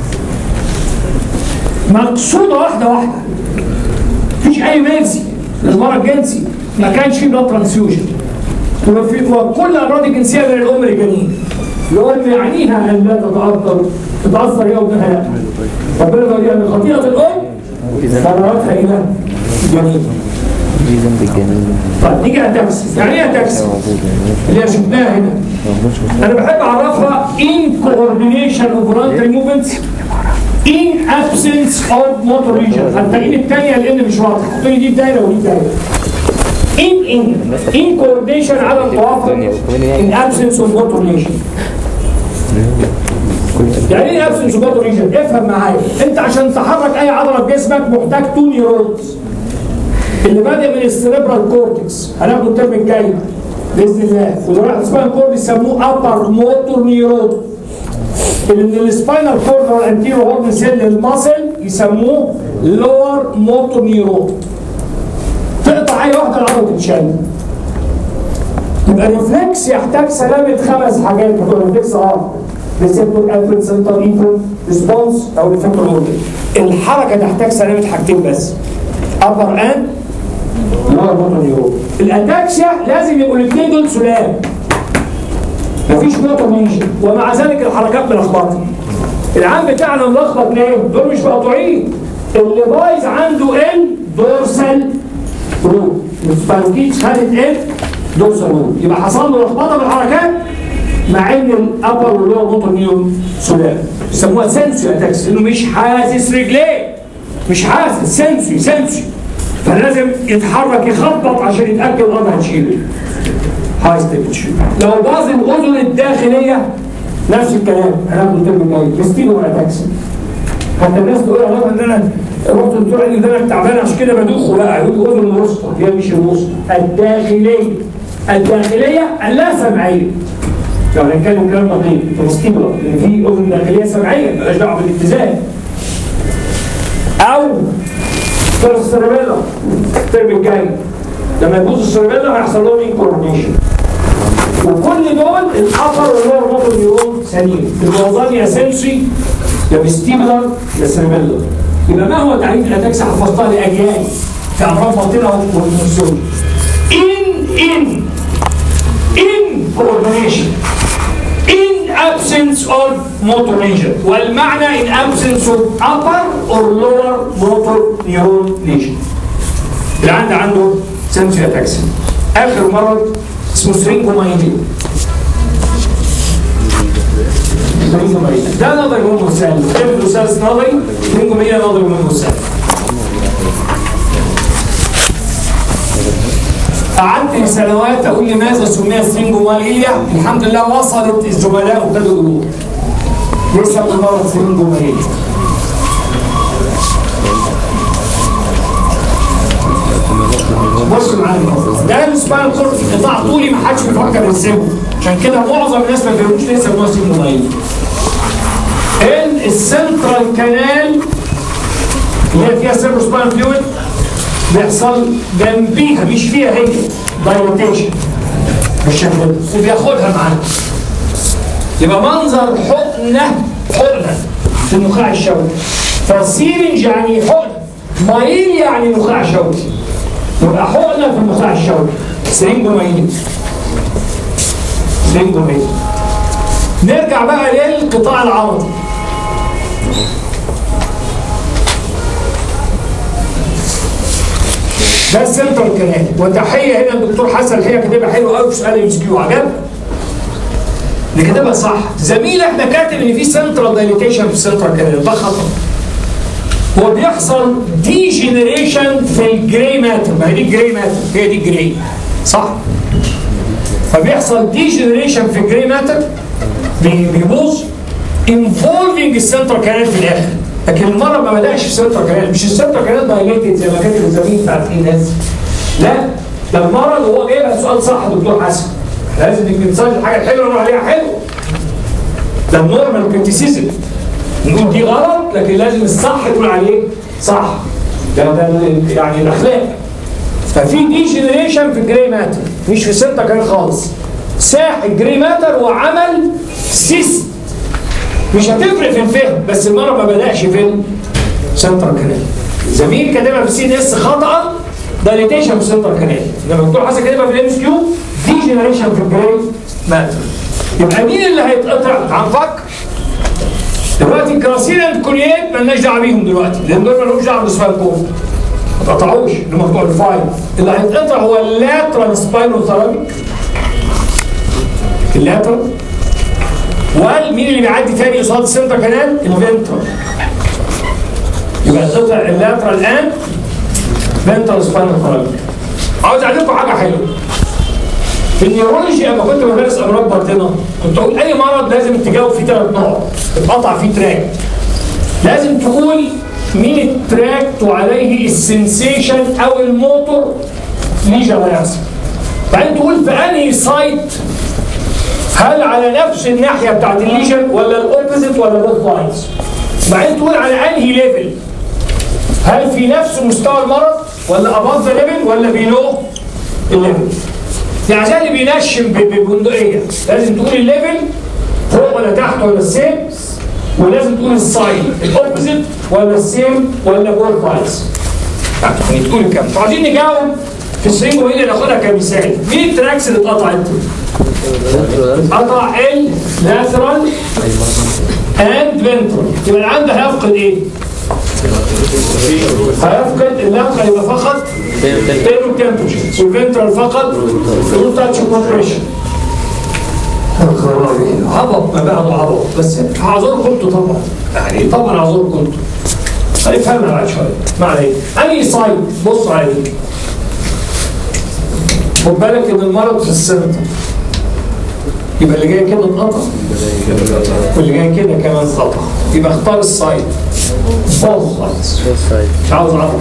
مقصوده واحده واحده مفيش اي ميرسي المرض الجنسي ما كانش فيه بلاد ترانسفيوجن وفي وكل الامراض الجنسيه من الام للجنين الام يعنيها ان لا تتاثر تتاثر هي وابنها لا ربنا يقول ان خطيئه الام ثمرتها الى الجنين دي ذنب الجميل طيب نيجي على تاكسي يعني ايه تاكسي؟ اللي شفناها هنا انا بحب اعرفها in coordination of voluntary movements in absence of motor region هتلاقيني الثانيه لان مش واضح حط لي دي دايره ودي دايره in in in coordination عدم توافق in absence of motor region يعني ايه absence of motor region؟ افهم معايا انت عشان تحرك اي عضله في جسمك محتاج تو نيورونز اللي بادئ من السريبرال كورتكس هناخده الترم الجاي باذن الله واللي راح السباينال كورد يسموه ابر موتور نيورون اللي من السباينال كورد والانتيرو هورن سيل الماسل يسموه لور موتور نيورون تقطع اي واحده العضله تتشال يبقى الريفلكس يحتاج سلامه خمس حاجات بتوع الريفلكس اه ريسبتور افرت سنتر ايفر ريسبونس او ريفلكتور اورجن الحركه تحتاج سلامه حاجتين بس ابر اند لور موتور نيورون الاتاكسيا لازم يبقوا الاثنين دول سلام مفيش موتور نيشن ومع ذلك الحركات ملخبطه العام بتاعنا ملخبط ليه؟ دول مش مقطوعين اللي بايظ عنده ال دورسال رول السبانكيتش خدت ال دورسال رول يبقى حصل له لخبطه في الحركات مع ان الابر واللور موتور نيورون سلام يسموها سنسوري اتاكس لانه مش حاسس رجليه مش حاسس سنسوري سنسوري فلازم يتحرك يخبط عشان يتاكد الارض هتشيله هاي ستيبج لو باظ الاذن الداخليه نفس الكلام هناخد الترم الجاي فيستينو ولا تاكسي حتى الناس تقول انا ان انا رحت الدكتور قال لي ده انا تعبان عشان كده بدوخ لا يقول الاذن الوسطى هي مش الوسطى الداخليه الداخليه اللا سمعيه لو هنتكلم كلام دقيق فيستيبولار لان في اذن داخليه سمعيه مالهاش دعوه بالاتزان او في السيربيلا الترم الجاي لما يبوظ السيربيلا هيحصل لهم انكورنيشن وكل دول الابر واللور موتور نيورون سليم البوظان يا سنسري يا فيستيبولار يا سيربيلا يبقى ما هو تعريف الاتاكس حفظتها لاجيال في امراض باطنه والموسيون ان ان in coordination in absence of motor lesion والمعنى in absence of upper or lower motor neuron lesion اللي عنده عنده sensory ataxia اخر مرض اسمه سرينجومايليا سرينجومايليا ده نظري منه سهل كيف الاساس نظري سرينجومايليا نظري منه سهل قعدت سنوات اقول لماذا سمي سرينجوماليا الحمد لله وصلت الزملاء وابتدوا يقولوا لسه مرض سرينجوماليا بص معايا ده السباينال كورد قطاع طولي ما حدش بيفكر يرسمه عشان كده معظم الناس ما بيقولوش ليه سموها سرينجوماليا ان السنترال كانال اللي هي فيها سيرفو سباينال فلويد بيحصل جنبيها مش فيها هي دايلوتيشن بالشكل ده وبياخدها معاه يبقى منظر حقنه حقنه في النخاع الشوكي فالسيرنج يعني حقن مايل يعني نخاع شوكي يبقى حقنه في النخاع الشوكي سرنجو مايل سرنجو مايل نرجع بقى للقطاع العرضي ده السنترال كانال وتحيه هنا الدكتور حسن الحقيقه كاتبها حلو قوي في سؤال ام اس كيو عجب اللي كاتبها صح زميل احنا كاتب ان في سنترال دايليتيشن في السنترال كانال ده خطا هو بيحصل دي جنريشن في الجراي ماتر ما هي دي الجراي ماتر هي دي الجراي صح فبيحصل دي جنريشن في الجراي ماتر بي- بيبوظ انفولفنج السنترال كانال في الاخر لكن المره ما بداش السنترال كانال مش السنترال كانال دايليتد زي ما كاتب الزميل بتاع الناس لا ده المرض وهو جايبها سؤال صح دكتور حسن لازم نسجل الحاجه الحلوه نقول عليها حلو ده النورمال كريتيسيزم نقول دي غلط لكن لازم الصح تقول عليه صح ده ده يعني الاخلاق ففي دي جنريشن في الجراي ماتر مش في سنتا كان خالص ساح الجراي ماتر وعمل سيست مش هتفرق في الفهم بس المره ما بداش في السنترال كانال زميل كاتبها في السي دي اس خطا دايليتيشن في السنترال كانال لما الدكتور حسن كاتبها في الام اس كيو دي جنريشن في الجراي ماتر يبقى مين اللي هيتقطع هنفكر دلوقتي الكراسيل كوليات مالناش دعوه بيهم دلوقتي لان دول مالهمش دعوه بالسباين كوف ما تقطعوش اللي هم بتوع الفايل اللي هيتقطع هو اللاترال سباينو ثيرابيك اللاترال والمين اللي بيعدي تاني قصاد السنتر كانال الفنترال يبقى هتقطع اللاترال ان فنترال سباينو ثيرابيك عاوز اعلم لكم حاجه حلوه في النيورولوجي اما كنت بدرس امراض باطنه كنت اقول اي مرض لازم تجاوب فيه ثلاث نقط اتقطع فيه تراك لازم تقول مين التراكت وعليه السنسيشن او الموتور ليجا هيحصل بعدين تقول في انهي سايت هل على نفس الناحيه بتاعت الليجن ولا الاوبوزيت ولا بوث لاينز بعدين تقول على انهي ليفل هل في نفس مستوى المرض ولا اباف ذا ليفل ولا بيلو الليفل يعني زي اللي بينشم ب- ببندقيه لازم تقول الليفل فوق ولا تحت ولا السيم ولازم تقول الساين الاوبوزيت ولا السيم ولا بور فايز يعني تقول كام عايزين نجاوب في السرينج وايه اللي ناخدها كمثال مين التراكس اللي اتقطعت؟ قطع ال لاترال اند فنترال يبقى اللي عنده هيفقد ايه؟ هيفقد اللاترال يبقى فقط تيرو تمبرتشر والفنترال فقط رو تاتش كومبريشن عبط ما بعده عبط بس هعذركم انتوا طبعا يعني طبعا هعذركم انتوا هنفهمها بعد شويه ما علينا انهي سايد بص عليه خد بالك ان المرض في السنتر يبقى اللي جاي كده اتقطع واللي جاي كده كمان اتقطع يبقى اختار السايد بوث سايدز مش عاوز اعرف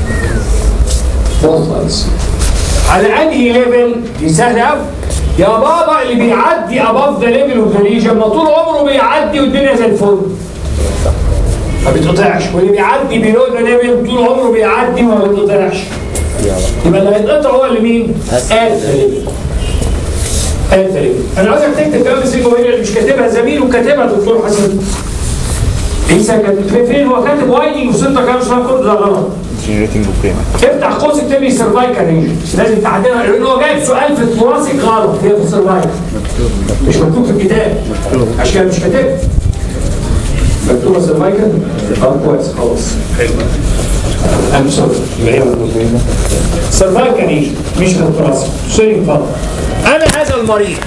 بوث سايدز على انهي ليفل دي سهله قوي يا بابا اللي بيعدي اباف ذا ليفل اوف ذا ليجن ما طول عمره بيعدي والدنيا زي الفل ما بيتقطعش واللي بيعدي بيلو ذا ليفل طول عمره بيعدي وما بيتقطعش يبقى اللي هيتقطع هو اللي مين؟ اد ذا ليفل اد ذا ليفل انا عايزك تكتب كلام سيجو اللي مش كاتبها زميل وكاتبها دكتور حسن عيسى كاتب في- فين هو كاتب وايدنج وسنتر كلام اسمها كود ده غلط جنريتنج اوبريما افتح قوس اكتب لي سيرفايكال ريجن لازم تعدلها لان هو جايب سؤال في الثوراسيك غلط هي في السيرفايكال مش مكتوب في الكتاب عشان كده مش كاتب مكتوبه سيرفايكال اه كويس خلاص حلو ام سوري سيرفايكال ريجن مش في الثوراسيك سوري اتفضل انا هذا المريض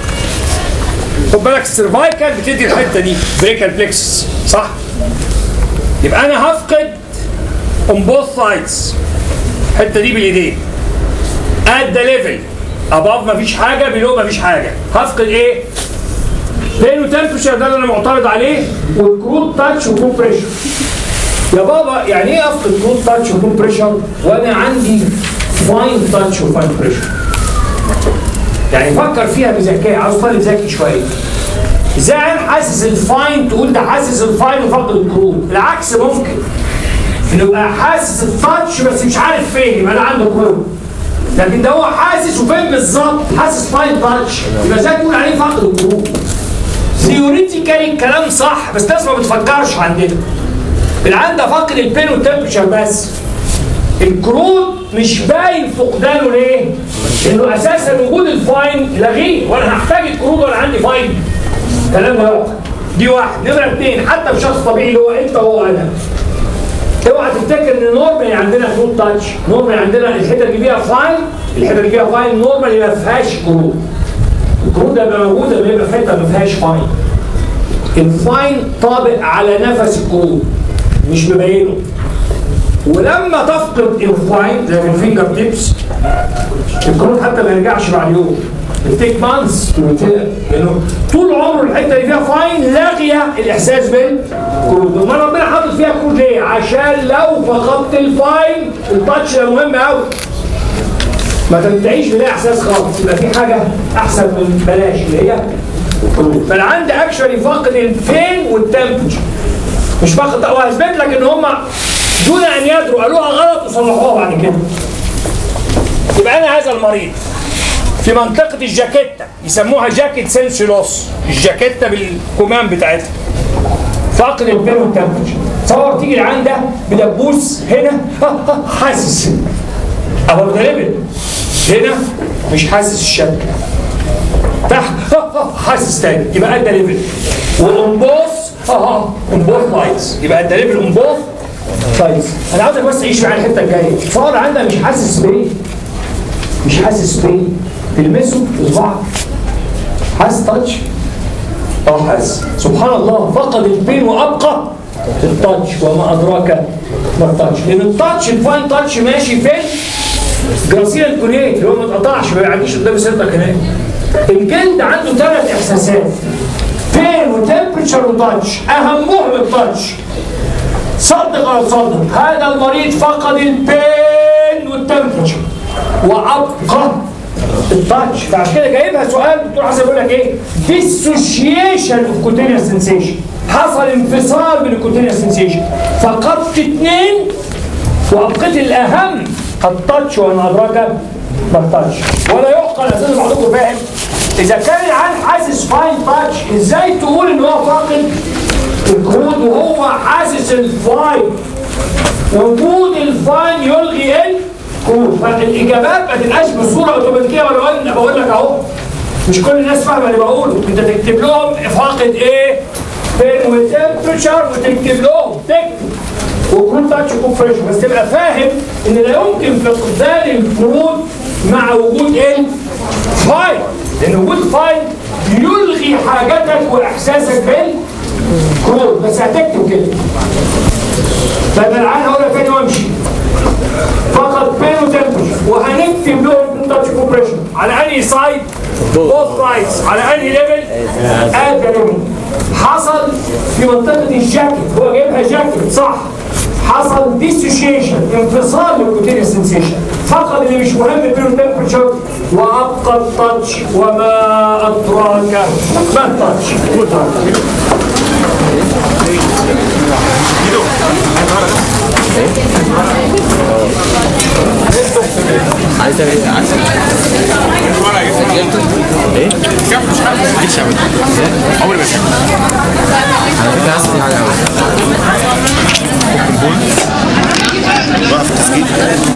خد بالك السيرفايكال بتدي الحته دي بريكال بلكسس صح؟ يبقى انا هفقد on both sides الحته دي بالايدين at the level above مفيش حاجه below مفيش حاجه هفقد ايه؟ بين وتمبرشر ده اللي انا معترض عليه والكروت تاتش وكومبريشن يا بابا يعني ايه افقد كروت تاتش وكومبريشن وانا عندي فاين تاتش وفاين بريشر يعني فكر فيها بذكاء عاوز طالب ذكي شويه ازاي انا حاسس الفاين تقول ده حاسس الفاين وفقد الكروت العكس ممكن انه يبقى حاسس التاتش بس مش عارف فين يبقى انا عنده كروت لكن ده هو حاسس وفين بالظبط حاسس فاين تاتش يبقى ازاي تقول عليه فقد الكروت ثيوريتيكالي الكلام صح بس الناس ما بتفكرش عندنا العيان ده فاقد البين والتمبرشر بس الكروت مش باين فقدانه ليه؟ انه اساسا وجود الفاين لغيه وانا هحتاج الكروت وانا عندي فاين كلام لا يعقل دي واحد نمره اثنين حتى في شخص طبيعي اللي هو انت وهو انا اوعى تفتكر ان نورمالي عندنا كروت تاتش نورمالي عندنا الحته اللي فيها فاين الحته اللي فيها فاين نورمالي ما فيهاش كروت الكرود ده يبقى موجود لما يبقى في حته ما فيهاش فاين الفاين طابق على نفس الكرود مش مبينه ولما تفقد الفاين زي في الفينجر تيبس الكرود حتى ما يرجعش بعد يوم التيك مانس لانه طول عمره الحته اللي فيها فاين لاغيه الاحساس بالكرود امال ربنا حاطط فيها كرود ليه؟ عشان لو فقدت الفاين التاتش ده مهم قوي ما تنتهيش بلا احساس خالص يبقى في حاجه احسن من بلاش اللي هي الكرود فانا عندي اكشولي فاقد الفين والتمبرتشر مش فاقد وهثبت لك ان هم دون ان يدروا قالوها غلط وصلحوها بعد كده يبقى انا هذا المريض في منطقة الجاكيتة يسموها جاكيت سنس لوس الجاكيتة بالكمام بتاعتها فقد البين والتمبرتشر تصور تيجي العين ده بدبوس هنا حاسس اهو ده ليفل هنا مش حاسس الشد تحت حاسس تاني يبقى ادى ليفل والانبوث اه انبوث لايتس يبقى ادى ليفل انبوث لايتس انا عاوزك بس تعيش معايا الحته الجايه تصور عندك مش حاسس بايه مش حاسس بايه تلمسه بصباعك حاسس تاتش اه حاسس سبحان الله فقد البين وابقى التاتش وما ادراك ما التاتش لان التاتش الفاين تاتش ماشي فين جراسيل الكونيت اللي هو ما اتقطعش ما يعديش قدام سيرتك هناك الجلد عنده ثلاث احساسات بين وتمبرتشر وتاتش اهمهم التاتش صدق ولا تصدق هذا المريض فقد البين والتمبرتشر وابقى التاتش فعشان كده جايبها سؤال الدكتور حسن بيقول لك ايه ديسوشيشن اوف كوتينيوس سنسيشن حصل انفصال بين الكوتينيوس سنسيشن فقدت اثنين وابقيت الاهم التاتش وما ادراك ما التاتش ولا يعقل اساسا بعضكم فاهم اذا كان العيان حاسس فاين تاتش ازاي تقول ان هو فاقد الكود وهو حاسس الفاين وجود الفاين يلغي الكود فالاجابات ما تبقاش بصوره اوتوماتيكيه ولا انا بقول لك اهو مش كل الناس فاهمه اللي بقوله انت تكتب لهم فاقد ايه فين وتمبرتشر وتكتب لهم تكتب وكرود تاتش كومبريشن بس تبقى فاهم ان لا يمكن فقدان الكرود مع وجود ايه؟ فاين لان وجود فاين يلغي حاجتك واحساسك بالكرود بس هتكتب كده فانا العين هقول لك تاني وامشي فقط بين وتمبرتشر وهنكتب لهم كرود تاتش كومبريشن على انهي سايد؟ بوث سايدز على انهي ليفل؟ اد ليفل حصل في منطقه الجاكيت هو جايبها جاكيت صح حصل ديسوشيشن انفصال للكوتينيوس سنسيشن فقد اللي مش مهم بينه التمبرتشر وابقى التاتش وما ادراك ما التاتش عايز تعمل ايه؟ عايز ايه؟ مش هعمل عمري ما على فكره عايز في حاجه وقف التسجيل